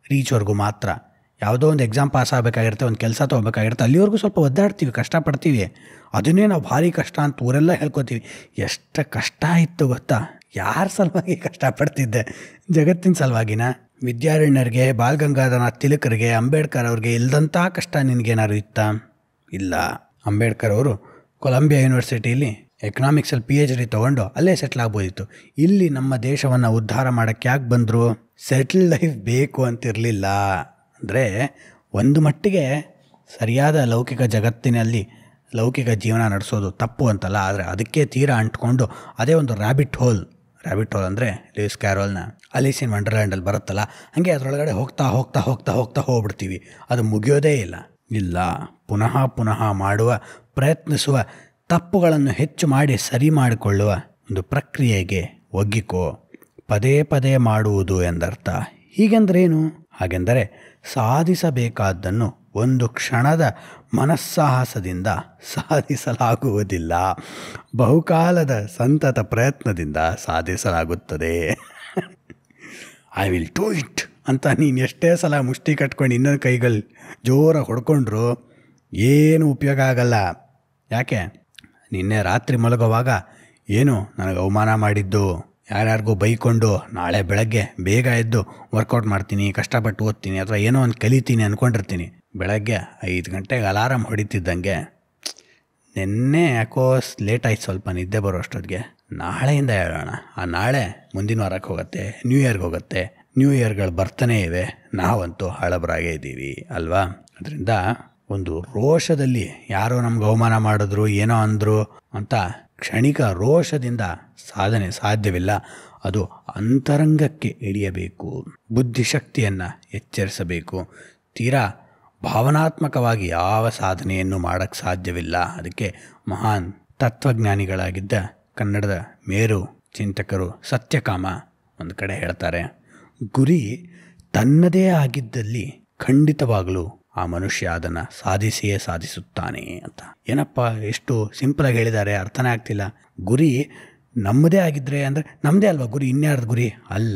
ರೀಚ್ವರೆಗೂ ಮಾತ್ರ ಯಾವುದೋ ಒಂದು ಎಕ್ಸಾಮ್ ಪಾಸ್ ಆಗಬೇಕಾಗಿರುತ್ತೆ ಒಂದು ಕೆಲಸ ತೊಗೋಬೇಕಾಗಿರುತ್ತೆ ಅಲ್ಲಿವರೆಗೂ ಸ್ವಲ್ಪ ಒದ್ದಾಡ್ತೀವಿ ಕಷ್ಟಪಡ್ತೀವಿ ಅದನ್ನೇ ನಾವು ಭಾರಿ ಕಷ್ಟ ಅಂತ ಊರೆಲ್ಲ ಹೇಳ್ಕೊತೀವಿ ಎಷ್ಟು ಕಷ್ಟ ಇತ್ತು ಗೊತ್ತಾ ಯಾರ ಸಲುವಾಗಿ ಕಷ್ಟಪಡ್ತಿದ್ದೆ ಜಗತ್ತಿನ ಸಲುವಾಗಿನ ವಿದ್ಯಾರಣ್ಯರಿಗೆ ಬಾಲ್ ಗಂಗಾಧರನಾಥ್ ತಿಲಕರಿಗೆ ಅಂಬೇಡ್ಕರ್ ಅವ್ರಿಗೆ ಇಲ್ದಂಥ ಕಷ್ಟ ನಿನಗೇನಾದ್ರು ಇತ್ತಾ ಇಲ್ಲ ಅಂಬೇಡ್ಕರ್ ಅವರು ಕೊಲಂಬಿಯಾ ಯೂನಿವರ್ಸಿಟಿಯಲ್ಲಿ ಎಕನಾಮಿಕ್ಸಲ್ಲಿ ಪಿ ಎಚ್ ಡಿ ತೊಗೊಂಡು ಅಲ್ಲೇ ಸೆಟ್ಲ್ ಆಗ್ಬೋದಿತ್ತು ಇಲ್ಲಿ ನಮ್ಮ ದೇಶವನ್ನು ಉದ್ಧಾರ ಮಾಡೋಕ್ಕೆ ಯಾಕೆ ಬಂದರು ಸೆಟ್ಲ್ ಲೈಫ್ ಬೇಕು ಅಂತಿರಲಿಲ್ಲ ಅಂದರೆ ಒಂದು ಮಟ್ಟಿಗೆ ಸರಿಯಾದ ಲೌಕಿಕ ಜಗತ್ತಿನಲ್ಲಿ ಲೌಕಿಕ ಜೀವನ ನಡೆಸೋದು ತಪ್ಪು ಅಂತಲ್ಲ ಆದರೆ ಅದಕ್ಕೆ ತೀರಾ ಅಂಟ್ಕೊಂಡು ಅದೇ ಒಂದು ರ್ಯಾಬಿಟ್ ಹೋಲ್ ರ್ಯಾಬಿಟ್ ಹೋಲ್ ಅಂದರೆ ಲಿವ್ಸ್ ಕ್ಯಾರೋಲ್ನ ಅಲೀಸ್ ಇನ್ ವಂಡರ್ಲ್ಯಾಂಡಲ್ಲಿ ಬರುತ್ತಲ್ಲ ಹಾಗೆ ಅದರೊಳಗಡೆ ಹೋಗ್ತಾ ಹೋಗ್ತಾ ಹೋಗ್ತಾ ಹೋಗ್ತಾ ಹೋಗ್ಬಿಡ್ತೀವಿ ಅದು ಮುಗಿಯೋದೇ ಇಲ್ಲ ಇಲ್ಲ ಪುನಃ ಪುನಃ ಮಾಡುವ ಪ್ರಯತ್ನಿಸುವ ತಪ್ಪುಗಳನ್ನು ಹೆಚ್ಚು ಮಾಡಿ ಸರಿ ಮಾಡಿಕೊಳ್ಳುವ ಒಂದು ಪ್ರಕ್ರಿಯೆಗೆ ಒಗ್ಗಿಕೋ ಪದೇ ಪದೇ ಮಾಡುವುದು ಎಂದರ್ಥ ಹೀಗೆಂದರೇನು ಹಾಗೆಂದರೆ ಸಾಧಿಸಬೇಕಾದ್ದನ್ನು ಒಂದು ಕ್ಷಣದ ಮನಸ್ಸಾಹಸದಿಂದ ಸಾಧಿಸಲಾಗುವುದಿಲ್ಲ ಬಹುಕಾಲದ ಸಂತತ ಪ್ರಯತ್ನದಿಂದ ಸಾಧಿಸಲಾಗುತ್ತದೆ ಐ ವಿಲ್ ಡೂ ಇಟ್ ಅಂತ ನೀನು ಎಷ್ಟೇ ಸಲ ಮುಷ್ಟಿ ಕಟ್ಕೊಂಡು ಇನ್ನೊಂದು ಕೈಗಳು ಜೋರಾಗಿ ಹೊಡ್ಕೊಂಡ್ರು ಏನು ಉಪಯೋಗ ಆಗಲ್ಲ ಯಾಕೆ ನಿನ್ನೆ ರಾತ್ರಿ ಮಲಗುವಾಗ ಏನು ನನಗೆ ಅವಮಾನ ಮಾಡಿದ್ದು ಯಾರ್ಯಾರಿಗೂ ಬೈಕೊಂಡು ನಾಳೆ ಬೆಳಗ್ಗೆ ಬೇಗ ಎದ್ದು ವರ್ಕೌಟ್ ಮಾಡ್ತೀನಿ ಕಷ್ಟಪಟ್ಟು ಓದ್ತೀನಿ ಅಥವಾ ಏನೋ ಒಂದು ಕಲಿತೀನಿ ಅಂದ್ಕೊಂಡಿರ್ತೀನಿ ಬೆಳಗ್ಗೆ ಐದು ಗಂಟೆಗೆ ಅಲಾರಾಮ್ ಹೊಡಿತಿದ್ದಂಗೆ ನಿನ್ನೆ ಯಾಕೋ ಲೇಟ್ ಆಯ್ತು ಸ್ವಲ್ಪ ನಿದ್ದೆ ಬರೋ ಅಷ್ಟೊತ್ತಿಗೆ ನಾಳೆಯಿಂದ ಹೇಳೋಣ ಆ ನಾಳೆ ಮುಂದಿನ ವಾರಕ್ಕೆ ಹೋಗುತ್ತೆ ನ್ಯೂ ಇಯರ್ಗೆ ಹೋಗುತ್ತೆ ನ್ಯೂ ಇಯರ್ಗಳು ಬರ್ತಾನೇ ಇವೆ ನಾವಂತೂ ಹಳಬರಾಗೇ ಇದ್ದೀವಿ ಅಲ್ವಾ ಅದರಿಂದ ಒಂದು ರೋಷದಲ್ಲಿ ಯಾರೋ ನಮ್ಗೆ ಅವಮಾನ ಮಾಡಿದ್ರು ಏನೋ ಅಂದರು ಅಂತ ಕ್ಷಣಿಕ ರೋಷದಿಂದ ಸಾಧನೆ ಸಾಧ್ಯವಿಲ್ಲ ಅದು ಅಂತರಂಗಕ್ಕೆ ಇಳಿಯಬೇಕು ಬುದ್ಧಿಶಕ್ತಿಯನ್ನು ಎಚ್ಚರಿಸಬೇಕು ತೀರಾ ಭಾವನಾತ್ಮಕವಾಗಿ ಯಾವ ಸಾಧನೆಯನ್ನು ಮಾಡೋಕ್ಕೆ ಸಾಧ್ಯವಿಲ್ಲ ಅದಕ್ಕೆ ಮಹಾನ್ ತತ್ವಜ್ಞಾನಿಗಳಾಗಿದ್ದ ಕನ್ನಡದ ಮೇರು ಚಿಂತಕರು ಸತ್ಯಕಾಮ ಒಂದು ಕಡೆ ಹೇಳ್ತಾರೆ ಗುರಿ ತನ್ನದೇ ಆಗಿದ್ದಲ್ಲಿ ಖಂಡಿತವಾಗಲೂ ಆ ಮನುಷ್ಯ ಅದನ್ನು ಸಾಧಿಸಿಯೇ ಸಾಧಿಸುತ್ತಾನೆ ಅಂತ ಏನಪ್ಪ ಎಷ್ಟು ಸಿಂಪಲಾಗಿ ಹೇಳಿದ್ದಾರೆ ಅರ್ಥನೇ ಆಗ್ತಿಲ್ಲ ಗುರಿ ನಮ್ಮದೇ ಆಗಿದ್ದರೆ ಅಂದರೆ ನಮ್ಮದೇ ಅಲ್ವಾ ಗುರಿ ಇನ್ಯಾರ್ದು ಗುರಿ ಅಲ್ಲ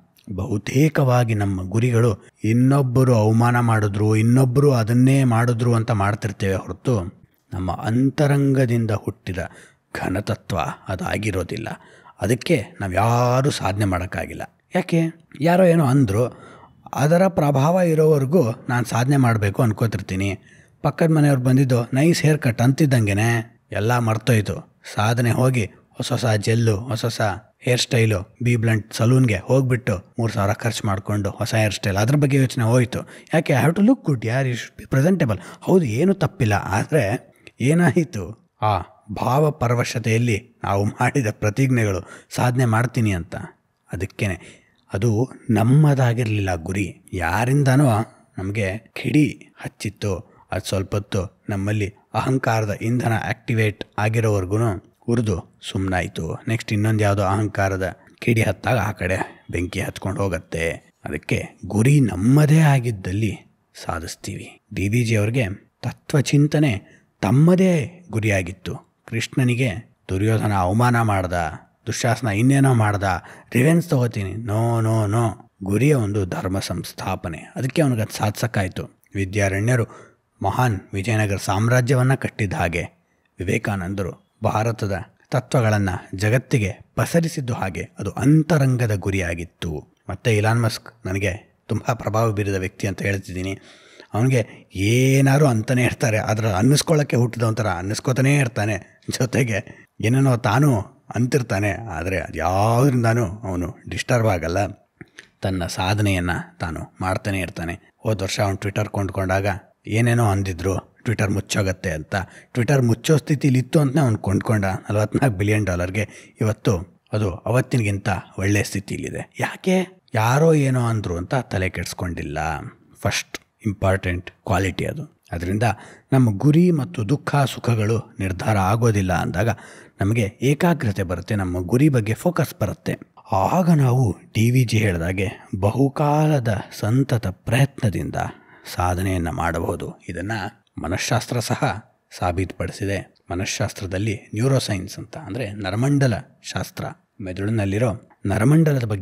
ಬಹುತೇಕವಾಗಿ ನಮ್ಮ ಗುರಿಗಳು ಇನ್ನೊಬ್ಬರು ಅವಮಾನ ಮಾಡಿದ್ರು ಇನ್ನೊಬ್ಬರು ಅದನ್ನೇ ಮಾಡಿದ್ರು ಅಂತ ಮಾಡ್ತಿರ್ತೇವೆ ಹೊರತು ನಮ್ಮ ಅಂತರಂಗದಿಂದ ಹುಟ್ಟಿದ ಘನತತ್ವ ಅದಾಗಿರೋದಿಲ್ಲ ಅದಕ್ಕೆ ನಾವು ಯಾರೂ ಸಾಧನೆ ಮಾಡೋಕ್ಕಾಗಿಲ್ಲ ಯಾಕೆ ಯಾರೋ ಏನೋ ಅಂದರು ಅದರ ಪ್ರಭಾವ ಇರೋವರೆಗೂ ನಾನು ಸಾಧನೆ ಮಾಡಬೇಕು ಅನ್ಕೋತಿರ್ತೀನಿ ಪಕ್ಕದ ಮನೆಯವ್ರು ಬಂದಿದ್ದು ನೈಸ್ ಹೇರ್ ಕಟ್ ಅಂತಿದ್ದಂಗೆ ಎಲ್ಲ ಮರ್ತೋಯ್ತು ಸಾಧನೆ ಹೋಗಿ ಹೊಸ ಹೊಸ ಜೆಲ್ಲು ಹೊಸ ಹೊಸ ಹೇರ್ ಸ್ಟೈಲು ಬಿ ಬ್ಲಂಟ್ ಸಲೂನ್ಗೆ ಹೋಗ್ಬಿಟ್ಟು ಮೂರು ಸಾವಿರ ಖರ್ಚು ಮಾಡಿಕೊಂಡು ಹೊಸ ಹೇರ್ ಸ್ಟೈಲ್ ಅದ್ರ ಬಗ್ಗೆ ಯೋಚನೆ ಹೋಯಿತು ಯಾಕೆ ಹ್ಯಾವ್ ಟು ಲುಕ್ ಗುಡ್ ಯಾರ್ ಇಶ್ ಬಿ ಪ್ರೆಸೆಂಟೇಬಲ್ ಹೌದು ಏನೂ ತಪ್ಪಿಲ್ಲ ಆದರೆ ಏನಾಯಿತು ಆ ಭಾವ ಪರವಶತೆಯಲ್ಲಿ ನಾವು ಮಾಡಿದ ಪ್ರತಿಜ್ಞೆಗಳು ಸಾಧನೆ ಮಾಡ್ತೀನಿ ಅಂತ ಅದಕ್ಕೇ ಅದು ನಮ್ಮದಾಗಿರಲಿಲ್ಲ ಗುರಿ ಯಾರಿಂದನೋ ನಮಗೆ ಕಿಡಿ ಹಚ್ಚಿತ್ತು ಅದು ಸ್ವಲ್ಪ ಹೊತ್ತು ನಮ್ಮಲ್ಲಿ ಅಹಂಕಾರದ ಇಂಧನ ಆ್ಯಕ್ಟಿವೇಟ್ ಆಗಿರೋವರೆಗೂ ಉರಿದು ಸುಮ್ಮನಾಯಿತು ನೆಕ್ಸ್ಟ್ ಇನ್ನೊಂದು ಯಾವುದೋ ಅಹಂಕಾರದ ಕಿಡಿ ಹತ್ತಾಗ ಆ ಕಡೆ ಬೆಂಕಿ ಹತ್ಕೊಂಡು ಹೋಗುತ್ತೆ ಅದಕ್ಕೆ ಗುರಿ ನಮ್ಮದೇ ಆಗಿದ್ದಲ್ಲಿ ಸಾಧಿಸ್ತೀವಿ ಡಿ ವಿ ಜಿ ಅವ್ರಿಗೆ ತತ್ವಚಿಂತನೆ ತಮ್ಮದೇ ಗುರಿಯಾಗಿತ್ತು ಕೃಷ್ಣನಿಗೆ ದುರ್ಯೋಧನ ಅವಮಾನ ಮಾಡ್ದ ದುಶ್ಯಾಸನ ಇನ್ನೇನೋ ಮಾಡ್ದ ರಿವೆನ್ಸ್ ತಗೋತೀನಿ ನೋ ನೋ ನೋ ಗುರಿಯ ಒಂದು ಧರ್ಮ ಸಂಸ್ಥಾಪನೆ ಅದಕ್ಕೆ ಅವನಿಗೆ ಅದು ಸಾಧಿಸೋಕ್ಕಾಯಿತು ವಿದ್ಯಾರಣ್ಯರು ಮಹಾನ್ ವಿಜಯನಗರ ಸಾಮ್ರಾಜ್ಯವನ್ನು ಕಟ್ಟಿದ ಹಾಗೆ ವಿವೇಕಾನಂದರು ಭಾರತದ ತತ್ವಗಳನ್ನು ಜಗತ್ತಿಗೆ ಪಸರಿಸಿದ್ದು ಹಾಗೆ ಅದು ಅಂತರಂಗದ ಗುರಿಯಾಗಿತ್ತು ಮತ್ತು ಇಲಾನ್ ಮಸ್ಕ್ ನನಗೆ ತುಂಬ ಪ್ರಭಾವ ಬೀರಿದ ವ್ಯಕ್ತಿ ಅಂತ ಹೇಳ್ತಿದ್ದೀನಿ ಅವನಿಗೆ ಏನಾರು ಅಂತಲೇ ಇರ್ತಾರೆ ಅದರ ಅನ್ನಿಸ್ಕೊಳ್ಳೋಕ್ಕೆ ಹುಟ್ಟಿದ ಒಂಥರ ಅನ್ನಿಸ್ಕೋತಾನೇ ಇರ್ತಾನೆ ಜೊತೆಗೆ ಏನೇನೋ ತಾನು ಅಂತಿರ್ತಾನೆ ಆದರೆ ಅದು ಯಾವುದರಿಂದಾನೂ ಅವನು ಡಿಸ್ಟರ್ಬ್ ಆಗಲ್ಲ ತನ್ನ ಸಾಧನೆಯನ್ನು ತಾನು ಮಾಡ್ತಾನೆ ಇರ್ತಾನೆ ಹೋದ ವರ್ಷ ಅವನು ಟ್ವಿಟರ್ ಕೊಂಡ್ಕೊಂಡಾಗ ಏನೇನೋ ಅಂದಿದ್ರು ಟ್ವಿಟರ್ ಮುಚ್ಚೋಗತ್ತೆ ಅಂತ ಟ್ವಿಟರ್ ಮುಚ್ಚೋ ಸ್ಥಿತಿಲಿ ಇತ್ತು ಅಂತ ಅವ್ನು ಕೊಂಡ್ಕೊಂಡ ನಲ್ವತ್ನಾಲ್ಕು ಬಿಲಿಯನ್ ಡಾಲರ್ಗೆ ಇವತ್ತು ಅದು ಅವತ್ತಿನಗಿಂತ ಒಳ್ಳೆಯ ಸ್ಥಿತಿಲಿದೆ ಯಾಕೆ ಯಾರೋ ಏನೋ ಅಂದರು ಅಂತ ತಲೆ ಕೆಡಿಸ್ಕೊಂಡಿಲ್ಲ ಫಸ್ಟ್ ಇಂಪಾರ್ಟೆಂಟ್ ಕ್ವಾಲಿಟಿ ಅದು ಅದರಿಂದ ನಮ್ಮ ಗುರಿ ಮತ್ತು ದುಃಖ ಸುಖಗಳು ನಿರ್ಧಾರ ಆಗೋದಿಲ್ಲ ಅಂದಾಗ ನಮಗೆ ಏಕಾಗ್ರತೆ ಬರುತ್ತೆ ನಮ್ಮ ಗುರಿ ಬಗ್ಗೆ ಫೋಕಸ್ ಬರುತ್ತೆ ಆಗ ನಾವು ಡಿ ವಿ ಜಿ ಹೇಳಿದಾಗೆ ಬಹುಕಾಲದ ಸಂತತ ಪ್ರಯತ್ನದಿಂದ ಸಾಧನೆಯನ್ನು ಮಾಡಬಹುದು ಇದನ್ನು ಮನಃಶಾಸ್ತ್ರ ಸಹ ಸಾಬೀತುಪಡಿಸಿದೆ ಮನಃಶಾಸ್ತ್ರದಲ್ಲಿ ನ್ಯೂರೋಸೈನ್ಸ್ ಅಂತ ಅಂದರೆ ನರಮಂಡಲ ಶಾಸ್ತ್ರ ಮೆದುಳಿನಲ್ಲಿರೋ ನರಮಂಡಲದ ಬಗ್ಗೆ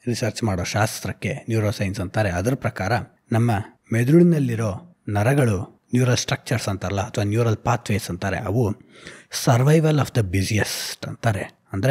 ರಿಸರ್ಚ್ ಮಾಡೋ ಶಾಸ್ತ್ರಕ್ಕೆ ನ್ಯೂರೋ ಸೈನ್ಸ್ ಅಂತಾರೆ ಅದರ ಪ್ರಕಾರ ನಮ್ಮ ಮೆದುಳಿನಲ್ಲಿರೋ ನರಗಳು ನ್ಯೂರಲ್ ಸ್ಟ್ರಕ್ಚರ್ಸ್ ಅಂತಾರಲ್ಲ ಅಥವಾ ನ್ಯೂರಲ್ ಪಾತ್ವೇಸ್ ಅಂತಾರೆ ಅವು ಸರ್ವೈವಲ್ ಆಫ್ ದ ಬಿಸಿಯೆಸ್ಟ್ ಅಂತಾರೆ ಅಂದರೆ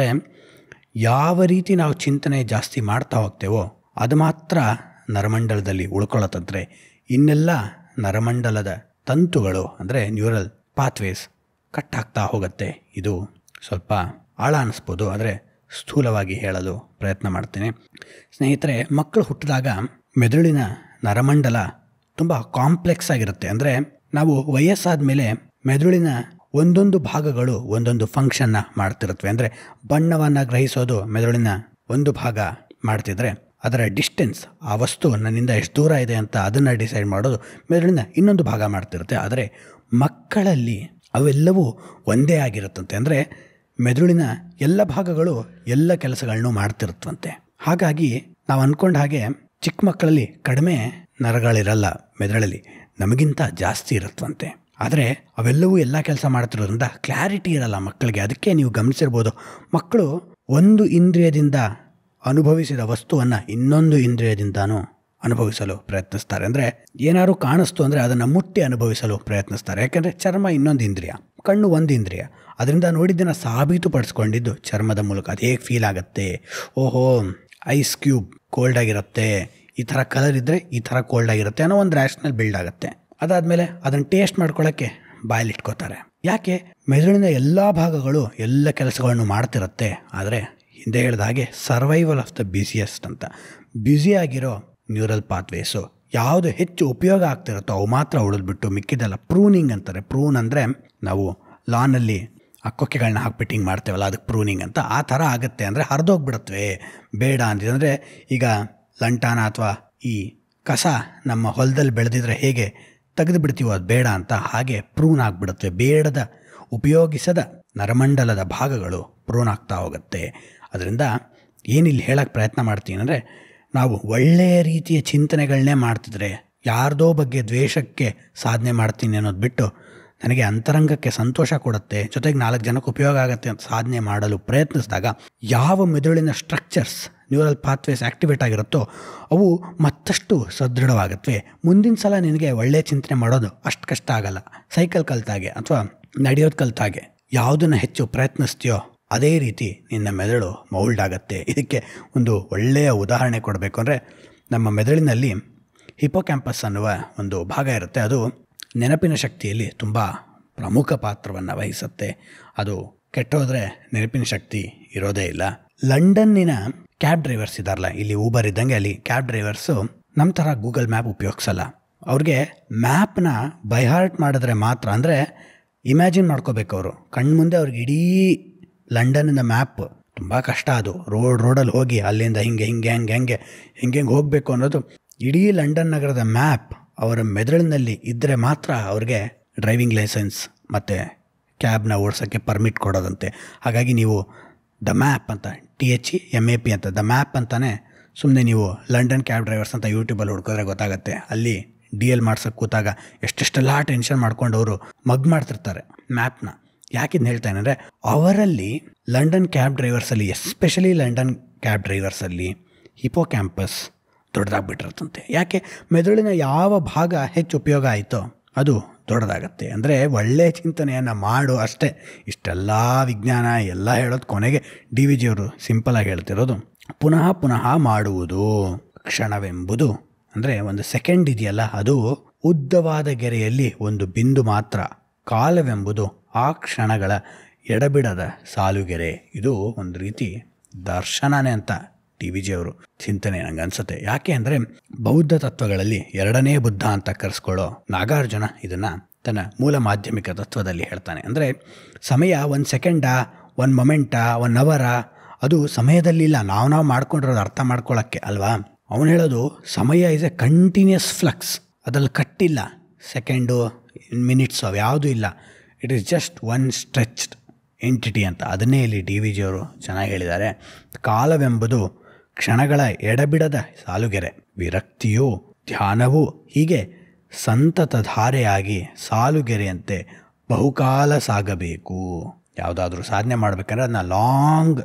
ಯಾವ ರೀತಿ ನಾವು ಚಿಂತನೆ ಜಾಸ್ತಿ ಮಾಡ್ತಾ ಹೋಗ್ತೇವೋ ಅದು ಮಾತ್ರ ನರಮಂಡಲದಲ್ಲಿ ಉಳ್ಕೊಳ್ಳತ್ತಂದ್ರೆ ಇನ್ನೆಲ್ಲ ನರಮಂಡಲದ ತಂತುಗಳು ಅಂದರೆ ನ್ಯೂರಲ್ ಪಾತ್ವೇಸ್ ಕಟ್ಟಾಗ್ತಾ ಹೋಗುತ್ತೆ ಇದು ಸ್ವಲ್ಪ ಆಳ ಅನ್ನಿಸ್ಬೋದು ಆದರೆ ಸ್ಥೂಲವಾಗಿ ಹೇಳಲು ಪ್ರಯತ್ನ ಮಾಡ್ತೀನಿ ಸ್ನೇಹಿತರೆ ಮಕ್ಕಳು ಹುಟ್ಟಿದಾಗ ಮೆದುಳಿನ ನರಮಂಡಲ ತುಂಬ ಕಾಂಪ್ಲೆಕ್ಸ್ ಆಗಿರುತ್ತೆ ಅಂದರೆ ನಾವು ವಯಸ್ಸಾದ ಮೇಲೆ ಮೆದುಳಿನ ಒಂದೊಂದು ಭಾಗಗಳು ಒಂದೊಂದು ಫಂಕ್ಷನ್ನ ಮಾಡ್ತಿರುತ್ತವೆ ಅಂದರೆ ಬಣ್ಣವನ್ನು ಗ್ರಹಿಸೋದು ಮೆದುಳಿನ ಒಂದು ಭಾಗ ಮಾಡ್ತಿದ್ರೆ ಅದರ ಡಿಸ್ಟೆನ್ಸ್ ಆ ವಸ್ತು ನನ್ನಿಂದ ಎಷ್ಟು ದೂರ ಇದೆ ಅಂತ ಅದನ್ನು ಡಿಸೈಡ್ ಮಾಡೋದು ಮೆದುಳಿನ ಇನ್ನೊಂದು ಭಾಗ ಮಾಡ್ತಿರುತ್ತೆ ಆದರೆ ಮಕ್ಕಳಲ್ಲಿ ಅವೆಲ್ಲವೂ ಒಂದೇ ಆಗಿರುತ್ತಂತೆ ಅಂದರೆ ಮೆದುಳಿನ ಎಲ್ಲ ಭಾಗಗಳು ಎಲ್ಲ ಕೆಲಸಗಳನ್ನು ಮಾಡ್ತಿರುತ್ತವಂತೆ ಹಾಗಾಗಿ ನಾವು ಅಂದ್ಕೊಂಡ ಹಾಗೆ ಚಿಕ್ಕ ಮಕ್ಕಳಲ್ಲಿ ಕಡಿಮೆ ನರಗಳಿರಲ್ಲ ಮೆದುಳಲ್ಲಿ ನಮಗಿಂತ ಜಾಸ್ತಿ ಇರುತ್ತವಂತೆ ಆದರೆ ಅವೆಲ್ಲವೂ ಎಲ್ಲ ಕೆಲಸ ಮಾಡ್ತಿರೋದ್ರಿಂದ ಕ್ಲಾರಿಟಿ ಇರಲ್ಲ ಮಕ್ಕಳಿಗೆ ಅದಕ್ಕೆ ನೀವು ಗಮನಿಸಿರ್ಬೋದು ಮಕ್ಕಳು ಒಂದು ಇಂದ್ರಿಯದಿಂದ ಅನುಭವಿಸಿದ ವಸ್ತುವನ್ನು ಇನ್ನೊಂದು ಇಂದ್ರಿಯದಿಂದನೂ ಅನುಭವಿಸಲು ಪ್ರಯತ್ನಿಸ್ತಾರೆ ಅಂದರೆ ಏನಾದ್ರು ಕಾಣಿಸ್ತು ಅಂದರೆ ಅದನ್ನು ಮುಟ್ಟಿ ಅನುಭವಿಸಲು ಪ್ರಯತ್ನಿಸ್ತಾರೆ ಯಾಕೆಂದರೆ ಚರ್ಮ ಇನ್ನೊಂದು ಇಂದ್ರಿಯ ಕಣ್ಣು ಒಂದು ಇಂದ್ರಿಯ ಅದರಿಂದ ನೋಡಿದ್ದನ್ನು ಸಾಬೀತುಪಡಿಸ್ಕೊಂಡಿದ್ದು ಚರ್ಮದ ಮೂಲಕ ಅದು ಹೇಗೆ ಫೀಲ್ ಆಗುತ್ತೆ ಓಹೋ ಐಸ್ ಕ್ಯೂಬ್ ಕೋಲ್ಡ್ ಆಗಿರುತ್ತೆ ಈ ಥರ ಕಲರ್ ಇದ್ದರೆ ಈ ಥರ ಕೋಲ್ಡ್ ಆಗಿರುತ್ತೆ ಅನ್ನೋ ಒಂದು ರ್ಯಾಷನಲ್ ಬಿಲ್ಡ್ ಆಗುತ್ತೆ ಅದಾದಮೇಲೆ ಅದನ್ನು ಟೇಸ್ಟ್ ಮಾಡ್ಕೊಳ್ಳೋಕ್ಕೆ ಬಾಯಲ್ಲಿ ಇಟ್ಕೋತಾರೆ ಯಾಕೆ ಮೆದುಳಿನ ಎಲ್ಲ ಭಾಗಗಳು ಎಲ್ಲ ಕೆಲಸಗಳನ್ನು ಮಾಡ್ತಿರುತ್ತೆ ಆದರೆ ಹಿಂದೆ ಹೇಳಿದ ಹಾಗೆ ಸರ್ವೈವಲ್ ಆಫ್ ದ ಬ್ಯುಸಿಯೆಸ್ಟ್ ಅಂತ ಬ್ಯುಸಿಯಾಗಿರೋ ನ್ಯೂರಲ್ ಪಾತ್ವೇಸು ಯಾವುದು ಹೆಚ್ಚು ಉಪಯೋಗ ಆಗ್ತಿರುತ್ತೋ ಅವು ಮಾತ್ರ ಉಳಿದ್ಬಿಟ್ಟು ಮಿಕ್ಕಿದೆಲ್ಲ ಪ್ರೂನಿಂಗ್ ಅಂತಾರೆ ಪ್ರೂನ್ ಅಂದರೆ ನಾವು ಲಾನಲ್ಲಿ ಆ ಕೊಕ್ಕೆಗಳನ್ನ ಹಾಕ್ಬಿಟ್ಟು ಹಿಂಗೆ ಮಾಡ್ತೇವಲ್ಲ ಅದಕ್ಕೆ ಪ್ರೂನಿಂಗ್ ಅಂತ ಆ ಥರ ಆಗುತ್ತೆ ಅಂದರೆ ಹರಿದೋಗ್ಬಿಡತ್ವೆ ಬೇಡ ಅಂತಿದ್ರೆ ಈಗ ಲಂಟಾನ ಅಥವಾ ಈ ಕಸ ನಮ್ಮ ಹೊಲದಲ್ಲಿ ಬೆಳೆದಿದ್ರೆ ಹೇಗೆ ತೆಗೆದು ಬಿಡ್ತೀವೋ ಅದು ಬೇಡ ಅಂತ ಹಾಗೆ ಪ್ರೂನ್ ಆಗಿಬಿಡುತ್ತೆ ಬೇಡದ ಉಪಯೋಗಿಸದ ನರಮಂಡಲದ ಭಾಗಗಳು ಪ್ರೂನ್ ಆಗ್ತಾ ಹೋಗುತ್ತೆ ಅದರಿಂದ ಏನಿಲ್ಲಿ ಹೇಳಕ್ಕೆ ಪ್ರಯತ್ನ ಮಾಡ್ತೀನಿ ಅಂದರೆ ನಾವು ಒಳ್ಳೆಯ ರೀತಿಯ ಚಿಂತನೆಗಳನ್ನೇ ಮಾಡ್ತಿದ್ರೆ ಯಾರ್ದೋ ಬಗ್ಗೆ ದ್ವೇಷಕ್ಕೆ ಸಾಧನೆ ಮಾಡ್ತೀನಿ ಅನ್ನೋದು ಬಿಟ್ಟು ನನಗೆ ಅಂತರಂಗಕ್ಕೆ ಸಂತೋಷ ಕೊಡುತ್ತೆ ಜೊತೆಗೆ ನಾಲ್ಕು ಜನಕ್ಕೆ ಉಪಯೋಗ ಆಗುತ್ತೆ ಅಂತ ಸಾಧನೆ ಮಾಡಲು ಪ್ರಯತ್ನಿಸಿದಾಗ ಯಾವ ಮೆದುಳಿನ ಸ್ಟ್ರಕ್ಚರ್ಸ್ ನ್ಯೂರಲ್ ಪಾತ್ವೇಸ್ ಆ್ಯಕ್ಟಿವೇಟ್ ಆಗಿರುತ್ತೋ ಅವು ಮತ್ತಷ್ಟು ಸದೃಢವಾಗುತ್ತವೆ ಮುಂದಿನ ಸಲ ನಿನಗೆ ಒಳ್ಳೆಯ ಚಿಂತನೆ ಮಾಡೋದು ಅಷ್ಟು ಕಷ್ಟ ಆಗಲ್ಲ ಸೈಕಲ್ ಕಲ್ತಾಗೆ ಅಥವಾ ನಡೆಯೋದು ಕಲ್ತಾಗೆ ಯಾವುದನ್ನು ಹೆಚ್ಚು ಪ್ರಯತ್ನಿಸ್ತೀಯೋ ಅದೇ ರೀತಿ ನಿನ್ನ ಮೆದುಳು ಮೌಲ್ಡ್ ಆಗುತ್ತೆ ಇದಕ್ಕೆ ಒಂದು ಒಳ್ಳೆಯ ಉದಾಹರಣೆ ಕೊಡಬೇಕು ಅಂದರೆ ನಮ್ಮ ಮೆದುಳಿನಲ್ಲಿ ಹಿಪೋಕ್ಯಾಂಪಸ್ ಅನ್ನುವ ಒಂದು ಭಾಗ ಇರುತ್ತೆ ಅದು ನೆನಪಿನ ಶಕ್ತಿಯಲ್ಲಿ ತುಂಬ ಪ್ರಮುಖ ಪಾತ್ರವನ್ನು ವಹಿಸುತ್ತೆ ಅದು ಕೆಟ್ಟೋದ್ರೆ ನೆನಪಿನ ಶಕ್ತಿ ಇರೋದೇ ಇಲ್ಲ ಲಂಡನ್ನಿನ ಕ್ಯಾಬ್ ಡ್ರೈವರ್ಸ್ ಇದ್ದಾರಲ್ಲ ಇಲ್ಲಿ ಊಬರ್ ಇದ್ದಂಗೆ ಅಲ್ಲಿ ಕ್ಯಾಬ್ ಡ್ರೈವರ್ಸು ನಮ್ಮ ಥರ ಗೂಗಲ್ ಮ್ಯಾಪ್ ಉಪಯೋಗಿಸಲ್ಲ ಅವ್ರಿಗೆ ಮ್ಯಾಪ್ನ ಬೈಹಾರ್ಟ್ ಮಾಡಿದ್ರೆ ಮಾತ್ರ ಅಂದರೆ ಇಮ್ಯಾಜಿನ್ ಮಾಡ್ಕೋಬೇಕು ಅವರು ಕಣ್ಮುಂದೆ ಅವ್ರಿಗೆ ಇಡೀ ಲಂಡನ್ನಿನ ಮ್ಯಾಪ್ ತುಂಬ ಕಷ್ಟ ಅದು ರೋಡ್ ರೋಡಲ್ಲಿ ಹೋಗಿ ಅಲ್ಲಿಂದ ಹಿಂಗೆ ಹಿಂಗೆ ಹೆಂಗೆ ಹೆಂಗೆ ಹಿಂಗೆ ಹೆಂಗೆ ಹೋಗಬೇಕು ಅನ್ನೋದು ಇಡೀ ಲಂಡನ್ ನಗರದ ಮ್ಯಾಪ್ ಅವರ ಮೆದುಳಿನಲ್ಲಿ ಇದ್ದರೆ ಮಾತ್ರ ಅವ್ರಿಗೆ ಡ್ರೈವಿಂಗ್ ಲೈಸೆನ್ಸ್ ಮತ್ತು ಕ್ಯಾಬ್ನ ಓಡಿಸೋಕ್ಕೆ ಪರ್ಮಿಟ್ ಕೊಡೋದಂತೆ ಹಾಗಾಗಿ ನೀವು ದ ಮ್ಯಾಪ್ ಅಂತ T H E M A P ಅಂತ ದ ಮ್ಯಾಪ್ ಅಂತಲೇ ಸುಮ್ಮನೆ ನೀವು ಲಂಡನ್ ಕ್ಯಾಬ್ ಡ್ರೈವರ್ಸ್ ಅಂತ ಯೂಟ್ಯೂಬಲ್ಲಿ ಹುಡ್ಕೋದ್ರೆ ಗೊತ್ತಾಗುತ್ತೆ ಅಲ್ಲಿ ಡಿ ಎಲ್ ಮಾಡ್ಸೋಕ್ಕೆ ಕೂತಾಗ ಎಷ್ಟೆಷ್ಟೆಲ್ಲ ಟೆನ್ಷನ್ ಮಾಡ್ಕೊಂಡು ಅವರು ಮಗ್ ಮಾಡ್ತಿರ್ತಾರೆ ಮ್ಯಾಪ್ನ ಯಾಕಿಂದು ಹೇಳ್ತಾನೆ ಅಂದರೆ ಅವರಲ್ಲಿ ಲಂಡನ್ ಕ್ಯಾಬ್ ಡ್ರೈವರ್ಸಲ್ಲಿ ಎಸ್ಪೆಷಲಿ ಲಂಡನ್ ಕ್ಯಾಬ್ ಡ್ರೈವರ್ಸಲ್ಲಿ ಹಿಪೋ ಕ್ಯಾಂಪಸ್ ದೊಡ್ಡದಾಗ್ಬಿಟ್ಟಿರುತ್ತಂತೆ ಯಾಕೆ ಮೆದುಳಿನ ಯಾವ ಭಾಗ ಹೆಚ್ಚು ಉಪಯೋಗ ಆಯಿತೋ ಅದು ದೊಡ್ಡದಾಗತ್ತೆ ಅಂದರೆ ಒಳ್ಳೆಯ ಚಿಂತನೆಯನ್ನು ಮಾಡು ಅಷ್ಟೇ ಇಷ್ಟೆಲ್ಲ ವಿಜ್ಞಾನ ಎಲ್ಲ ಹೇಳೋದು ಕೊನೆಗೆ ಡಿ ವಿ ಜಿಯವರು ಸಿಂಪಲಾಗಿ ಹೇಳ್ತಿರೋದು ಪುನಃ ಪುನಃ ಮಾಡುವುದು ಕ್ಷಣವೆಂಬುದು ಅಂದರೆ ಒಂದು ಸೆಕೆಂಡ್ ಇದೆಯಲ್ಲ ಅದು ಉದ್ದವಾದ ಗೆರೆಯಲ್ಲಿ ಒಂದು ಬಿಂದು ಮಾತ್ರ ಕಾಲವೆಂಬುದು ಆ ಕ್ಷಣಗಳ ಎಡಬಿಡದ ಸಾಲುಗೆರೆ ಇದು ಒಂದು ರೀತಿ ದರ್ಶನನೇ ಅಂತ ಟಿ ವಿ ಜಿಯವರು ಚಿಂತನೆ ನಂಗೆ ಅನ್ಸುತ್ತೆ ಯಾಕೆ ಅಂದರೆ ಬೌದ್ಧ ತತ್ವಗಳಲ್ಲಿ ಎರಡನೇ ಬುದ್ಧ ಅಂತ ಕರೆಸ್ಕೊಳ್ಳೋ ನಾಗಾರ್ಜುನ ಇದನ್ನು ತನ್ನ ಮೂಲ ಮಾಧ್ಯಮಿಕ ತತ್ವದಲ್ಲಿ ಹೇಳ್ತಾನೆ ಅಂದರೆ ಸಮಯ ಒಂದು ಸೆಕೆಂಡಾ ಒಂದು ಮೊಮೆಂಟಾ ಒನ್ ಅವರಾ ಅದು ಸಮಯದಲ್ಲಿಲ್ಲ ನಾವು ನಾವು ಮಾಡ್ಕೊಂಡಿರೋದು ಅರ್ಥ ಮಾಡ್ಕೊಳ್ಳೋಕ್ಕೆ ಅಲ್ವಾ ಅವನು ಹೇಳೋದು ಸಮಯ ಇಸ್ ಎ ಕಂಟಿನ್ಯೂಸ್ ಫ್ಲಕ್ಸ್ ಅದ್ರಲ್ಲಿ ಕಟ್ಟಿಲ್ಲ ಸೆಕೆಂಡು ಮಿನಿಟ್ಸು ಅವು ಯಾವುದೂ ಇಲ್ಲ it is just one stretched entity ಅಂತ ಅದನ್ನೇ ಇಲ್ಲಿ ಡಿ ವಿ ಜಿಯವರು ಚೆನ್ನಾಗಿ ಹೇಳಿದ್ದಾರೆ ಕಾಲವೆಂಬುದು ಕ್ಷಣಗಳ ಎಡಬಿಡದ ಸಾಲುಗೆರೆ ವಿರಕ್ತಿಯು ಧ್ಯಾನವು ಹೀಗೆ ಸಂತತ ಧಾರೆಯಾಗಿ ಸಾಲುಗೆರೆಯಂತೆ ಬಹುಕಾಲ ಸಾಗಬೇಕು ಯಾವುದಾದ್ರೂ ಸಾಧನೆ ಮಾಡಬೇಕಂದ್ರೆ ಅದನ್ನ long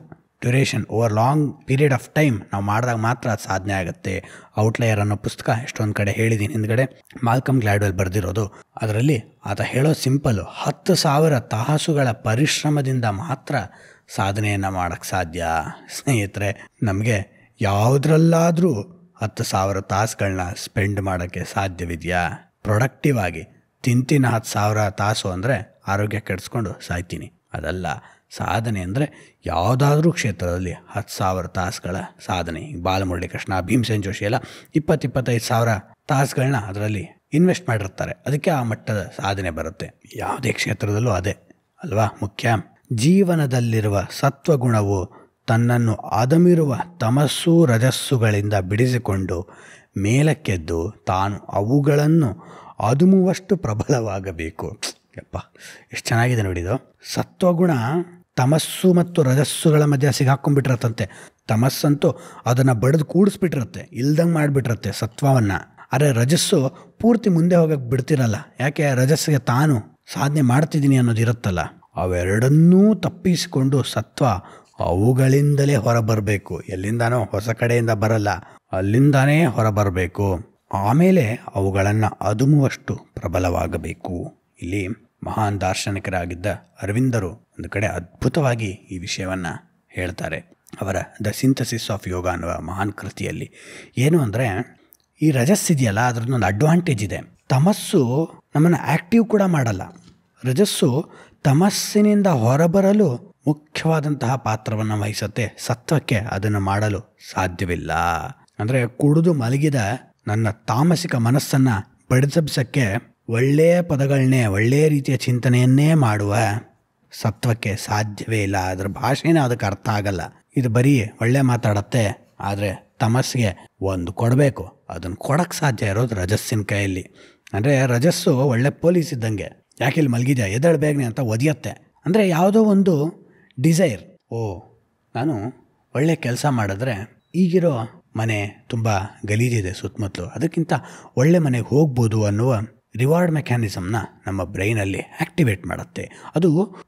duration over long period of time ನಾವು ಮಾಡಿದಾಗ ಮಾತ್ರ ಅದು ಸಾಧನೆ ಆಗುತ್ತೆ ಔಟ್ಲೈಯರ್ ಅನ್ನೋ ಪುಸ್ತಕ ಎಷ್ಟೊಂದು ಕಡೆ ಹೇಳಿದ್ದೀನಿ ಹಿಂದ್ಗಡೆ ಮಾಲ್ಕಮ್ ಗ್ಲಾಡ್ವೆಲ್ ಬರೆದಿರೋದು ಅದರಲ್ಲಿ ಆತ ಹೇಳೋ ಸಿಂಪಲ್ಲು ಹತ್ತು ಸಾವಿರ ತಾಸುಗಳ ಪರಿಶ್ರಮದಿಂದ ಮಾತ್ರ ಸಾಧನೆಯನ್ನು ಮಾಡೋಕ್ಕೆ ಸಾಧ್ಯ ಸ್ನೇಹಿತರೆ ನಮಗೆ ಯಾವುದ್ರಲ್ಲಾದರೂ ಹತ್ತು ಸಾವಿರ ತಾಸುಗಳನ್ನ ಸ್ಪೆಂಡ್ ಮಾಡೋಕ್ಕೆ ಸಾಧ್ಯವಿದೆಯಾ ಪ್ರೊಡಕ್ಟಿವ್ ಆಗಿ ತಿಂತಿನ ಹತ್ತು ಸಾವಿರ ತಾಸು ಅಂದರೆ ಆರೋಗ್ಯ ಕೆಡಿಸ್ಕೊಂಡು ಸಾಯ್ತೀನಿ ಅದಲ್ಲ ಸಾಧನೆ ಅಂದರೆ ಯಾವುದಾದ್ರೂ ಕ್ಷೇತ್ರದಲ್ಲಿ ಹತ್ತು ಸಾವಿರ ತಾಸುಗಳ ಸಾಧನೆ ಈಗ ಬಾಲಮುರಳಿ ಕೃಷ್ಣ ಭೀಮಸೇನ್ ಜೋಶಿ ಎಲ್ಲ ಇಪ್ಪತ್ತು ಇಪ್ಪತ್ತೈದು ಸಾವಿರ ತಾಸುಗಳನ್ನ ಅದರಲ್ಲಿ ಇನ್ವೆಸ್ಟ್ ಮಾಡಿರ್ತಾರೆ ಅದಕ್ಕೆ ಆ ಮಟ್ಟದ ಸಾಧನೆ ಬರುತ್ತೆ ಯಾವುದೇ ಕ್ಷೇತ್ರದಲ್ಲೂ ಅದೇ ಅಲ್ವಾ ಮುಖ್ಯ ಜೀವನದಲ್ಲಿರುವ ಸತ್ವಗುಣವು ತನ್ನನ್ನು ಅದಮಿರುವ ತಮಸ್ಸು ರಜಸ್ಸುಗಳಿಂದ ಬಿಡಿಸಿಕೊಂಡು ಮೇಲಕ್ಕೆದ್ದು ತಾನು ಅವುಗಳನ್ನು ಅದುಮುವಷ್ಟು ಪ್ರಬಲವಾಗಬೇಕು ಯಪ್ಪ ಎಷ್ಟು ಚೆನ್ನಾಗಿದೆ ನೋಡಿದು ಸತ್ವಗುಣ ತಮಸ್ಸು ಮತ್ತು ರಜಸ್ಸುಗಳ ಮಧ್ಯೆ ಸಿಗಾಕೊಂಡ್ಬಿಟ್ಟಿರತ್ತಂತೆ ತಮಸ್ಸಂತೂ ಅದನ್ನು ಬಡಿದು ಕೂಡಿಸ್ಬಿಟ್ಟಿರತ್ತೆ ಇಲ್ದಂಗೆ ಮಾಡಿಬಿಟ್ಟಿರತ್ತೆ ಸತ್ವವನ್ನು ಆದರೆ ರಜಸ್ಸು ಪೂರ್ತಿ ಮುಂದೆ ಹೋಗಕ್ಕೆ ಬಿಡ್ತಿರಲ್ಲ ಯಾಕೆ ರಜಸ್ಸಿಗೆ ತಾನು ಸಾಧನೆ ಮಾಡ್ತಿದ್ದೀನಿ ಅನ್ನೋದು ಇರುತ್ತಲ್ಲ ಅವೆರಡನ್ನೂ ತಪ್ಪಿಸಿಕೊಂಡು ಸತ್ವ ಅವುಗಳಿಂದಲೇ ಹೊರಬರಬೇಕು ಎಲ್ಲಿಂದಾನೋ ಹೊಸ ಕಡೆಯಿಂದ ಬರಲ್ಲ ಅಲ್ಲಿಂದಾನೇ ಹೊರಬರಬೇಕು ಆಮೇಲೆ ಅವುಗಳನ್ನು ಅದುಮುವಷ್ಟು ಪ್ರಬಲವಾಗಬೇಕು ಇಲ್ಲಿ ಮಹಾನ್ ದಾರ್ಶನಿಕರಾಗಿದ್ದ ಅರವಿಂದರು ಒಂದು ಕಡೆ ಅದ್ಭುತವಾಗಿ ಈ ವಿಷಯವನ್ನು ಹೇಳ್ತಾರೆ ಅವರ ದ ಸಿಂಥಸಿಸ್ ಆಫ್ ಯೋಗ ಅನ್ನುವ ಮಹಾನ್ ಕೃತಿಯಲ್ಲಿ ಏನು ಅಂದರೆ ಈ ರಜಸ್ ಇದೆಯಲ್ಲ ಅದರದ್ದೊಂದು ಅಡ್ವಾಂಟೇಜ್ ಇದೆ ತಮಸ್ಸು ನಮ್ಮನ್ನು ಆ್ಯಕ್ಟಿವ್ ಕೂಡ ಮಾಡಲ್ಲ ರಜಸ್ಸು ತಮಸ್ಸಿನಿಂದ ಹೊರಬರಲು ಮುಖ್ಯವಾದಂತಹ ಪಾತ್ರವನ್ನು ವಹಿಸುತ್ತೆ ಸತ್ವಕ್ಕೆ ಅದನ್ನು ಮಾಡಲು ಸಾಧ್ಯವಿಲ್ಲ ಅಂದರೆ ಕುಡಿದು ಮಲಗಿದ ನನ್ನ ತಾಮಸಿಕ ಮನಸ್ಸನ್ನು ಬಡಿಸಬ್ಸಕ್ಕೆ ಒಳ್ಳೆಯ ಪದಗಳನ್ನೇ ಒಳ್ಳೆಯ ರೀತಿಯ ಚಿಂತನೆಯನ್ನೇ ಮಾಡುವ ಸತ್ವಕ್ಕೆ ಸಾಧ್ಯವೇ ಇಲ್ಲ ಅದರ ಭಾಷೆನೇ ಅದಕ್ಕೆ ಅರ್ಥ ಆಗಲ್ಲ ಇದು ಬರೀ ಒಳ್ಳೆ ಮಾತಾಡತ್ತೆ ಆದರೆ ತಮಸ್ಸಿಗೆ ಒಂದು ಕೊಡಬೇಕು ಅದನ್ನು ಕೊಡೋಕ್ಕೆ ಸಾಧ್ಯ ಇರೋದು ರಜಸ್ಸಿನ ಕೈಯಲ್ಲಿ ಅಂದರೆ ರಜಸ್ಸು ಒಳ್ಳೆ ಪೊಲೀಸ್ ಇದ್ದಂಗೆ ಯಾಕೆ ಇಲ್ಲಿ ಮಲಗಿದ್ಯಾ ಎದ್ದೇಳು ಬೇಗನೆ ಅಂತ ಒದಿಯತ್ತೆ ಅಂದರೆ ಯಾವುದೋ ಒಂದು ಡಿಸೈರ್ ಓ ನಾನು ಒಳ್ಳೆ ಕೆಲಸ ಮಾಡಿದ್ರೆ ಈಗಿರೋ ಮನೆ ತುಂಬ ಗಲೀಜಿದೆ ಸುತ್ತಮುತ್ತಲು ಅದಕ್ಕಿಂತ ಒಳ್ಳೆ ಮನೆಗೆ ಹೋಗ್ಬೋದು ಅನ್ನುವ ರಿವಾರ್ಡ್ ಮೆಕ್ಯಾನಿಸಮ್ನ ನಮ್ಮ ಬ್ರೈನಲ್ಲಿ ಆ್ಯಕ್ಟಿವೇಟ್ ಮಾಡುತ್ತೆ ಅದು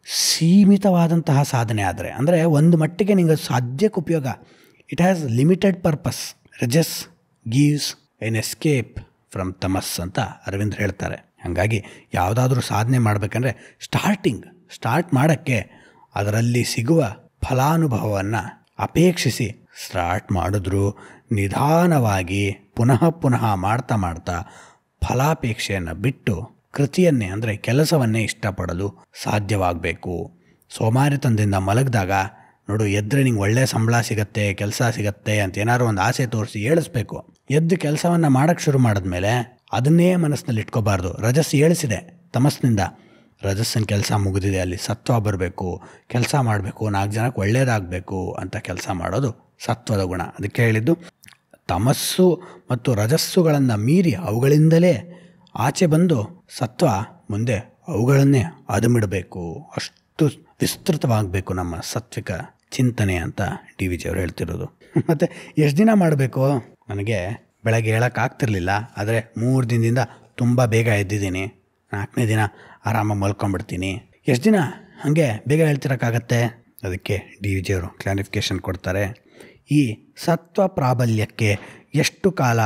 ಸೀಮಿತವಾದಂತಹ ಸಾಧನೆ ಆದರೆ ಅಂದರೆ ಒಂದು ಮಟ್ಟಿಗೆ ನಿಮಗೆ ಸಾಧ್ಯಕ್ಕೆ ಉಪಯೋಗ it has limited purpose rajas gives an escape from tamas ಅಂತ ಅರವಿಂದ್ ಹೇಳ್ತಾರೆ ಹಾಗಾಗಿ ಯಾವುದಾದ್ರೂ ಸಾಧನೆ ಮಾಡಬೇಕಂದ್ರೆ ಸ್ಟಾರ್ಟಿಂಗ್ ಸ್ಟಾರ್ಟ್ ಮಾಡೋಕ್ಕೆ ಅದರಲ್ಲಿ ಸಿಗುವ ಫಲಾನುಭವವನ್ನು ಅಪೇಕ್ಷಿಸಿ ಸ್ಟಾರ್ಟ್ ಮಾಡಿದ್ರು ನಿಧಾನವಾಗಿ ಪುನಃ ಪುನಃ ಮಾಡ್ತಾ ಮಾಡ್ತಾ ಫಲಾಪೇಕ್ಷೆಯನ್ನು ಬಿಟ್ಟು ಕೃತಿಯನ್ನೇ ಅಂದರೆ ಕೆಲಸವನ್ನೇ ಇಷ್ಟಪಡಲು ಸಾಧ್ಯವಾಗಬೇಕು ಸೋಮಾರಿತನದಿಂದ ಮಲಗಿದಾಗ ನೋಡು ಎದ್ರೆ ನಿಂಗೆ ಒಳ್ಳೆ ಸಂಬಳ ಸಿಗತ್ತೆ ಕೆಲಸ ಸಿಗತ್ತೆ ಅಂತ ಏನಾದ್ರು ಒಂದು ಆಸೆ ತೋರಿಸಿ ಏಳಿಸ್ಬೇಕು ಎದ್ದು ಕೆಲಸವನ್ನು ಮಾಡೋಕ್ಕೆ ಶುರು ಮಾಡಿದ್ಮೇಲೆ ಅದನ್ನೇ ಮನಸ್ಸಿನಲ್ಲಿ ಇಟ್ಕೋಬಾರ್ದು ರಜಸ್ ಏಳಿಸಿದೆ ತಮಸ್ನಿಂದ ರಜಸ್ಸಿನ ಕೆಲಸ ಮುಗಿದಿದೆ ಅಲ್ಲಿ ಸತ್ವ ಬರಬೇಕು ಕೆಲಸ ಮಾಡಬೇಕು ನಾಲ್ಕು ಜನಕ್ಕೆ ಒಳ್ಳೆಯದಾಗಬೇಕು ಅಂತ ಕೆಲಸ ಮಾಡೋದು ಸತ್ವದ ಗುಣ ಅದಕ್ಕೆ ಹೇಳಿದ್ದು ತಮಸ್ಸು ಮತ್ತು ರಜಸ್ಸುಗಳನ್ನು ಮೀರಿ ಅವುಗಳಿಂದಲೇ ಆಚೆ ಬಂದು ಸತ್ವ ಮುಂದೆ ಅವುಗಳನ್ನೇ ಅದುಮಿಡಬೇಕು ಅಷ್ಟು ವಿಸ್ತೃತವಾಗಬೇಕು ನಮ್ಮ ಸಾತ್ವಿಕ ಚಿಂತನೆ ಅಂತ ಡಿ ವಿ ಜಿಯವರು ಹೇಳ್ತಿರೋದು ಮತ್ತು ಎಷ್ಟು ದಿನ ಮಾಡಬೇಕು ನನಗೆ ಬೆಳಗ್ಗೆ ಹೇಳೋಕ್ಕಾಗ್ತಿರ್ಲಿಲ್ಲ ಆದರೆ ಮೂರು ದಿನದಿಂದ ತುಂಬ ಬೇಗ ಎದ್ದಿದ್ದೀನಿ ನಾಲ್ಕನೇ ದಿನ ಆರಾಮಾಗಿ ಮಲ್ಕೊಂಡ್ಬಿಡ್ತೀನಿ ಎಷ್ಟು ದಿನ ಹಾಗೆ ಬೇಗ ಹೇಳ್ತಿರೋಕ್ಕಾಗತ್ತೆ ಅದಕ್ಕೆ ಡಿ ವಿ ಜಿಯವರು ಕ್ಲಾರಿಫಿಕೇಷನ್ ಕೊಡ್ತಾರೆ ಈ ಸತ್ವ ಪ್ರಾಬಲ್ಯಕ್ಕೆ ಎಷ್ಟು ಕಾಲ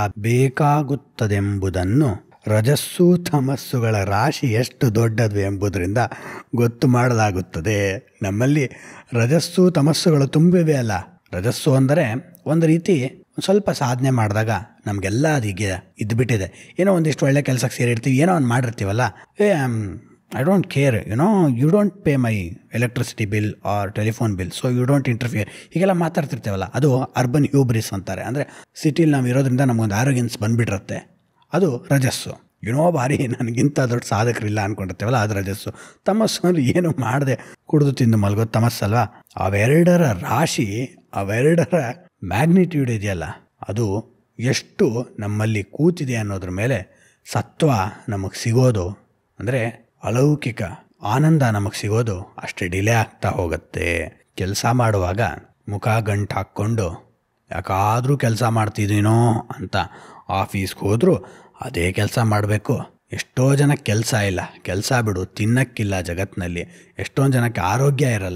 ಬೇಕಾಗುತ್ತದೆಂಬುದನ್ನು ರಜಸ್ಸು ತಮಸ್ಸುಗಳ ರಾಶಿ ಎಷ್ಟು ದೊಡ್ಡದು ಎಂಬುದರಿಂದ ಗೊತ್ತು ಮಾಡಲಾಗುತ್ತದೆ ನಮ್ಮಲ್ಲಿ ರಜಸ್ಸು ತಮಸ್ಸುಗಳು ತುಂಬಿವೆ ಅಲ್ಲ ರಜಸ್ಸು ಅಂದರೆ ಒಂದು ರೀತಿ ಸ್ವಲ್ಪ ಸಾಧನೆ ಮಾಡಿದಾಗ ನಮಗೆಲ್ಲ ಅದೀಗೆ ಇದ್ದುಬಿಟ್ಟಿದೆ ಏನೋ ಒಂದಿಷ್ಟು ಒಳ್ಳೆ ಕೆಲಸಕ್ಕೆ ಸೇರಿರ್ತೀವಿ ಏನೋ ಒಂದು ಮಾಡಿರ್ತೀವಲ್ಲ ah I don't care you know you don't pay my electricity bill or telephone bill so you don't interfere ಹೀಗೆಲ್ಲ ಮಾತಾಡ್ತಿರ್ತೇವಲ್ಲ ಅದು ಅರ್ಬನ್ ಹ್ಯೂಬ್ರಿಸ್ ಅಂತಾರೆ ಅಂದರೆ ಸಿಟಿಲಿ ನಾವು ಇರೋದ್ರಿಂದ ನಮಗೊಂದು ಆರೋಗ್ಯನ್ಸ್ ಬಂದುಬಿಟ್ಟಿರುತ್ತೆ ಅದು ರಜಸ್ಸು ಏನೋ ಬಾರಿ ನನಗಿಂತ ದೊಡ್ಡ ಸಾಧಕರಿಲ್ಲ ಅಂದ್ಕೊಂಡಿರ್ತೇವಲ್ಲ ಅದು ರಜಸ್ಸು ತಮಸ್ಸು ಅಂದ್ರೆ ಏನು ಮಾಡದೆ ಕುಡಿದು ತಿಂದು ಮಲಗೋದು ತಮಸ್ಸಲ್ವಾ ಅವೆರಡರ ರಾಶಿ ಅವೆರಡರ ಮ್ಯಾಗ್ನಿಟ್ಯೂಡ್ ಇದೆಯಲ್ಲ ಅದು ಎಷ್ಟು ನಮ್ಮಲ್ಲಿ ಕೂತಿದೆ ಅನ್ನೋದ್ರ ಮೇಲೆ ಸತ್ವ ನಮಗೆ ಸಿಗೋದು ಅಂದರೆ ಅಲೌಕಿಕ ಆನಂದ ನಮಗೆ ಸಿಗೋದು ಅಷ್ಟು ಡಿಲೇ ಆಗ್ತಾ ಹೋಗುತ್ತೆ ಕೆಲಸ ಮಾಡುವಾಗ ಮುಖ ಗಂಟು ಹಾಕ್ಕೊಂಡು ಯಾಕಾದರೂ ಕೆಲಸ ಮಾಡ್ತಿದ್ದೀನೋ ಅಂತ ಆಫೀಸ್ಗೆ ಹೋದರೂ ಅದೇ ಕೆಲಸ ಮಾಡಬೇಕು ಎಷ್ಟೋ ಜನಕ್ಕೆ ಕೆಲಸ ಇಲ್ಲ ಕೆಲಸ ಬಿಡು ತಿನ್ನಕ್ಕಿಲ್ಲ ಜಗತ್ತಿನಲ್ಲಿ ಎಷ್ಟೊಂದು ಜನಕ್ಕೆ ಆರೋಗ್ಯ ಇರಲ್ಲ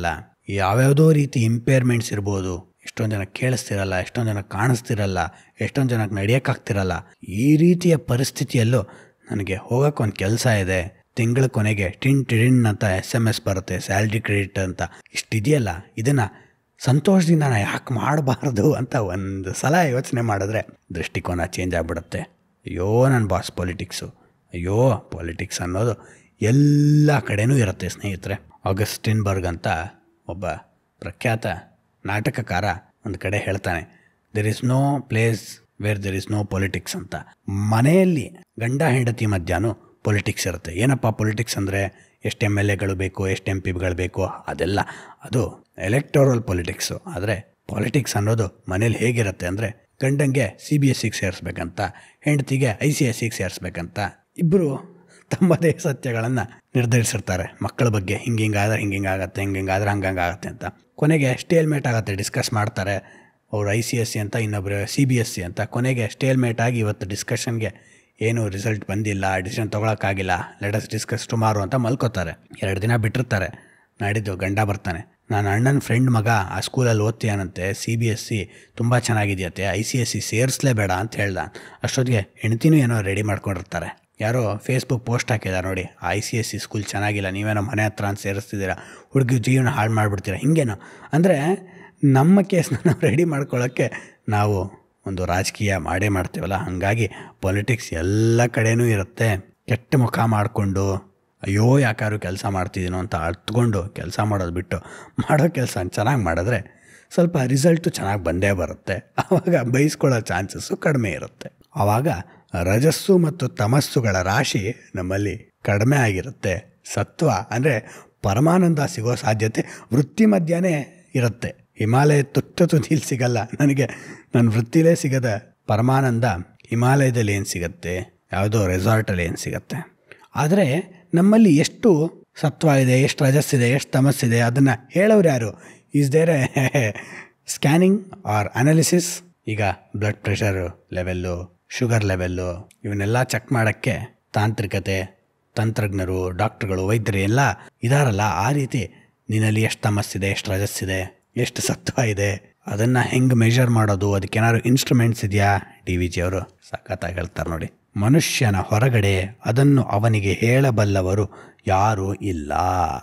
ಯಾವ್ಯಾವುದೋ ರೀತಿ ಇಂಪೇರ್ಮೆಂಟ್ಸ್ ಇರ್ಬೋದು ಎಷ್ಟೊಂದು ಜನ ಕೇಳಿಸ್ತಿರಲ್ಲ ಎಷ್ಟೊಂದು ಜನ ಕಾಣಿಸ್ತಿರಲ್ಲ ಎಷ್ಟೊಂದು ಜನಕ್ಕೆ ನಡೆಯೋಕ್ಕಾಗ್ತಿರಲ್ಲ ಈ ರೀತಿಯ ಪರಿಸ್ಥಿತಿಯಲ್ಲೂ ನನಗೆ ಹೋಗೋಕೆ ಒಂದು ಕೆಲಸ ಇದೆ ತಿಂಗಳ ಕೊನೆಗೆ ಟಿನ್ ಟಿಡಿನ್ ಅಂತ ಎಸ್ ಎಮ್ ಎಸ್ ಬರುತ್ತೆ ಸ್ಯಾಲ್ರಿ ಕ್ರೆಡಿಟ್ ಅಂತ ಇಷ್ಟಿದೆಯಲ್ಲ ಇದನ್ನು ಸಂತೋಷದಿಂದ ನಾನು ಯಾಕೆ ಮಾಡಬಾರ್ದು ಅಂತ ಒಂದು ಸಲ ಯೋಚನೆ ಮಾಡಿದ್ರೆ ದೃಷ್ಟಿಕೋನ ಚೇಂಜ್ ಆಗಿಬಿಡುತ್ತೆ ಅಯ್ಯೋ ನನ್ನ ಬಾಸ್ ಪೊಲಿಟಿಕ್ಸು ಅಯ್ಯೋ ಪಾಲಿಟಿಕ್ಸ್ ಅನ್ನೋದು ಎಲ್ಲ ಕಡೆನೂ ಇರುತ್ತೆ ಸ್ನೇಹಿತರೆ ಆಗಸ್ಟಿನ್ ಬರ್ಗ್ ಅಂತ ಒಬ್ಬ ಪ್ರಖ್ಯಾತ ನಾಟಕಕಾರ ಒಂದು ಕಡೆ ಹೇಳ್ತಾನೆ there is no place where there is no politics ಅಂತ ಮನೆಯಲ್ಲಿ ಗಂಡ ಹೆಂಡತಿ ಮಧ್ಯಾಹ್ನ ಪೊಲಿಟಿಕ್ಸ್ ಇರುತ್ತೆ ಏನಪ್ಪ ಪೊಲಿಟಿಕ್ಸ್ ಅಂದರೆ ಎಷ್ಟು ಎಮ್ ಎಲ್ ಎಗಳು ಬೇಕು ಎಷ್ಟು ಎಂ ಪಿಗಳು ಬೇಕು ಅದೆಲ್ಲ ಅದು ಎಲೆಕ್ಟೋರಲ್ ಪೊಲಿಟಿಕ್ಸು ಆದರೆ ಪಾಲಿಟಿಕ್ಸ್ ಅನ್ನೋದು ಮನೇಲಿ ಹೇಗಿರುತ್ತೆ ಅಂದರೆ ಗಂಡಂಗೆ ಸಿ ಬಿ ಎಸ್ ಸಿಗೆ ಸೇರಿಸ್ಬೇಕಂತ ಹೆಂಡತಿಗೆ ಐ ಸಿ ಎಸ್ ಸಿಗೆ ಸೇರಿಸ್ಬೇಕಂತ ಇಬ್ಬರು ತಮ್ಮದೇ ಸತ್ಯಗಳನ್ನು ನಿರ್ಧರಿಸಿರ್ತಾರೆ ಮಕ್ಕಳ ಬಗ್ಗೆ ಹಿಂಗೆ ಹಿಂಗಾದ್ರೆ ಹಿಂಗೆ ಹಿಂಗಾಗತ್ತೆ ಹಿಂಗೆ ಹಿಂಗಾದ್ರೆ ಹಂಗೆ ಹಂಗಾಗತ್ತೆ ಅಂತ ಕೊನೆಗೆ ಸ್ಟೇಲ್ಮೇಟ್ ಆಗುತ್ತೆ ಡಿಸ್ಕಸ್ ಮಾಡ್ತಾರೆ ಅವ್ರು ಐ ಸಿ ಎಸ್ ಸಿ ಅಂತ ಇನ್ನೊಬ್ಬರು ಸಿ ಬಿ ಎಸ್ ಸಿ ಅಂತ ಕೊನೆಗೆ ಸ್ಟೇಲ್ಮೇಟ್ ಆಗಿ ಇವತ್ತು ಡಿಸ್ಕಷನ್ಗೆ ಏನು ರಿಸಲ್ಟ್ ಬಂದಿಲ್ಲ ಡಿಸಿಷನ್ ತೊಗೊಳಕ್ಕಾಗಿಲ್ಲ ಲೆಟಸ್ ಡಿಸ್ಕಸ್ ಟುಮಾರೋ ಅಂತ ಮಲ್ಕೋತಾರೆ ಎರಡು ದಿನ ಬಿಟ್ಟಿರ್ತಾರೆ ನಾಡಿದ್ದು ಗಂಡ ಬರ್ತಾನೆ ನಾನು ಅಣ್ಣನ ಫ್ರೆಂಡ್ ಮಗ ಆ ಸ್ಕೂಲಲ್ಲಿ ಓದ್ತೀಯಾನಂತೆ ಸಿ ಬಿ ಎಸ್ ಸಿ ತುಂಬ ಚೆನ್ನಾಗಿದೆಯತ್ತೆ ಐ ಸಿ ಎಸ್ ಸಿ ಸೇರಿಸಲೇಬೇಡ ಅಂತ ಹೇಳ್ದ ಅಷ್ಟೊತ್ತಿಗೆ ಹೆಂಡ್ತಿನೂ ಏನೋ ರೆಡಿ ಮಾಡ್ಕೊಂಡಿರ್ತಾರೆ ಯಾರೋ ಫೇಸ್ಬುಕ್ ಪೋಸ್ಟ್ ಹಾಕಿದ್ದಾರೆ ನೋಡಿ I C S C school ಚೆನ್ನಾಗಿಲ್ಲ ನೀವೇನೋ ಮನೆ ಹತ್ರ ಅಂತ ಸೇರಿಸ್ತಿದ್ದೀರಾ ಹುಡುಗಿ ಜೀವನ ಹಾಳು ಮಾಡಿಬಿಡ್ತೀರಾ ಹಿಂಗೇನೋ ಅಂದರೆ ನಮ್ಮ ಕೇಸ್ನ ನಾವು ರೆಡಿ ಮಾಡ್ಕೊಳ್ಳೋಕ್ಕೆ ನಾವು ಒಂದು ರಾಜಕೀಯ ಮಾಡೇ ಮಾಡ್ತೀವಲ್ಲ ಹಾಗಾಗಿ ಪೊಲಿಟಿಕ್ಸ್ ಎಲ್ಲ ಕಡೆನೂ ಇರುತ್ತೆ ಕೆಟ್ಟ ಮುಖ ಮಾಡಿಕೊಂಡು ಅಯ್ಯೋ ಯಾಕಾದ್ರು ಕೆಲಸ ಮಾಡ್ತಿದ್ದೀನೋ ಅಂತ ಅಳ್ತ್ಕೊಂಡು ಕೆಲಸ ಮಾಡೋದು ಬಿಟ್ಟು ಮಾಡೋ ಕೆಲಸ ಚೆನ್ನಾಗಿ ಮಾಡಿದ್ರೆ ಸ್ವಲ್ಪ ರಿಸಲ್ಟು ಚೆನ್ನಾಗಿ ಬಂದೇ ಬರುತ್ತೆ ಆವಾಗ ಬೈಸ್ಕೊಳ್ಳೋ ಚಾನ್ಸಸ್ಸು ಕಡಿಮೆ ಇರುತ್ತೆ ಆವಾಗ ರಜಸ್ಸು ಮತ್ತು ತಮಸ್ಸುಗಳ ರಾಶಿ ನಮ್ಮಲ್ಲಿ ಕಡಿಮೆ ಆಗಿರುತ್ತೆ ಸತ್ವ ಅಂದರೆ ಪರಮಾನಂದ ಸಿಗೋ ಸಾಧ್ಯತೆ ವೃತ್ತಿ ಮಧ್ಯನೇ ಇರುತ್ತೆ ಹಿಮಾಲಯ ತುಟ್ಟ ತುದಿಲಿ ಸಿಗಲ್ಲ ನನಗೆ ನನ್ನ ವೃತ್ತಿಲೇ ಸಿಗದ ಪರಮಾನಂದ ಹಿಮಾಲಯದಲ್ಲಿ ಏನು ಸಿಗತ್ತೆ ಯಾವುದೋ ರೆಸಾರ್ಟಲ್ಲಿ ಏನು ಸಿಗತ್ತೆ ಆದರೆ ನಮ್ಮಲ್ಲಿ ಎಷ್ಟು ಸತ್ವ ಇದೆ ಎಷ್ಟು ರಜಸ್ಸಿದೆ ಎಷ್ಟು ತಮಸ್ಸಿದೆ ಅದನ್ನು ಹೇಳೋರು ಯಾರು is there a scanning or analysis ಈಗ blood pressure level sugar level ಇವನ್ನೆಲ್ಲ ಚೆಕ್ ಮಾಡೋಕ್ಕೆ ತಾಂತ್ರಿಕತೆ ತಂತ್ರಜ್ಞರು ಡಾಕ್ಟ್ರುಗಳು ವೈದ್ಯರು ಎಲ್ಲ ಇದಾರಲ್ಲ ಆ ರೀತಿ ನಿನ್ನಲ್ಲಿ ಎಷ್ಟು ತಮಸ್ಸಿದೆ ಎಷ್ಟು ರಜಸ್ಸಿದೆ ಎಷ್ಟು ಸತ್ವ ಇದೆ ಅದನ್ನು ಹೆಂಗೆ ಮೆಷರ್ ಮಾಡೋದು ಅದಕ್ಕೇನಾದ್ರು ಇನ್ಸ್ಟ್ರೂಮೆಂಟ್ಸ್ ಇದೆಯಾ ಡಿ ವಿ ಜಿ ಅವರು ಸಖತ್ತಾಗಿ ಹೇಳ್ತಾರೆ ನೋಡಿ ಮನುಷ್ಯನ ಹೊರಗಡೆ ಅದನ್ನು ಅವನಿಗೆ ಹೇಳಬಲ್ಲವರು ಯಾರೂ ಇಲ್ಲ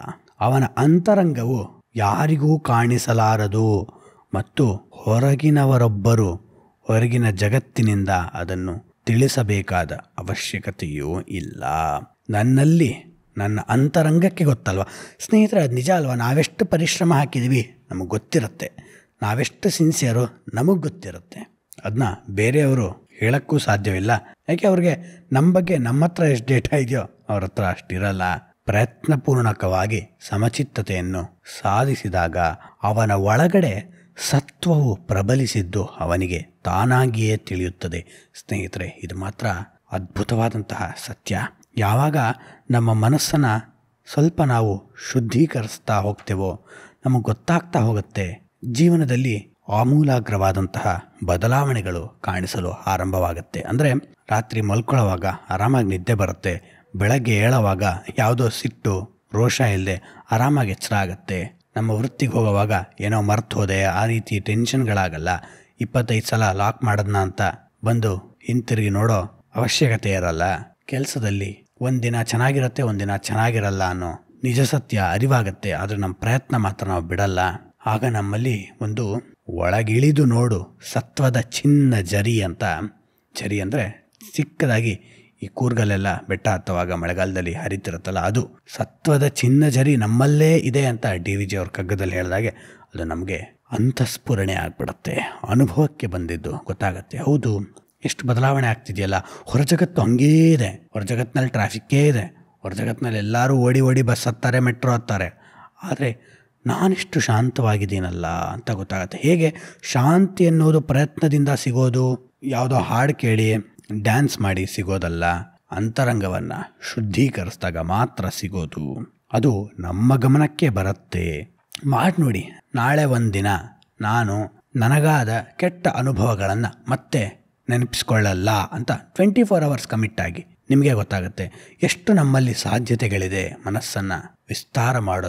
ಅವನ ಅಂತರಂಗವು ಯಾರಿಗೂ ಕಾಣಿಸಲಾರದು ಮತ್ತು ಹೊರಗಿನವರೊಬ್ಬರು ಹೊರಗಿನ ಜಗತ್ತಿನಿಂದ ಅದನ್ನು ತಿಳಿಸಬೇಕಾದ ಅವಶ್ಯಕತೆಯೂ ಇಲ್ಲ ನನ್ನಲ್ಲಿ ನನ್ನ ಅಂತರಂಗಕ್ಕೆ ಗೊತ್ತಲ್ವ ಸ್ನೇಹಿತರೆ ಅದು ನಿಜ ಅಲ್ವಾ ನಾವೆಷ್ಟು ಪರಿಶ್ರಮ ಹಾಕಿದ್ದೀವಿ ನಮಗೆ ಗೊತ್ತಿರುತ್ತೆ ನಾವೆಷ್ಟು ಸಿನ್ಸಿಯರು ನಮಗೆ ಗೊತ್ತಿರುತ್ತೆ ಅದನ್ನ ಬೇರೆಯವರು ಹೇಳೋಕ್ಕೂ ಸಾಧ್ಯವಿಲ್ಲ ಯಾಕೆ ಅವ್ರಿಗೆ ನಮ್ಮ ಬಗ್ಗೆ ನಮ್ಮ ಹತ್ರ ಎಷ್ಟು ಡೇಟಾ ಇದೆಯೋ ಅವ್ರ ಹತ್ರ ಅಷ್ಟಿರಲ್ಲ ಪ್ರಯತ್ನಪೂರ್ಣಕವಾಗಿ ಸಮಚಿತ್ತತೆಯನ್ನು ಸಾಧಿಸಿದಾಗ ಅವನ ಒಳಗಡೆ ಸತ್ವವು ಪ್ರಬಲಿಸಿದ್ದು ಅವನಿಗೆ ತಾನಾಗಿಯೇ ತಿಳಿಯುತ್ತದೆ ಸ್ನೇಹಿತರೆ ಇದು ಮಾತ್ರ ಅದ್ಭುತವಾದಂತಹ ಸತ್ಯ ಯಾವಾಗ ನಮ್ಮ ಮನಸ್ಸನ್ನು ಸ್ವಲ್ಪ ನಾವು ಶುದ್ಧೀಕರಿಸ್ತಾ ಹೋಗ್ತೇವೋ ನಮಗೆ ಗೊತ್ತಾಗ್ತಾ ಹೋಗುತ್ತೆ ಜೀವನದಲ್ಲಿ ಆಮೂಲಾಗ್ರವಾದಂತಹ ಬದಲಾವಣೆಗಳು ಕಾಣಿಸಲು ಆರಂಭವಾಗುತ್ತೆ ಅಂದರೆ ರಾತ್ರಿ ಮಲ್ಕೊಳ್ಳೋವಾಗ ಆರಾಮಾಗಿ ನಿದ್ದೆ ಬರುತ್ತೆ ಬೆಳಗ್ಗೆ ಏಳೋವಾಗ ಯಾವುದೋ ಸಿಟ್ಟು ರೋಷ ಇಲ್ಲದೆ ಆರಾಮಾಗಿ ಎಚ್ಚರ ಆಗುತ್ತೆ ನಮ್ಮ ವೃತ್ತಿಗೆ ಹೋಗೋವಾಗ ಏನೋ ಮರ್ತು ಹೋದೆ ಆ ರೀತಿ ಟೆನ್ಷನ್ಗಳಾಗಲ್ಲ ಇಪ್ಪತ್ತೈದು ಸಲ ಲಾಕ್ ಮಾಡೋದ್ನ ಅಂತ ಬಂದು ಹಿಂತಿರುಗಿ ನೋಡೋ ಅವಶ್ಯಕತೆ ಇರಲ್ಲ ಕೆಲಸದಲ್ಲಿ ಒಂದಿನ ಚೆನ್ನಾಗಿರುತ್ತೆ ಒಂದಿನ ಚೆನ್ನಾಗಿರಲ್ಲ ಅನ್ನೋ ನಿಜ ಸತ್ಯ ಅರಿವಾಗತ್ತೆ ಆದರೆ ನಮ್ಮ ಪ್ರಯತ್ನ ಮಾತ್ರ ನಾವು ಬಿಡಲ್ಲ ಆಗ ನಮ್ಮಲ್ಲಿ ಒಂದು ಒಳಗಿಳಿದು ನೋಡು ಸತ್ವದ ಚಿನ್ನ ಜರಿ ಅಂತ ಜರಿ ಅಂದರೆ ಚಿಕ್ಕದಾಗಿ ಈ ಕೂರ್ಗಲ್ಲೆಲ್ಲ ಬೆಟ್ಟ ಹತ್ತುವಾಗ ಮಳೆಗಾಲದಲ್ಲಿ ಹರಿತಿರುತ್ತಲ್ಲ ಅದು ಸತ್ವದ ಚಿನ್ನ ಜರಿ ನಮ್ಮಲ್ಲೇ ಇದೆ ಅಂತ ಡಿ ವಿ ಜಿ ಅವ್ರ ಕಗ್ಗದಲ್ಲಿ ಹೇಳಿದಾಗೆ ಅದು ನಮಗೆ ಅಂತಸ್ಫುರಣೆ ಆಗ್ಬಿಡುತ್ತೆ ಅನುಭವಕ್ಕೆ ಬಂದಿದ್ದು ಗೊತ್ತಾಗತ್ತೆ ಹೌದು ಎಷ್ಟು ಬದಲಾವಣೆ ಆಗ್ತಿದೆಯಲ್ಲ ಹೊರ ಜಗತ್ತು ಹಂಗೇ ಇದೆ ಹೊರ ಜಗತ್ತಿನಲ್ಲಿ ಟ್ರಾಫಿಕ್ಕೇ ಇದೆ ಹೊರ ಜಗತ್ತಿನಲ್ಲಿ ಎಲ್ಲರೂ ಓಡಿ ಓಡಿ ಬಸ್ ಹತ್ತಾರೆ ಮೆಟ್ರೋ ಹತ್ತಾರೆ ಆದರೆ ನಾನಿಷ್ಟು ಶಾಂತವಾಗಿದ್ದೀನಲ್ಲ ಅಂತ ಗೊತ್ತಾಗುತ್ತೆ ಹೇಗೆ ಶಾಂತಿ ಅನ್ನೋದು ಪ್ರಯತ್ನದಿಂದ ಸಿಗೋದು ಯಾವುದೋ ಹಾಡು ಕೇಳಿ ಡ್ಯಾನ್ಸ್ ಮಾಡಿ ಸಿಗೋದಲ್ಲ ಅಂತರಂಗವನ್ನು ಶುದ್ಧೀಕರಿಸಿದಾಗ ಮಾತ್ರ ಸಿಗೋದು ಅದು ನಮ್ಮ ಗಮನಕ್ಕೆ ಬರುತ್ತೆ ಮಾಡಿ ನೋಡಿ ನಾಳೆ ಒಂದಿನ ನಾನು ನನಗಾದ ಕೆಟ್ಟ ಅನುಭವಗಳನ್ನು ಮತ್ತೆ ನೆನಪಿಸ್ಕೊಳ್ಳಲ್ಲ ಅಂತ ಟ್ವೆಂಟಿ ಫೋರ್ ಅವರ್ಸ್ ಕಮಿಟ್ ಆಗಿ ನಿಮಗೆ ಗೊತ್ತಾಗುತ್ತೆ ಎಷ್ಟು ನಮ್ಮಲ್ಲಿ ಸಾಧ್ಯತೆಗಳಿದೆ ಮನಸ್ಸನ್ನು ವಿಸ್ತಾರ ಮಾಡಲು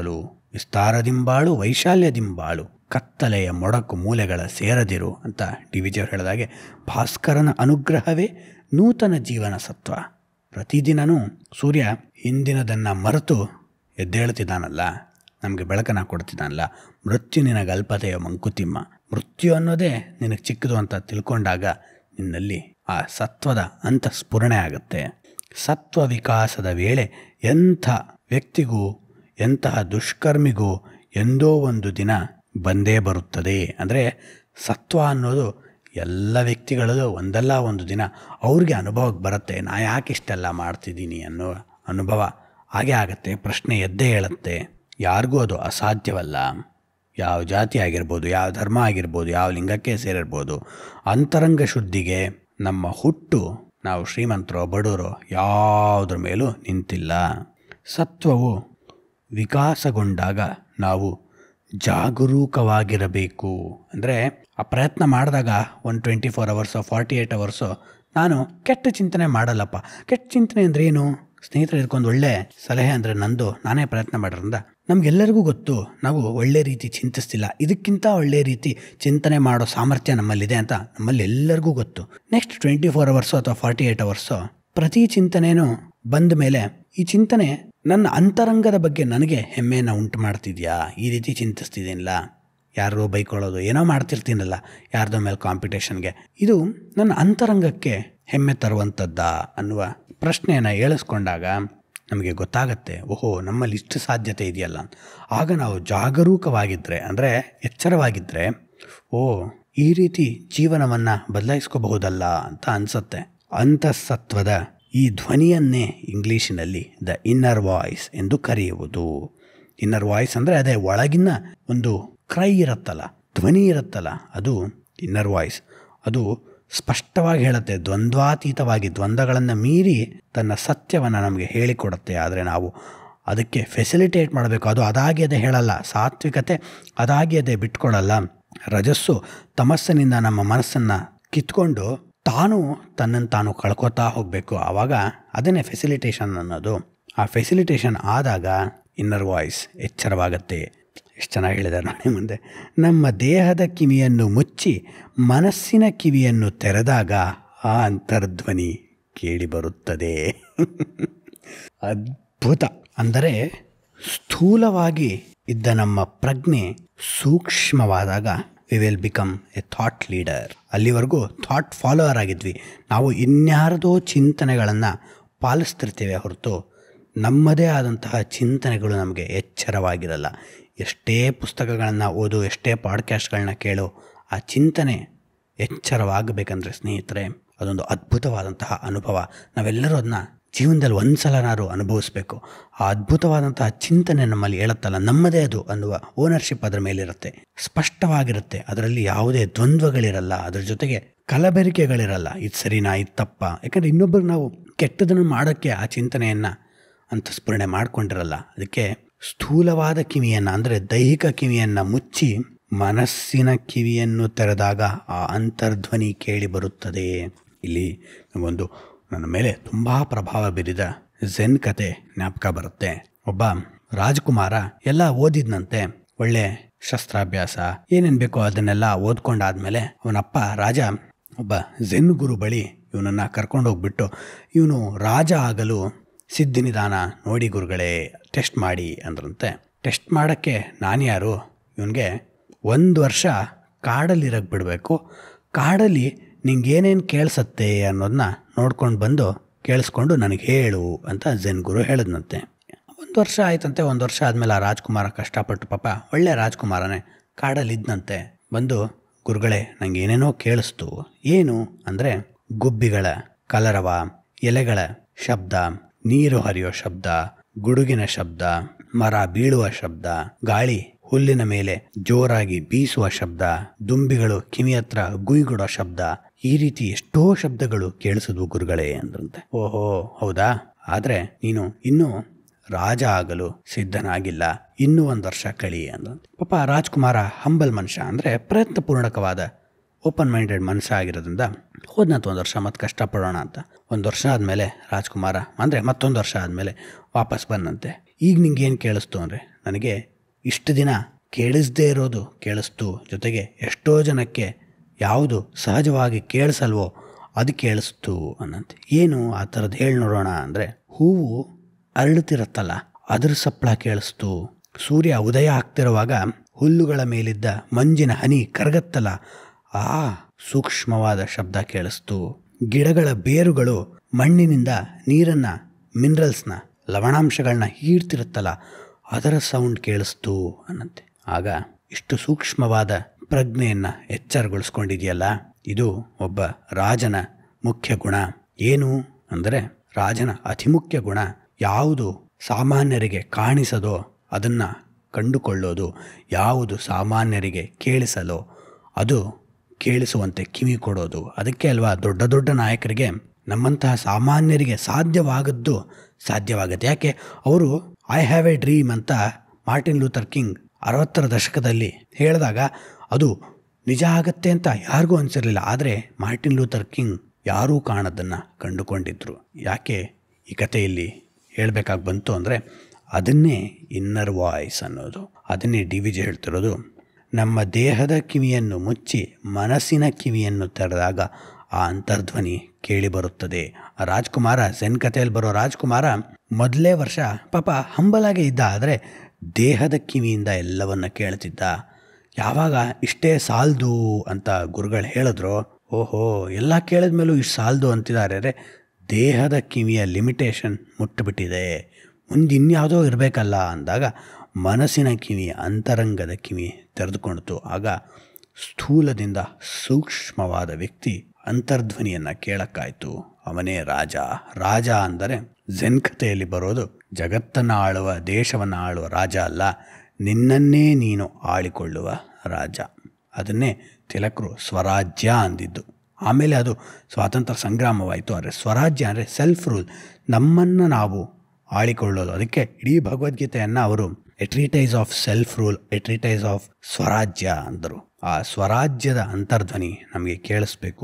ವಿಸ್ತಾರದಿಂಬಾಳು ವೈಶಾಲ್ಯದಿಂಬಾಳು ಕತ್ತಲೆಯ ಮೊಡಕು ಮೂಲೆಗಳ ಸೇರದಿರು ಅಂತ ಡಿ ವಿಜಿಯವರು ಹೇಳಿದಾಗೆ ಭಾಸ್ಕರನ ಅನುಗ್ರಹವೇ ನೂತನ ಜೀವನ ಸತ್ವ ಪ್ರತಿದಿನವೂ ಸೂರ್ಯ ಹಿಂದಿನದನ್ನು ಮರೆತು ಎದ್ದೇಳ್ತಿದ್ದಾನಲ್ಲ ನಮಗೆ ಬೆಳಕನ್ನು ಕೊಡ್ತಿದ್ದಾನಲ್ಲ ಮೃತ್ಯು ನಿನಗೆ ಅಲ್ಪತೆಯ ಮಂಕುತಿಮ್ಮ ಮೃತ್ಯು ಅನ್ನೋದೇ ನಿನಗೆ ಚಿಕ್ಕದು ಅಂತ ತಿಳ್ಕೊಂಡಾಗ ನಿನ್ನಲ್ಲಿ ಆ ಸತ್ವದ ಅಂತ ಸ್ಫುರಣೆ ಆಗುತ್ತೆ ಸತ್ವ ವಿಕಾಸದ ವೇಳೆ ಎಂಥ ವ್ಯಕ್ತಿಗೂ ಎಂತಹ ದುಷ್ಕರ್ಮಿಗೂ ಎಂದೋ ಒಂದು ದಿನ ಬಂದೇ ಬರುತ್ತದೆ ಅಂದರೆ ಸತ್ವ ಅನ್ನೋದು ಎಲ್ಲ ವ್ಯಕ್ತಿಗಳಲ್ಲೂ ಒಂದಲ್ಲ ಒಂದು ದಿನ ಅವ್ರಿಗೆ ಅನುಭವಕ್ಕೆ ಬರುತ್ತೆ ನಾ ಯಾಕೆ ಇಷ್ಟೆಲ್ಲ ಮಾಡ್ತಿದ್ದೀನಿ ಅನ್ನೋ ಅನುಭವ ಹಾಗೆ ಆಗುತ್ತೆ ಪ್ರಶ್ನೆ ಎದ್ದೇ ಹೇಳುತ್ತೆ ಯಾರಿಗೂ ಅದು ಅಸಾಧ್ಯವಲ್ಲ ಯಾವ ಜಾತಿ ಆಗಿರ್ಬೋದು ಯಾವ ಧರ್ಮ ಆಗಿರ್ಬೋದು ಯಾವ ಲಿಂಗಕ್ಕೆ ಸೇರಿರ್ಬೋದು ಅಂತರಂಗ ಶುದ್ಧಿಗೆ ನಮ್ಮ ಹುಟ್ಟು ನಾವು ಶ್ರೀಮಂತರೋ ಬಡವರೋ ಯಾವುದ್ರ ಮೇಲೂ ನಿಂತಿಲ್ಲ ಸತ್ವವು ವಿಕಾಸಗೊಂಡಾಗ ನಾವು ಜಾಗರೂಕವಾಗಿರಬೇಕು ಅಂದರೆ ಆ ಪ್ರಯತ್ನ ಮಾಡಿದಾಗ one twenty four hours forty eight hours ನಾನು ಕೆಟ್ಟ ಚಿಂತನೆ ಮಾಡಲ್ಲಪ್ಪ ಕೆಟ್ಟ ಚಿಂತನೆ ಅಂದರೆ ಏನು ಸ್ನೇಹಿತರು ಇದಕ್ಕೊಂದು ಒಳ್ಳೆ ಸಲಹೆ ಅಂದರೆ ನಂದು ನಾನೇ ಪ್ರಯತ್ನ ಮಾಡಿದ್ರಿಂದ ನಮಗೆಲ್ಲರಿಗೂ ಗೊತ್ತು ನಾವು ಒಳ್ಳೆ ರೀತಿ ಚಿಂತಿಸ್ತಿಲ್ಲ ಇದಕ್ಕಿಂತ ಒಳ್ಳೆ ರೀತಿ ಚಿಂತನೆ ಮಾಡೋ ಸಾಮರ್ಥ್ಯ ನಮ್ಮಲ್ಲಿದೆ ಅಂತ ನಮ್ಮಲ್ಲಿ ಎಲ್ಲರಿಗೂ ಗೊತ್ತು ನೆಕ್ಸ್ಟ್ ಟ್ವೆಂಟಿ ಫೋರ್ ಅವರ್ಸು ಅಥವಾ ಫಾರ್ಟಿ ಏಯ್ಟ್ ಅವರ್ಸು ಪ್ರತಿ ಚಿಂತನೆಯೂ ಬಂದ ಮೇಲೆ ಈ ಚಿಂತನೆ ನನ್ನ ಅಂತರಂಗದ ಬಗ್ಗೆ ನನಗೆ ಹೆಮ್ಮೆಯನ್ನು ಉಂಟು ಮಾಡ್ತಿದ್ಯಾ ಈ ರೀತಿ ಚಿಂತಿಸ್ತಿದ್ದೀನಿಲ್ಲ ಯಾರೋ ಬೈಕೊಳ್ಳೋದು ಏನೋ ಮಾಡ್ತಿರ್ತೀನಲ್ಲ ಯಾರ್ದೋ ಮೇಲೆ ಕಾಂಪಿಟೇಷನ್ಗೆ ಇದು ನನ್ನ ಅಂತರಂಗಕ್ಕೆ ಹೆಮ್ಮೆ ತರುವಂಥದ್ದಾ ಅನ್ನುವ ಪ್ರಶ್ನೆಯನ್ನು ಏಳಿಸ್ಕೊಂಡಾಗ ನಮಗೆ ಗೊತ್ತಾಗತ್ತೆ ಓಹೋ ನಮ್ಮಲ್ಲಿ ಇಷ್ಟು ಸಾಧ್ಯತೆ ಇದೆಯಲ್ಲ ಆಗ ನಾವು ಜಾಗರೂಕವಾಗಿದ್ದರೆ ಅಂದರೆ ಎಚ್ಚರವಾಗಿದ್ದರೆ ಓ ಈ ರೀತಿ ಜೀವನವನ್ನು ಬದಲಾಯಿಸ್ಕೋಬಹುದಲ್ಲ ಅಂತ ಅನಿಸುತ್ತೆ ಅಂತಃಸತ್ವದ ಈ ಧ್ವನಿಯನ್ನೇ ಇಂಗ್ಲೀಷಿನಲ್ಲಿ ದ ಇನ್ನರ್ ವಾಯ್ಸ್ ಎಂದು ಕರೆಯುವುದು ಇನ್ನರ್ ವಾಯ್ಸ್ ಅಂದರೆ ಅದೇ ಒಳಗಿನ ಒಂದು ಕ್ರೈ ಇರುತ್ತಲ್ಲ ಧ್ವನಿ ಇರುತ್ತಲ್ಲ ಅದು ಇನ್ನರ್ ವಾಯ್ಸ್ ಅದು ಸ್ಪಷ್ಟವಾಗಿ ಹೇಳುತ್ತೆ ದ್ವಂದ್ವಾತೀತವಾಗಿ ದ್ವಂದ್ವಗಳನ್ನು ಮೀರಿ ತನ್ನ ಸತ್ಯವನ್ನು ನಮಗೆ ಹೇಳಿಕೊಡುತ್ತೆ ಆದರೆ ನಾವು ಅದಕ್ಕೆ ಫೆಸಿಲಿಟೇಟ್ ಮಾಡಬೇಕು ಅದು ಅದಾಗಿ ಅದೇ ಹೇಳಲ್ಲ ಸಾತ್ವಿಕತೆ ಅದಾಗಿ ಅದೇ ಬಿಟ್ಕೊಡಲ್ಲ ರಜಸ್ಸು ತಮಸ್ಸಿನಿಂದ ನಮ್ಮ ಮನಸ್ಸನ್ನು ಕಿತ್ಕೊಂಡು ತಾನು ತನ್ನನ್ನು ತಾನು ಕಳ್ಕೊತಾ ಹೋಗಬೇಕು ಆವಾಗ ಅದನ್ನೇ ಫೆಸಿಲಿಟೇಷನ್ ಅನ್ನೋದು ಆ ಫೆಸಿಲಿಟೇಷನ್ ಆದಾಗ ಇನ್ನರ್ ವಾಯ್ಸ್ ಎಚ್ಚರವಾಗತ್ತೆ ಎಷ್ಟು ಚೆನ್ನಾಗಿ ಹೇಳಿದ್ದಾರೆ ನೋಡಿ ಮುಂದೆ ನಮ್ಮ ದೇಹದ ಕಿವಿಯನ್ನು ಮುಚ್ಚಿ ಮನಸ್ಸಿನ ಕಿವಿಯನ್ನು ತೆರೆದಾಗ ಆ ಅಂತರ್ಧ್ವನಿ ಕೇಳಿಬರುತ್ತದೆ ಅದ್ಭುತ ಅಂದರೆ ಸ್ಥೂಲವಾಗಿ ಇದ್ದ ನಮ್ಮ ಪ್ರಜ್ಞೆ ಸೂಕ್ಷ್ಮವಾದಾಗ we will become a thought leader ಅಲ್ಲಿವರೆಗೂ ಥಾಟ್ ಫಾಲೋವರ್ ಆಗಿದ್ವಿ ನಾವು ಇನ್ಯಾರದೋ ಚಿಂತನೆಗಳನ್ನು ಪಾಲಿಸ್ತಿರ್ತೀವಿ ಹೊರತು ನಮ್ಮದೇ ಆದಂತಹ ಚಿಂತನೆಗಳು ನಮಗೆ ಎಚ್ಚರವಾಗಿರಲ್ಲ ಎಷ್ಟೇ ಪುಸ್ತಕಗಳನ್ನು ಓದು ಎಷ್ಟೇ ಪಾಡ್ಕ್ಯಾಸ್ಟ್ಗಳನ್ನ ಕೇಳು ಆ ಚಿಂತನೆ ಎಚ್ಚರವಾಗಬೇಕಂದ್ರೆ ಸ್ನೇಹಿತರೆ ಅದೊಂದು ಅದ್ಭುತವಾದಂತಹ ಅನುಭವ ನಾವೆಲ್ಲರೂ ಅದನ್ನ ಜೀವನದಲ್ಲಿ ಒಂದು ಸಲನಾರು ಅನುಭವಿಸ್ಬೇಕು ಆ ಅದ್ಭುತವಾದಂತಹ ಚಿಂತನೆ ನಮ್ಮಲ್ಲಿ ಹೇಳುತ್ತಲ್ಲ ನಮ್ಮದೇ ಅದು ಅನ್ನುವ ಓನರ್ಶಿಪ್ ಅದರ ಮೇಲಿರುತ್ತೆ ಸ್ಪಷ್ಟವಾಗಿರುತ್ತೆ ಅದರಲ್ಲಿ ಯಾವುದೇ ದ್ವಂದ್ವಗಳಿರಲ್ಲ ಅದರ ಜೊತೆಗೆ ಕಲಬೆರಿಕೆಗಳಿರಲ್ಲ ಇದು ಸರಿನಾ ಇದು ತಪ್ಪ ಯಾಕಂದರೆ ಇನ್ನೊಬ್ಬರು ನಾವು ಕೆಟ್ಟದನ್ನು ಮಾಡೋಕ್ಕೆ ಆ ಚಿಂತನೆಯನ್ನು ಅಂತ ಸ್ಫುರಣೆ ಮಾಡ್ಕೊಂಡಿರಲ್ಲ ಅದಕ್ಕೆ ಸ್ಥೂಲವಾದ ಕಿವಿಯನ್ನು ಅಂದರೆ ದೈಹಿಕ ಕಿವಿಯನ್ನು ಮುಚ್ಚಿ ಮನಸ್ಸಿನ ಕಿವಿಯನ್ನು ತೆರೆದಾಗ ಆ ಅಂತರ್ಧ್ವನಿ ಕೇಳಿ ಬರುತ್ತದೆ ಇಲ್ಲಿ ಒಂದು ನನ್ನ ಮೇಲೆ ತುಂಬ ಪ್ರಭಾವ ಬೀರಿದ ಝೆನ್ ಕತೆ ಜ್ಞಾಪಕ ಬರುತ್ತೆ ಒಬ್ಬ ರಾಜಕುಮಾರ ಎಲ್ಲ ಓದಿದ್ನಂತೆ ಒಳ್ಳೆ ಶಸ್ತ್ರಾಭ್ಯಾಸ ಏನೇನು ಬೇಕೋ ಅದನ್ನೆಲ್ಲ ಓದ್ಕೊಂಡಾದ್ಮೇಲೆ ಅವನಪ್ಪ ರಾಜ ಒಬ್ಬ ಝೆನ್ ಗುರು ಬಳಿ ಇವನನ್ನು ಕರ್ಕೊಂಡೋಗ್ಬಿಟ್ಟು ಇವನು ರಾಜ ಆಗಲು ಸಿದ್ಧಿನಿದಾನ ನೋಡಿ ಗುರುಗಳೇ ಟೆಸ್ಟ್ ಮಾಡಿ ಅಂದ್ರಂತೆ ಟೆಸ್ಟ್ ಮಾಡೋಕ್ಕೆ ನಾನು ಯಾರು ಇವನಿಗೆ ಒಂದು ವರ್ಷ ಕಾಡಲ್ಲಿರಕ್ಕೆ ಬಿಡಬೇಕು ಕಾಡಲ್ಲಿ ನಿಂಗೇನೇನು ಕೇಳಿಸತ್ತೆ ಅನ್ನೋದನ್ನ ನೋಡ್ಕೊಂಡು ಬಂದು ಕೇಳಿಸ್ಕೊಂಡು ನನಗೆ ಹೇಳು ಅಂತ ಝೆನ್ ಗುರು ಹೇಳಿದ್ನಂತೆ ಒಂದು ವರ್ಷ ಆಯ್ತಂತೆ ಒಂದು ವರ್ಷ ಆದಮೇಲೆ ಆ ರಾಜ್ಕುಮಾರ ಕಷ್ಟಪಟ್ಟು ಪಾಪ ಒಳ್ಳೆ ರಾಜ್ಕುಮಾರನೇ ಕಾಡಲ್ಲಿದ್ದಂತೆ ಬಂದು ಗುರುಗಳೇ ನನಗೆ ಏನೇನೋ ಕೇಳಿಸ್ತು ಏನು ಅಂದರೆ ಗುಬ್ಬಿಗಳ ಕಲರವ ಎಲೆಗಳ ಶಬ್ದ ನೀರು ಹರಿಯೋ ಶಬ್ದ ಗುಡುಗಿನ ಶಬ್ದ ಮರ ಬೀಳುವ ಶಬ್ದ ಗಾಳಿ ಹುಲ್ಲಿನ ಮೇಲೆ ಜೋರಾಗಿ ಬೀಸುವ ಶಬ್ದ ದುಂಬಿಗಳು ಕಿವಿ ಹತ್ರ ಗುಯ್ಗುಡೋ ಶಬ್ದ ಈ ರೀತಿ ಎಷ್ಟೋ ಶಬ್ದಗಳು ಕೇಳಿಸಿದ್ವು ಗುರುಗಳೇ ಅಂದ್ರಂತೆ ಓಹೋ ಹೌದಾ ಆದ್ರೆ ನೀನು ಇನ್ನೂ ರಾಜ ಆಗಲು ಸಿದ್ಧನಾಗಿಲ್ಲ ಇನ್ನೂ ಒಂದು ವರ್ಷ ಕಳಿ ಅಂದ್ರಂತೆ ಪಾಪ ರಾಜ್ಕುಮಾರ ಹಂಬಲ್ ಮನುಷ್ಯ ಅಂದರೆ ಪ್ರಯತ್ನಪೂರ್ಣಕವಾದ ಓಪನ್ ಮೈಂಡೆಡ್ ಮನುಷ್ಯ ಆಗಿರೋದ್ರಿಂದ ಹೋದ್ನಂತ ಒಂದು ವರ್ಷ ಮತ್ತೆ ಕಷ್ಟಪಡೋಣ ಅಂತ ಒಂದು ವರ್ಷ ಆದಮೇಲೆ ರಾಜ್ಕುಮಾರ ಅಂದರೆ ಮತ್ತೊಂದು ವರ್ಷ ಆದಮೇಲೆ ವಾಪಸ್ ಬಂದಂತೆ ಈಗ ನಿಂಗೆ ಏನು ಕೇಳಿಸ್ತು ಅಂದರೆ ನನಗೆ ಇಷ್ಟು ದಿನ ಕೇಳಿಸದೇ ಇರೋದು ಕೇಳಿಸ್ತು ಜೊತೆಗೆ ಎಷ್ಟೋ ಜನಕ್ಕೆ ಯಾವುದು ಸಹಜವಾಗಿ ಕೇಳಿಸಲ್ವೋ ಅದು ಕೇಳಿಸ್ತು ಅನ್ನಂತೆ ಏನು ಆ ಥರದ್ದು ಹೇಳಿ ನೋಡೋಣ ಅಂದರೆ ಹೂವು ಅರಳುತ್ತಿರುತ್ತಲ್ಲ ಅದ್ರ ಸಪ್ಪಳ ಕೇಳಿಸ್ತು ಸೂರ್ಯ ಉದಯ ಆಗ್ತಿರುವಾಗ ಹುಲ್ಲುಗಳ ಮೇಲಿದ್ದ ಮಂಜಿನ ಹನಿ ಕರಗತ್ತಲ್ಲ ಆ ಸೂಕ್ಷ್ಮವಾದ ಶಬ್ದ ಕೇಳಿಸ್ತು ಗಿಡಗಳ ಬೇರುಗಳು ಮಣ್ಣಿನಿಂದ ನೀರನ್ನ ಮಿನರಲ್ಸ್ನ ಲವಣಾಂಶಗಳನ್ನ ಹೀರ್ತಿರುತ್ತಲ್ಲ ಅದರ ಸೌಂಡ್ ಕೇಳಿಸ್ತು ಅನ್ನಂತೆ ಆಗ ಇಷ್ಟು ಸೂಕ್ಷ್ಮವಾದ ಪ್ರಜ್ಞೆಯನ್ನ ಎಚ್ಚರಗೊಳಿಸ್ಕೊಂಡಿದೆಯಲ್ಲ ಇದು ಒಬ್ಬ ರಾಜನ ಮುಖ್ಯ ಗುಣ ಏನು ಅಂದರೆ ರಾಜನ ಅತಿ ಮುಖ್ಯ ಗುಣ ಯಾವುದು ಸಾಮಾನ್ಯರಿಗೆ ಕಾಣಿಸದೋ ಅದನ್ನು ಕಂಡುಕೊಳ್ಳೋದು ಯಾವುದು ಸಾಮಾನ್ಯರಿಗೆ ಕೇಳಿಸಲೋ ಅದು ಕೇಳಿಸುವಂತೆ ಕಿವಿ ಕೊಡೋದು ಅದಕ್ಕೆ ಅಲ್ವಾ ದೊಡ್ಡ ದೊಡ್ಡ ನಾಯಕರಿಗೆ ನಮ್ಮಂತಹ ಸಾಮಾನ್ಯರಿಗೆ ಸಾಧ್ಯವಾಗದ್ದು ಸಾಧ್ಯವಾಗುತ್ತೆ ಯಾಕೆ ಅವರು ಐ ಹ್ಯಾವ್ ಎ ಡ್ರೀಮ್ ಅಂತ ಮಾರ್ಟಿನ್ ಲೂಥರ್ ಕಿಂಗ್ ಅರವತ್ತರ ದಶಕದಲ್ಲಿ ಹೇಳಿದಾಗ ಅದು ನಿಜ ಆಗತ್ತೆ ಅಂತ ಯಾರಿಗೂ ಅನಿಸಿರಲಿಲ್ಲ ಆದರೆ ಮಾರ್ಟಿನ್ ಲೂಥರ್ ಕಿಂಗ್ ಯಾರೂ ಕಾಣದನ್ನು ಕಂಡುಕೊಂಡಿದ್ರು ಯಾಕೆ ಈ ಕಥೆಯಲ್ಲಿ ಹೇಳಬೇಕಾಗಿ ಬಂತು ಅಂದರೆ ಅದನ್ನೇ ಇನ್ನರ್ ವಾಯ್ಸ್ ಅನ್ನೋದು ಅದನ್ನೇ ಡಿ ವಿ ಜಿ ಹೇಳ್ತಿರೋದು ನಮ್ಮ ದೇಹದ ಕಿವಿಯನ್ನು ಮುಚ್ಚಿ ಮನಸ್ಸಿನ ಕಿವಿಯನ್ನು ತೆರೆದಾಗ ಆ ಅಂತರ್ಧ್ವನಿ ಕೇಳಿ ಬರುತ್ತದೆ ಆ ರಾಜ್ಕುಮಾರ ಸೆನ್ ಕಥೆಯಲ್ಲಿ ಬರೋ ರಾಜ್ಕುಮಾರ ಮೊದಲೇ ವರ್ಷ ಪಾಪ ಹಂಬಲಾಗೆ ಇದ್ದ ಆದರೆ ದೇಹದ ಕಿವಿಯಿಂದ ಎಲ್ಲವನ್ನ ಕೇಳ್ತಿದ್ದ ಯಾವಾಗ ಇಷ್ಟೇ ಸಾಲ್ದು ಅಂತ ಗುರುಗಳು ಹೇಳಿದ್ರು ಓಹೋ ಎಲ್ಲ ಕೇಳಿದ ಮೇಲೂ ಇಷ್ಟು ಸಾಲ್ದು ಅಂತಿದ್ದಾರೆ ಅಂದರೆ ದೇಹದ ಕಿವಿಯ ಲಿಮಿಟೇಷನ್ ಮುಟ್ಟಿಬಿಟ್ಟಿದೆ ಮುಂದೆ ಇನ್ಯಾವುದೋ ಇರಬೇಕಲ್ಲ ಅಂದಾಗ ಮನಸ್ಸಿನ ಕಿವಿ ಅಂತರಂಗದ ಕಿವಿ ತೆರೆದುಕೊಂಡಿತು ಆಗ ಸ್ಥೂಲದಿಂದ ಸೂಕ್ಷ್ಮವಾದ ವ್ಯಕ್ತಿ ಅಂತರ್ಧ್ವನಿಯನ್ನು ಕೇಳಕ್ಕಾಯ್ತು ಅವನೇ ರಾಜ ರಾಜ ಅಂದರೆ ಜೆನ್ ಕಥೆಯಲ್ಲಿ ಬರೋದು ಜಗತ್ತನ್ನು ಆಳುವ ದೇಶವನ್ನು ಆಳುವ ರಾಜ ಅಲ್ಲ ನಿನ್ನನ್ನೇ ನೀನು ಆಳಿಕೊಳ್ಳುವ ರಾಜ ಅದನ್ನೇ ತಿಲಕರು ಸ್ವರಾಜ್ಯ ಅಂದಿದ್ದು ಆಮೇಲೆ ಅದು ಸ್ವಾತಂತ್ರ್ಯ ಸಂಗ್ರಾಮವಾಯಿತು ಆದರೆ ಸ್ವರಾಜ್ಯ ಅಂದರೆ ಸೆಲ್ಫ್ ರೂಲ್ ನಮ್ಮನ್ನು ನಾವು ಆಳಿಕೊಳ್ಳೋದು ಅದಕ್ಕೆ ಇಡೀ ಭಗವದ್ಗೀತೆಯನ್ನು ಅವರು a treatise of self rule a treatise of swarajya ಅಂದರು ಆ ಸ್ವರಾಜ್ಯದ ಅಂತರ್ಧ್ವನಿ ನಮಗೆ ಕೇಳಿಸ್ಬೇಕು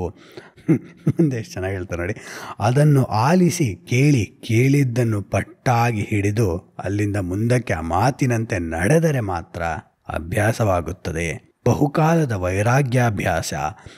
ಮುಂದೆ ಎಷ್ಟು ಚೆನ್ನಾಗಿ ಹೇಳ್ತಾರೆ ನೋಡಿ ಅದನ್ನು ಆಲಿಸಿ ಕೇಳಿ ಕೇಳಿದ್ದನ್ನು ಪಟ್ಟಾಗಿ ಹಿಡಿದು ಅಲ್ಲಿಂದ ಮುಂದಕ್ಕೆ ಆ ಮಾತಿನಂತೆ ನಡೆದರೆ ಮಾತ್ರ ಅಭ್ಯಾಸವಾಗುತ್ತದೆ ಬಹುಕಾಲದ ವೈರಾಗ್ಯಾಭ್ಯಾಸ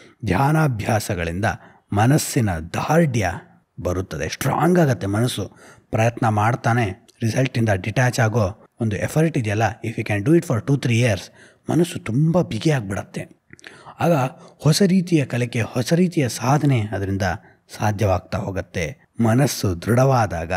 ಧ್ಯಾನಾಭ್ಯಾಸಗಳಿಂದ ಮನಸ್ಸಿನ ದಾರ್ಢ್ಯ ಬರುತ್ತದೆ ಸ್ಟ್ರಾಂಗ್ ಆಗುತ್ತೆ ಮನಸ್ಸು ಪ್ರಯತ್ನ ಮಾಡ್ತಾನೆ ರಿಸಲ್ಟಿಂದ ಡಿಟ್ಯಾಚ್ ಆಗೋ ಒಂದು ಎಫರ್ಟ್ ಇದೆಯಲ್ಲ if you can do it for two three years ಮನಸ್ಸು ತುಂಬ ಬಿಗಿಯಾಗಿಬಿಡತ್ತೆ ಆಗ ಹೊಸ ರೀತಿಯ ಕಲಿಕೆ ಹೊಸ ರೀತಿಯ ಸಾಧನೆ ಅದರಿಂದ ಸಾಧ್ಯವಾಗ್ತಾ ಹೋಗುತ್ತೆ ಮನಸ್ಸು ದೃಢವಾದಾಗ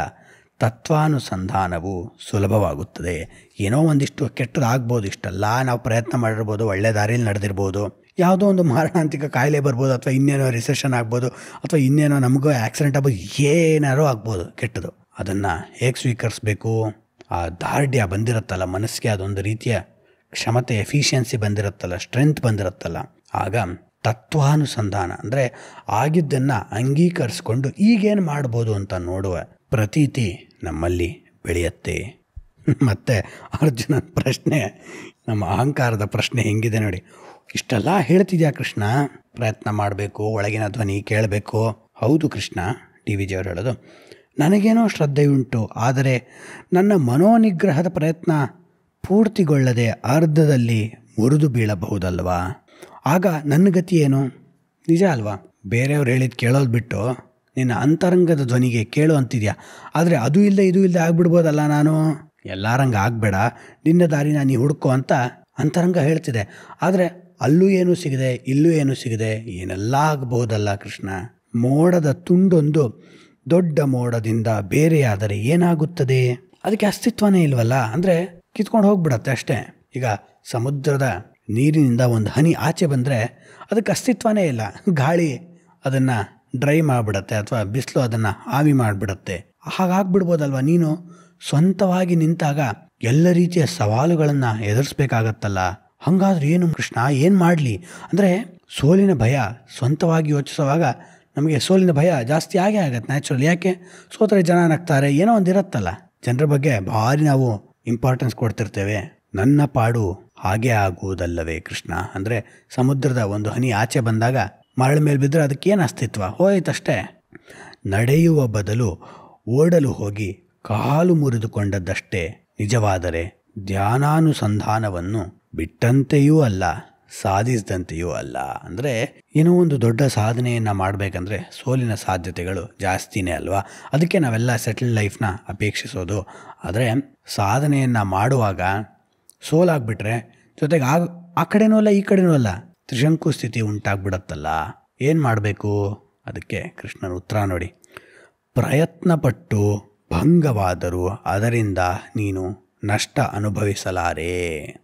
ತತ್ವಾನುಸಂಧಾನವು ಸುಲಭವಾಗುತ್ತದೆ ಏನೋ ಒಂದಿಷ್ಟು ಕೆಟ್ಟದಾಗ್ಬೋದು ಇಷ್ಟಲ್ಲ ನಾವು ಪ್ರಯತ್ನ ಮಾಡಿರ್ಬೋದು ಒಳ್ಳೆ ದಾರಿಯಲ್ಲಿ ನಡೆದಿರ್ಬೋದು ಯಾವುದೋ ಒಂದು ಮಾರಣಾಂತಿಕ ಕಾಯಿಲೆ ಬರ್ಬೋದು ಅಥವಾ ಇನ್ನೇನೋ ರಿಸೆಷನ್ ಆಗ್ಬೋದು ಅಥವಾ ಇನ್ನೇನೋ ನಮಗೂ ಆಕ್ಸಿಡೆಂಟ್ ಆಗ್ಬೋದು ಏನಾರೋ ಆಗ್ಬೋದು ಕೆಟ್ಟದು ಅದನ್ನು ಹೇಗೆ ಸ್ವೀಕರಿಸಬೇಕು ಆ ದಾರ್ಢ್ಯ ಬಂದಿರುತ್ತಲ್ಲ ಮನಸ್ಸಿಗೆ ಅದೊಂದು ರೀತಿಯ ಕ್ಷಮತೆ ಎಫಿಷಿಯನ್ಸಿ ಬಂದಿರುತ್ತಲ್ಲ ಸ್ಟ್ರೆಂತ್ ಬಂದಿರುತ್ತಲ್ಲ ಆಗ ತತ್ವಾನುಸಂಧಾನ ಅಂದರೆ ಆಗಿದ್ದನ್ನು ಅಂಗೀಕರಿಸ್ಕೊಂಡು ಈಗೇನು ಮಾಡ್ಬೋದು ಅಂತ ನೋಡುವ ಪ್ರತೀತಿ ನಮ್ಮಲ್ಲಿ ಬೆಳೆಯುತ್ತೆ ಮತ್ತು ಅರ್ಜುನನ ಪ್ರಶ್ನೆ ನಮ್ಮ ಅಹಂಕಾರದ ಪ್ರಶ್ನೆ ಹೆಂಗಿದೆ ನೋಡಿ ಇಷ್ಟೆಲ್ಲ ಹೇಳ್ತಿದ್ಯಾ ಕೃಷ್ಣ ಪ್ರಯತ್ನ ಮಾಡಬೇಕು ಒಳಗಿನ ಧ್ವನಿ ಕೇಳಬೇಕು ಹೌದು ಕೃಷ್ಣ ಡಿ ವಿ ಜಿಯವರು ಹೇಳೋದು ನನಗೇನೋ ಶ್ರದ್ಧೆಯುಂಟು ಆದರೆ ನನ್ನ ಮನೋನಿಗ್ರಹದ ಪ್ರಯತ್ನ ಪೂರ್ತಿಗೊಳ್ಳದೆ ಅರ್ಧದಲ್ಲಿ ಮುರಿದು ಬೀಳಬಹುದಲ್ವಾ ಆಗ ನನ್ನ ಗತಿ ಏನು ನಿಜ ಅಲ್ವಾ ಬೇರೆಯವ್ರು ಹೇಳಿದ್ದು ಕೇಳೋದು ಬಿಟ್ಟು ನಿನ್ನ ಅಂತರಂಗದ ಧ್ವನಿಗೆ ಕೇಳು ಅಂತಿದ್ಯಾ ಆದರೆ ಅದು ಇಲ್ಲದೆ ಇದು ಇಲ್ಲದೆ ಆಗ್ಬಿಡ್ಬೋದಲ್ಲ ನಾನು ಎಲ್ಲಾರಂಗ ಆಗಬೇಡ ನಿನ್ನ ದಾರಿನ ನೀ ಹುಡ್ಕೋ ಅಂತ ಅಂತರಂಗ ಹೇಳ್ತಿದೆ ಆದರೆ ಅಲ್ಲೂ ಏನೂ ಸಿಗದೆ ಇಲ್ಲೂ ಏನೂ ಸಿಗದೆ ಏನೆಲ್ಲ ಆಗಬಹುದಲ್ಲ ಕೃಷ್ಣ ಮೋಡದ ತುಂಡೊಂದು ದೊಡ್ಡ ಮೋಡದಿಂದ ಬೇರೆಯಾದರೆ ಏನಾಗುತ್ತದೆ ಅದಕ್ಕೆ ಅಸ್ತಿತ್ವನೇ ಇಲ್ವಲ್ಲ ಅಂದರೆ ಕಿತ್ಕೊಂಡು ಹೋಗ್ಬಿಡತ್ತೆ ಅಷ್ಟೇ ಈಗ ಸಮುದ್ರದ ನೀರಿನಿಂದ ಒಂದು ಹನಿ ಆಚೆ ಬಂದರೆ ಅದಕ್ಕೆ ಅಸ್ತಿತ್ವನೇ ಇಲ್ಲ ಗಾಳಿ ಅದನ್ನು ಡ್ರೈ ಮಾಡಿಬಿಡತ್ತೆ ಅಥವಾ ಬಿಸಿಲು ಅದನ್ನು ಆವಿ ಮಾಡಿಬಿಡತ್ತೆ ಹಾಗಾಗ್ಬಿಡ್ಬೋದಲ್ವ ನೀನು ಸ್ವಂತವಾಗಿ ನಿಂತಾಗ ಎಲ್ಲ ರೀತಿಯ ಸವಾಲುಗಳನ್ನು ಎದುರಿಸ್ಬೇಕಾಗತ್ತಲ್ಲ ಹಾಗಾದ್ರೆ ಏನು ಕೃಷ್ಣ ಏನು ಮಾಡಲಿ ಅಂದರೆ ಸೋಲಿನ ಭಯ ಸ್ವಂತವಾಗಿ ಯೋಚಿಸುವಾಗ ನಮಗೆ ಸೋಲಿನ ಭಯ ಜಾಸ್ತಿ ಆಗೇ ಆಗತ್ತೆ ನ್ಯಾಚುರಲ್ ಯಾಕೆ ಸೋತರೆ ಜನ ನಗ್ತಾರೆ ಏನೋ ಒಂದು ಇರುತ್ತಲ್ಲ ಜನರ ಬಗ್ಗೆ ಭಾರಿ ನಾವು ಇಂಪಾರ್ಟೆನ್ಸ್ ಕೊಡ್ತಿರ್ತೇವೆ ನನ್ನ ಪಾಡು ಹಾಗೆ ಆಗುವುದಲ್ಲವೇ ಕೃಷ್ಣ ಅಂದರೆ ಸಮುದ್ರದ ಒಂದು ಹನಿ ಆಚೆ ಬಂದಾಗ ಮರಳ ಮೇಲೆ ಬಿದ್ದರೆ ಅದಕ್ಕೇನು ಅಸ್ತಿತ್ವ ಹೋಯ್ತಷ್ಟೇ ನಡೆಯುವ ಬದಲು ಓಡಲು ಹೋಗಿ ಕಾಲು ಮುರಿದುಕೊಂಡದ್ದಷ್ಟೇ ನಿಜವಾದರೆ ಧ್ಯಾನಾನುಸಂಧಾನವನ್ನು ಬಿಟ್ಟಂತೆಯೂ ಅಲ್ಲ ಸಾಧಿಸಿದಂತೆಯೂ ಅಲ್ಲ ಅಂದರೆ ಏನೋ ಒಂದು ದೊಡ್ಡ ಸಾಧನೆಯನ್ನು ಮಾಡಬೇಕಂದ್ರೆ ಸೋಲಿನ ಸಾಧ್ಯತೆಗಳು ಜಾಸ್ತಿನೇ ಅಲ್ವಾ ಅದಕ್ಕೆ ನಾವೆಲ್ಲ ಸೆಟಲ್ ಲೈಫ್ನ ಅಪೇಕ್ಷಿಸೋದು ಆದರೆ ಸಾಧನೆಯನ್ನು ಮಾಡುವಾಗ ಸೋಲಾಗ್ಬಿಟ್ರೆ ಜೊತೆಗೆ ಆ ಆ ಕಡೆನೂ ಅಲ್ಲ ಈ ಕಡೆನೂ ಅಲ್ಲ ತ್ರಿಶಂಕು ಸ್ಥಿತಿ ಉಂಟಾಗ್ಬಿಡತ್ತಲ್ಲ ಏನು ಮಾಡಬೇಕು ಅದಕ್ಕೆ ಕೃಷ್ಣನ ಉತ್ತರ ನೋಡಿ ಪ್ರಯತ್ನಪಟ್ಟು ಭಂಗವಾದರೂ ಅದರಿಂದ ನೀನು ನಷ್ಟ ಅನುಭವಿಸಲಾರೆ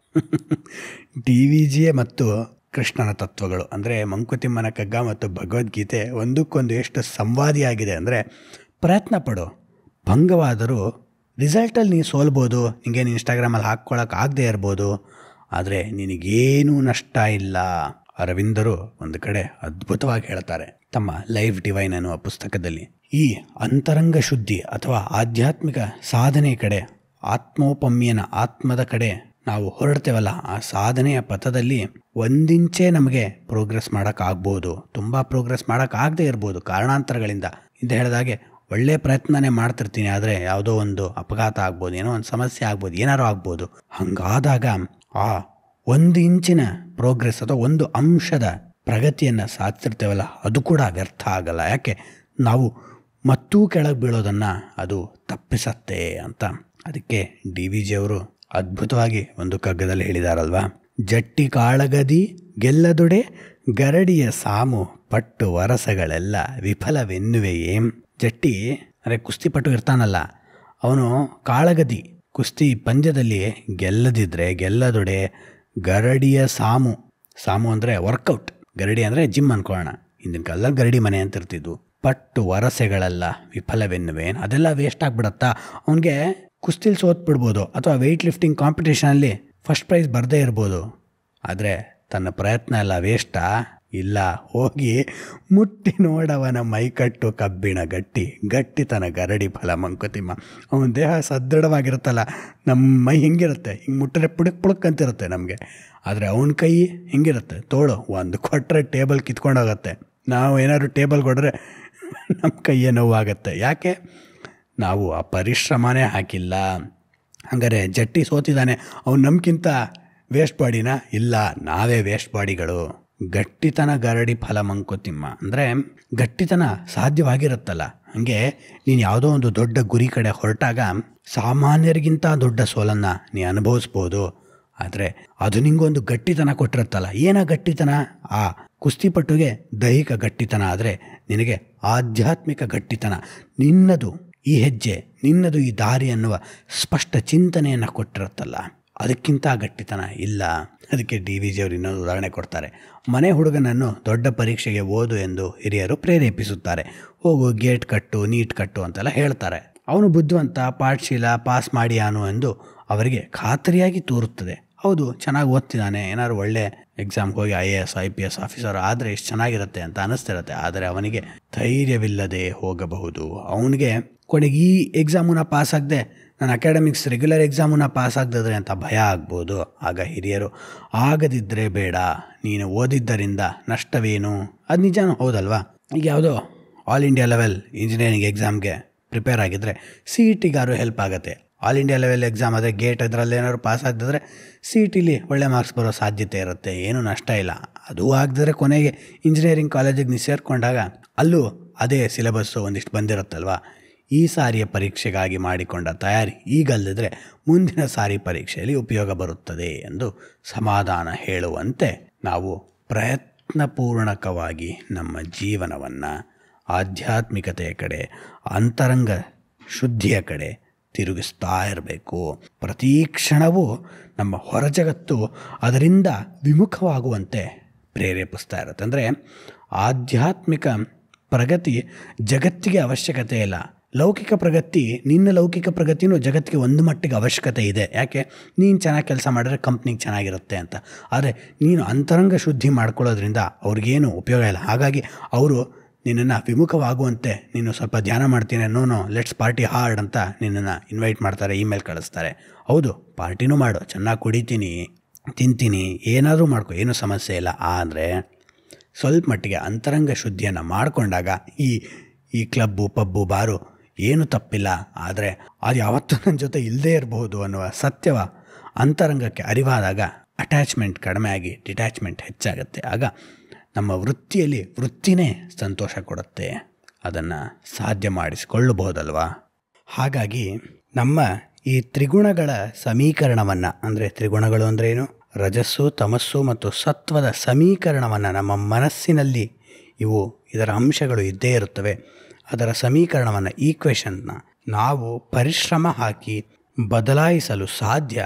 ಡಿ ವಿ ಜಿಯೇ ಮತ್ತು ಕೃಷ್ಣನ ತತ್ವಗಳು ಅಂದರೆ ಮಂಕುತಿಮ್ಮನ ಕಗ್ಗ ಮತ್ತು ಭಗವದ್ಗೀತೆ ಒಂದಕ್ಕೊಂದು ಎಷ್ಟು ಸಂವಾದಿಯಾಗಿದೆ ಅಂದರೆ ಪ್ರಯತ್ನ ಪಡು ಭಂಗವಾದರೂ ರಿಸಲ್ಟಲ್ಲಿ ನೀನು ಸೋಲ್ಬೋದು ನಿಂಗೇನು ಇನ್ಸ್ಟಾಗ್ರಾಮಲ್ಲಿ ಹಾಕ್ಕೊಳಕ್ಕೆ ಆಗದೆ ಇರ್ಬೋದು ಆದರೆ ನಿನಗೇನೂ ನಷ್ಟ ಇಲ್ಲ ಅರವಿಂದರು ಒಂದು ಕಡೆ ಅದ್ಭುತವಾಗಿ ಹೇಳ್ತಾರೆ ತಮ್ಮ ಲೈಫ್ ಡಿವೈನ್ ಅನ್ನುವ ಪುಸ್ತಕದಲ್ಲಿ ಈ ಅಂತರಂಗ ಶುದ್ಧಿ ಅಥವಾ ಆಧ್ಯಾತ್ಮಿಕ ಸಾಧನೆ ಕಡೆ ಆತ್ಮೋಪಮ್ಯನ ಆತ್ಮದ ಕಡೆ ನಾವು ಹೊರಡ್ತೇವಲ್ಲ ಆ ಸಾಧನೆಯ ಪಥದಲ್ಲಿ ಒಂದಿಂಚೇ ನಮಗೆ ಪ್ರೋಗ್ರೆಸ್ ಮಾಡೋಕ್ಕಾಗ್ಬೋದು ತುಂಬ ಪ್ರೋಗ್ರೆಸ್ ಮಾಡೋಕ್ಕಾಗದೇ ಇರ್ಬೋದು ಕಾರಣಾಂತರಗಳಿಂದ ಇದು ಹೇಳಿದಾಗೆ ಒಳ್ಳೆ ಪ್ರಯತ್ನನೇ ಮಾಡ್ತಿರ್ತೀನಿ ಆದರೆ ಯಾವುದೋ ಒಂದು ಅಪಘಾತ ಆಗ್ಬೋದು ಏನೋ ಒಂದು ಸಮಸ್ಯೆ ಆಗ್ಬೋದು ಏನಾರು ಆಗ್ಬೋದು ಹಾಗಾದಾಗ ಆ ಒಂದು ಇಂಚಿನ ಪ್ರೋಗ್ರೆಸ್ ಅಥವಾ ಒಂದು ಅಂಶದ ಪ್ರಗತಿಯನ್ನು ಸಾಧಿಸಿರ್ತೇವಲ್ಲ ಅದು ಕೂಡ ವ್ಯರ್ಥ ಆಗಲ್ಲ ಯಾಕೆ ನಾವು ಮತ್ತೂ ಕೆಳಗೆ ಬೀಳೋದನ್ನು ಅದು ತಪ್ಪಿಸತ್ತೆ ಅಂತ ಅದಕ್ಕೆ ಡಿ ವಿ ಜಿಯವರು ಅದ್ಭುತವಾಗಿ ಒಂದು ಕಗ್ಗದಲ್ಲಿ ಹೇಳಿದಾರಲ್ವಾ ಜಟ್ಟಿ ಕಾಳಗದಿ ಗೆಲ್ಲದೊಡೆ ಗರಡಿಯ ಸಾಮು ಪಟ್ಟು ವರಸಗಳೆಲ್ಲ ವಿಫಲವೆನ್ನುವೆಯೇ ಜಟ್ಟಿ ಅಂದರೆ ಕುಸ್ತಿಪಟು ಇರ್ತಾನಲ್ಲ ಅವನು ಕಾಳಗದಿ ಕುಸ್ತಿ ಪಂದ್ಯದಲ್ಲಿ ಗೆಲ್ಲದಿದ್ರೆ ಗೆಲ್ಲದೊಡೆ ಗರಡಿಯ ಸಾಮು ಸಾಮು ಅಂದರೆ ವರ್ಕೌಟ್ ಗರಡಿ ಅಂದರೆ ಜಿಮ್ ಅನ್ಕೊಳ್ಳೋಣ ಹಿಂದಿನ ಕಾಲದಲ್ಲಿ ಗರಡಿ ಮನೆ ಅಂತ ಇರ್ತಿದ್ವು ಪಟ್ಟು ವರಸೆಗಳೆಲ್ಲ ವಿಫಲವೆನ್ನುವೆ ಅದೆಲ್ಲ ವೇಸ್ಟ್ ಆಗಿಬಿಡತ್ತಾ ಅವನಿಗೆ ಕುಸ್ತಿಲಿ ಸೋತ್ಬಿಡ್ಬೋದು ಅಥವಾ ವೆಯ್ಟ್ ಲಿಫ್ಟಿಂಗ್ ಕಾಂಪಿಟೇಷನಲ್ಲಿ ಫಸ್ಟ್ ಪ್ರೈಸ್ ಬರದೇ ಇರ್ಬೋದು ಆದರೆ ತನ್ನ ಪ್ರಯತ್ನ ಎಲ್ಲ ವೇಸ್ಟಾ ಇಲ್ಲ ಹೋಗಿ ಮುಟ್ಟಿ ನೋಡವನ ಮೈಕಟ್ಟು ಕಬ್ಬಿಣ ಗಟ್ಟಿ ಗಟ್ಟಿತನ ಗರಡಿ ಫಲ ಮಂಕುತಿಮ್ಮ ಅವನ ದೇಹ ಸದೃಢವಾಗಿರುತ್ತಲ್ಲ ನಮ್ಮ ಮೈ ಹಿಂಗಿರುತ್ತೆ ಹಿಂಗೆ ಮುಟ್ಟರೆ ಪುಡಕ್ ಪುಡಕ್ ಅಂತಿರುತ್ತೆ ನಮಗೆ ಆದರೆ ಅವನ ಕೈ ಹಿಂಗಿರುತ್ತೆ ತೋಳು ಒಂದು ಕೊಟ್ಟರೆ ಟೇಬಲ್ ಕಿತ್ಕೊಂಡೋಗತ್ತೆ ನಾವು ಏನಾದ್ರು ಟೇಬಲ್ ಕೊಟ್ಟರೆ ನಮ್ಮ ಕೈಯೇ ನೋವಾಗತ್ತೆ ಯಾಕೆ ನಾವು ಆ ಪರಿಶ್ರಮನೇ ಹಾಕಿಲ್ಲ ಹಂಗಾರೆ ಜಟ್ಟಿ ಸೋತಿದ್ದಾನೆ ಅವ್ನು ನಮ್ಗಿಂತ ವೇಸ್ಟ್ ಬಾಡಿನ ಇಲ್ಲ ನಾವೇ ವೇಸ್ಟ್ ಬಾಡಿಗಳು ಗಟ್ಟಿತನ ಗರಡಿ ಫಲ ಮಂಕುತಿಮ್ಮ ಅಂದರೆ ಗಟ್ಟಿತನ ಸಾಧ್ಯವಾಗಿರುತ್ತಲ್ಲ ಹಾಗೆ ನೀನು ಯಾವುದೋ ಒಂದು ದೊಡ್ಡ ಗುರಿ ಕಡೆ ಹೊರಟಾಗ ಸಾಮಾನ್ಯರಿಗಿಂತ ದೊಡ್ಡ ಸೋಲನ್ನು ನೀ ಅನುಭವಿಸ್ಬೋದು ಆದರೆ ಅದು ನಿಂಗೊಂದು ಗಟ್ಟಿತನ ಕೊಟ್ಟಿರುತ್ತಲ್ಲ ಏನ ಗಟ್ಟಿತನ ಆ ಕುಸ್ತಿಪಟ್ಟುಗೆ ದೈಹಿಕ ಗಟ್ಟಿತನ ಆದರೆ ನಿನಗೆ ಆಧ್ಯಾತ್ಮಿಕ ಗಟ್ಟಿತನ ನಿನ್ನದು ಈ ಹೆಜ್ಜೆ ನಿನ್ನದು ಈ ದಾರಿ ಅನ್ನುವ ಸ್ಪಷ್ಟ ಚಿಂತನೆಯನ್ನು ಕೊಟ್ಟಿರುತ್ತಲ್ಲ ಅದಕ್ಕಿಂತ ಗಟ್ಟಿತನ ಇಲ್ಲ ಅದಕ್ಕೆ ಡಿ ವಿ ಜಿಯವರು ಇನ್ನೊಂದು ಉದಾಹರಣೆ ಕೊಡ್ತಾರೆ ಮನೆ ಹುಡುಗನನ್ನು ದೊಡ್ಡ ಪರೀಕ್ಷೆಗೆ ಓದು ಎಂದು ಹಿರಿಯರು ಪ್ರೇರೇಪಿಸುತ್ತಾರೆ ಹೋಗು ಗೇಟ್ ಕಟ್ಟು ನೀಟ್ ಕಟ್ಟು ಅಂತೆಲ್ಲ ಹೇಳ್ತಾರೆ ಅವನು ಬುದ್ಧಿವಂತ ಪಾಠಶೀಲ ಪಾಸ್ ಮಾಡಿ ಅನು ಎಂದು ಅವರಿಗೆ ಖಾತರಿಯಾಗಿ ತೋರುತ್ತದೆ ಹೌದು ಚೆನ್ನಾಗಿ ಓದ್ತಿದ್ದಾನೆ ಏನಾದ್ರು ಒಳ್ಳೆ ಎಕ್ಸಾಮ್ಗೆ ಹೋಗಿ I A S I P S officer ಆದರೆ ಎಷ್ಟು ಚೆನ್ನಾಗಿರುತ್ತೆ ಅಂತ ಅನ್ನಿಸ್ತಿರುತ್ತೆ ಆದರೆ ಅವನಿಗೆ ಧೈರ್ಯವಿಲ್ಲದೆ ಹೋಗಬಹುದು ಅವನಿಗೆ ಕೊನೆಗೆ ಈ ಎಕ್ಸಾಮನ್ನ ಪಾಸ್ ಆಗದೆ ನಾನು ಅಕಾಡೆಮಿಕ್ಸ್ ರೆಗ್ಯುಲರ್ ಎಕ್ಸಾಮನ್ನ ಪಾಸ್ ಆಗದಿದ್ರೆ ಅಂತ ಭಯ ಆಗ್ಬೋದು ಆಗ ಹಿರಿಯರು ಆಗದಿದ್ದರೆ ಬೇಡ ನೀನು ಓದಿದ್ದರಿಂದ ನಷ್ಟವೇನು ಅದು ನಿಜಾನು ಹೌದಲ್ವಾ ಈಗ ಯಾವುದೋ ಆಲ್ ಇಂಡಿಯಾ ಲೆವೆಲ್ ಇಂಜಿನಿಯರಿಂಗ್ ಎಕ್ಸಾಮ್ಗೆ ಪ್ರಿಪೇರ್ ಆಗಿದ್ದರೆ ಸಿ ಇ ಟಿಗಾರು ಹೆಲ್ಪ್ ಆಗುತ್ತೆ ಆಲ್ ಇಂಡಿಯಾ ಲೆವೆಲ್ ಎಕ್ಸಾಮ್ ಆದರೆ ಗೇಟ್ ಅದರಲ್ಲಿ ಏನಾದ್ರು ಪಾಸ್ ಆಗದಿದ್ರೆ ಸಿ ಇ ಟಿಲಿ ಒಳ್ಳೆ ಮಾರ್ಕ್ಸ್ ಬರೋ ಸಾಧ್ಯತೆ ಇರುತ್ತೆ ಏನೂ ನಷ್ಟ ಇಲ್ಲ ಅದು ಆಗದಿದ್ರೆ ಕೊನೆಗೆ ಇಂಜಿನಿಯರಿಂಗ್ ಕಾಲೇಜಿಗೆ ನೀವು ಸೇರಿಕೊಂಡಾಗ ಅಲ್ಲೂ ಅದೇ ಸಿಲೆಬಸ್ಸು ಒಂದಿಷ್ಟು ಬಂದಿರುತ್ತಲ್ವ ಈ ಸಾರಿಯ ಪರೀಕ್ಷೆಗಾಗಿ ಮಾಡಿಕೊಂಡ ತಯಾರಿ ಈಗಲ್ಲದಿದ್ದರೆ ಮುಂದಿನ ಸಾರಿ ಪರೀಕ್ಷೆಯಲ್ಲಿ ಉಪಯೋಗ ಬರುತ್ತದೆ ಎಂದು ಸಮಾಧಾನ ಹೇಳುವಂತೆ ನಾವು ಪ್ರಯತ್ನಪೂರ್ಣಕವಾಗಿ ನಮ್ಮ ಜೀವನವನ್ನು ಆಧ್ಯಾತ್ಮಿಕತೆಯ ಕಡೆ ಅಂತರಂಗ ಶುದ್ಧಿಯ ಕಡೆ ತಿರುಗಿಸ್ತಾ ಇರಬೇಕು ಪ್ರತಿ ಕ್ಷಣವೂ ನಮ್ಮ ಹೊರಜಗತ್ತು ಅದರಿಂದ ವಿಮುಖವಾಗುವಂತೆ ಪ್ರೇರೇಪಿಸ್ತಾ ಇರುತ್ತೆ ಅಂದರೆ ಆಧ್ಯಾತ್ಮಿಕ ಪ್ರಗತಿ ಜಗತ್ತಿಗೆ ಅವಶ್ಯಕತೆ ಇಲ್ಲ ಲೌಕಿಕ ಪ್ರಗತಿ ನಿನ್ನ ಲೌಕಿಕ ಪ್ರಗತಿನೂ ಜಗತ್ತಿಗೆ ಒಂದು ಮಟ್ಟಿಗೆ ಅವಶ್ಯಕತೆ ಇದೆ ಯಾಕೆ ನೀನು ಚೆನ್ನಾಗಿ ಕೆಲಸ ಮಾಡಿದ್ರೆ ಕಂಪ್ನಿಗೆ ಚೆನ್ನಾಗಿರುತ್ತೆ ಅಂತ ಆದರೆ ನೀನು ಅಂತರಂಗ ಶುದ್ಧಿ ಮಾಡ್ಕೊಳ್ಳೋದ್ರಿಂದ ಅವ್ರಿಗೇನು ಉಪಯೋಗ ಇಲ್ಲ ಹಾಗಾಗಿ ಅವರು ನಿನ್ನನ್ನು ವಿಮುಖವಾಗುವಂತೆ ನೀನು ಸ್ವಲ್ಪ ಧ್ಯಾನ ಮಾಡ್ತೀನಿ no no let's party hard ಅಂತ ನಿನ್ನನ್ನು ಇನ್ವೈಟ್ ಮಾಡ್ತಾರೆ ಇಮೇಲ್ ಕಳಿಸ್ತಾರೆ ಹೌದು ಪಾರ್ಟಿನೂ ಮಾಡು ಚೆನ್ನಾಗಿ ಕುಡಿತೀನಿ ತಿಂತೀನಿ ಏನಾದರೂ ಮಾಡ್ಕೊ ಏನೂ ಸಮಸ್ಯೆ ಇಲ್ಲ ಆದರೆ ಸ್ವಲ್ಪ ಮಟ್ಟಿಗೆ ಅಂತರಂಗ ಶುದ್ಧಿಯನ್ನು ಮಾಡಿಕೊಂಡಾಗ ಈ ಈ ಕ್ಲಬ್ಬು ಪಬ್ಬು ಬಾರು ಏನು ತಪ್ಪಿಲ್ಲ ಆದರೆ ಅದು ಯಾವತ್ತೂ ನನ್ನ ಜೊತೆ ಇಲ್ಲದೇ ಇರಬಹುದು ಅನ್ನುವ ಸತ್ಯವ ಅಂತರಂಗಕ್ಕೆ ಅರಿವಾದಾಗ ಅಟ್ಯಾಚ್ಮೆಂಟ್ ಕಡಿಮೆ ಆಗಿ ಡಿಟ್ಯಾಚ್ಮೆಂಟ್ ಹೆಚ್ಚಾಗುತ್ತೆ ಆಗ ನಮ್ಮ ವೃತ್ತಿಯಲ್ಲಿ ವೃತ್ತಿನೇ ಸಂತೋಷ ಕೊಡುತ್ತೆ ಅದನ್ನು ಸಾಧ್ಯ ಮಾಡಿಸಿಕೊಳ್ಳಬಹುದಲ್ವಾ ಹಾಗಾಗಿ ನಮ್ಮ ಈ ತ್ರಿಗುಣಗಳ ಸಮೀಕರಣವನ್ನು ಅಂದರೆ ತ್ರಿಗುಣಗಳು ಅಂದ್ರೇನು ರಜಸ್ಸು ತಮಸ್ಸು ಮತ್ತು ಸತ್ವದ ಸಮೀಕರಣವನ್ನು ನಮ್ಮ ಮನಸ್ಸಿನಲ್ಲಿ ಇವು ಇದರ ಅಂಶಗಳು ಇದ್ದೇ ಇರುತ್ತವೆ ಅದರ ಸಮೀಕರಣವನ್ನು ಈಕ್ವೇಷನ್ನ ನಾವು ಪರಿಶ್ರಮ ಹಾಕಿ ಬದಲಾಯಿಸಲು ಸಾಧ್ಯ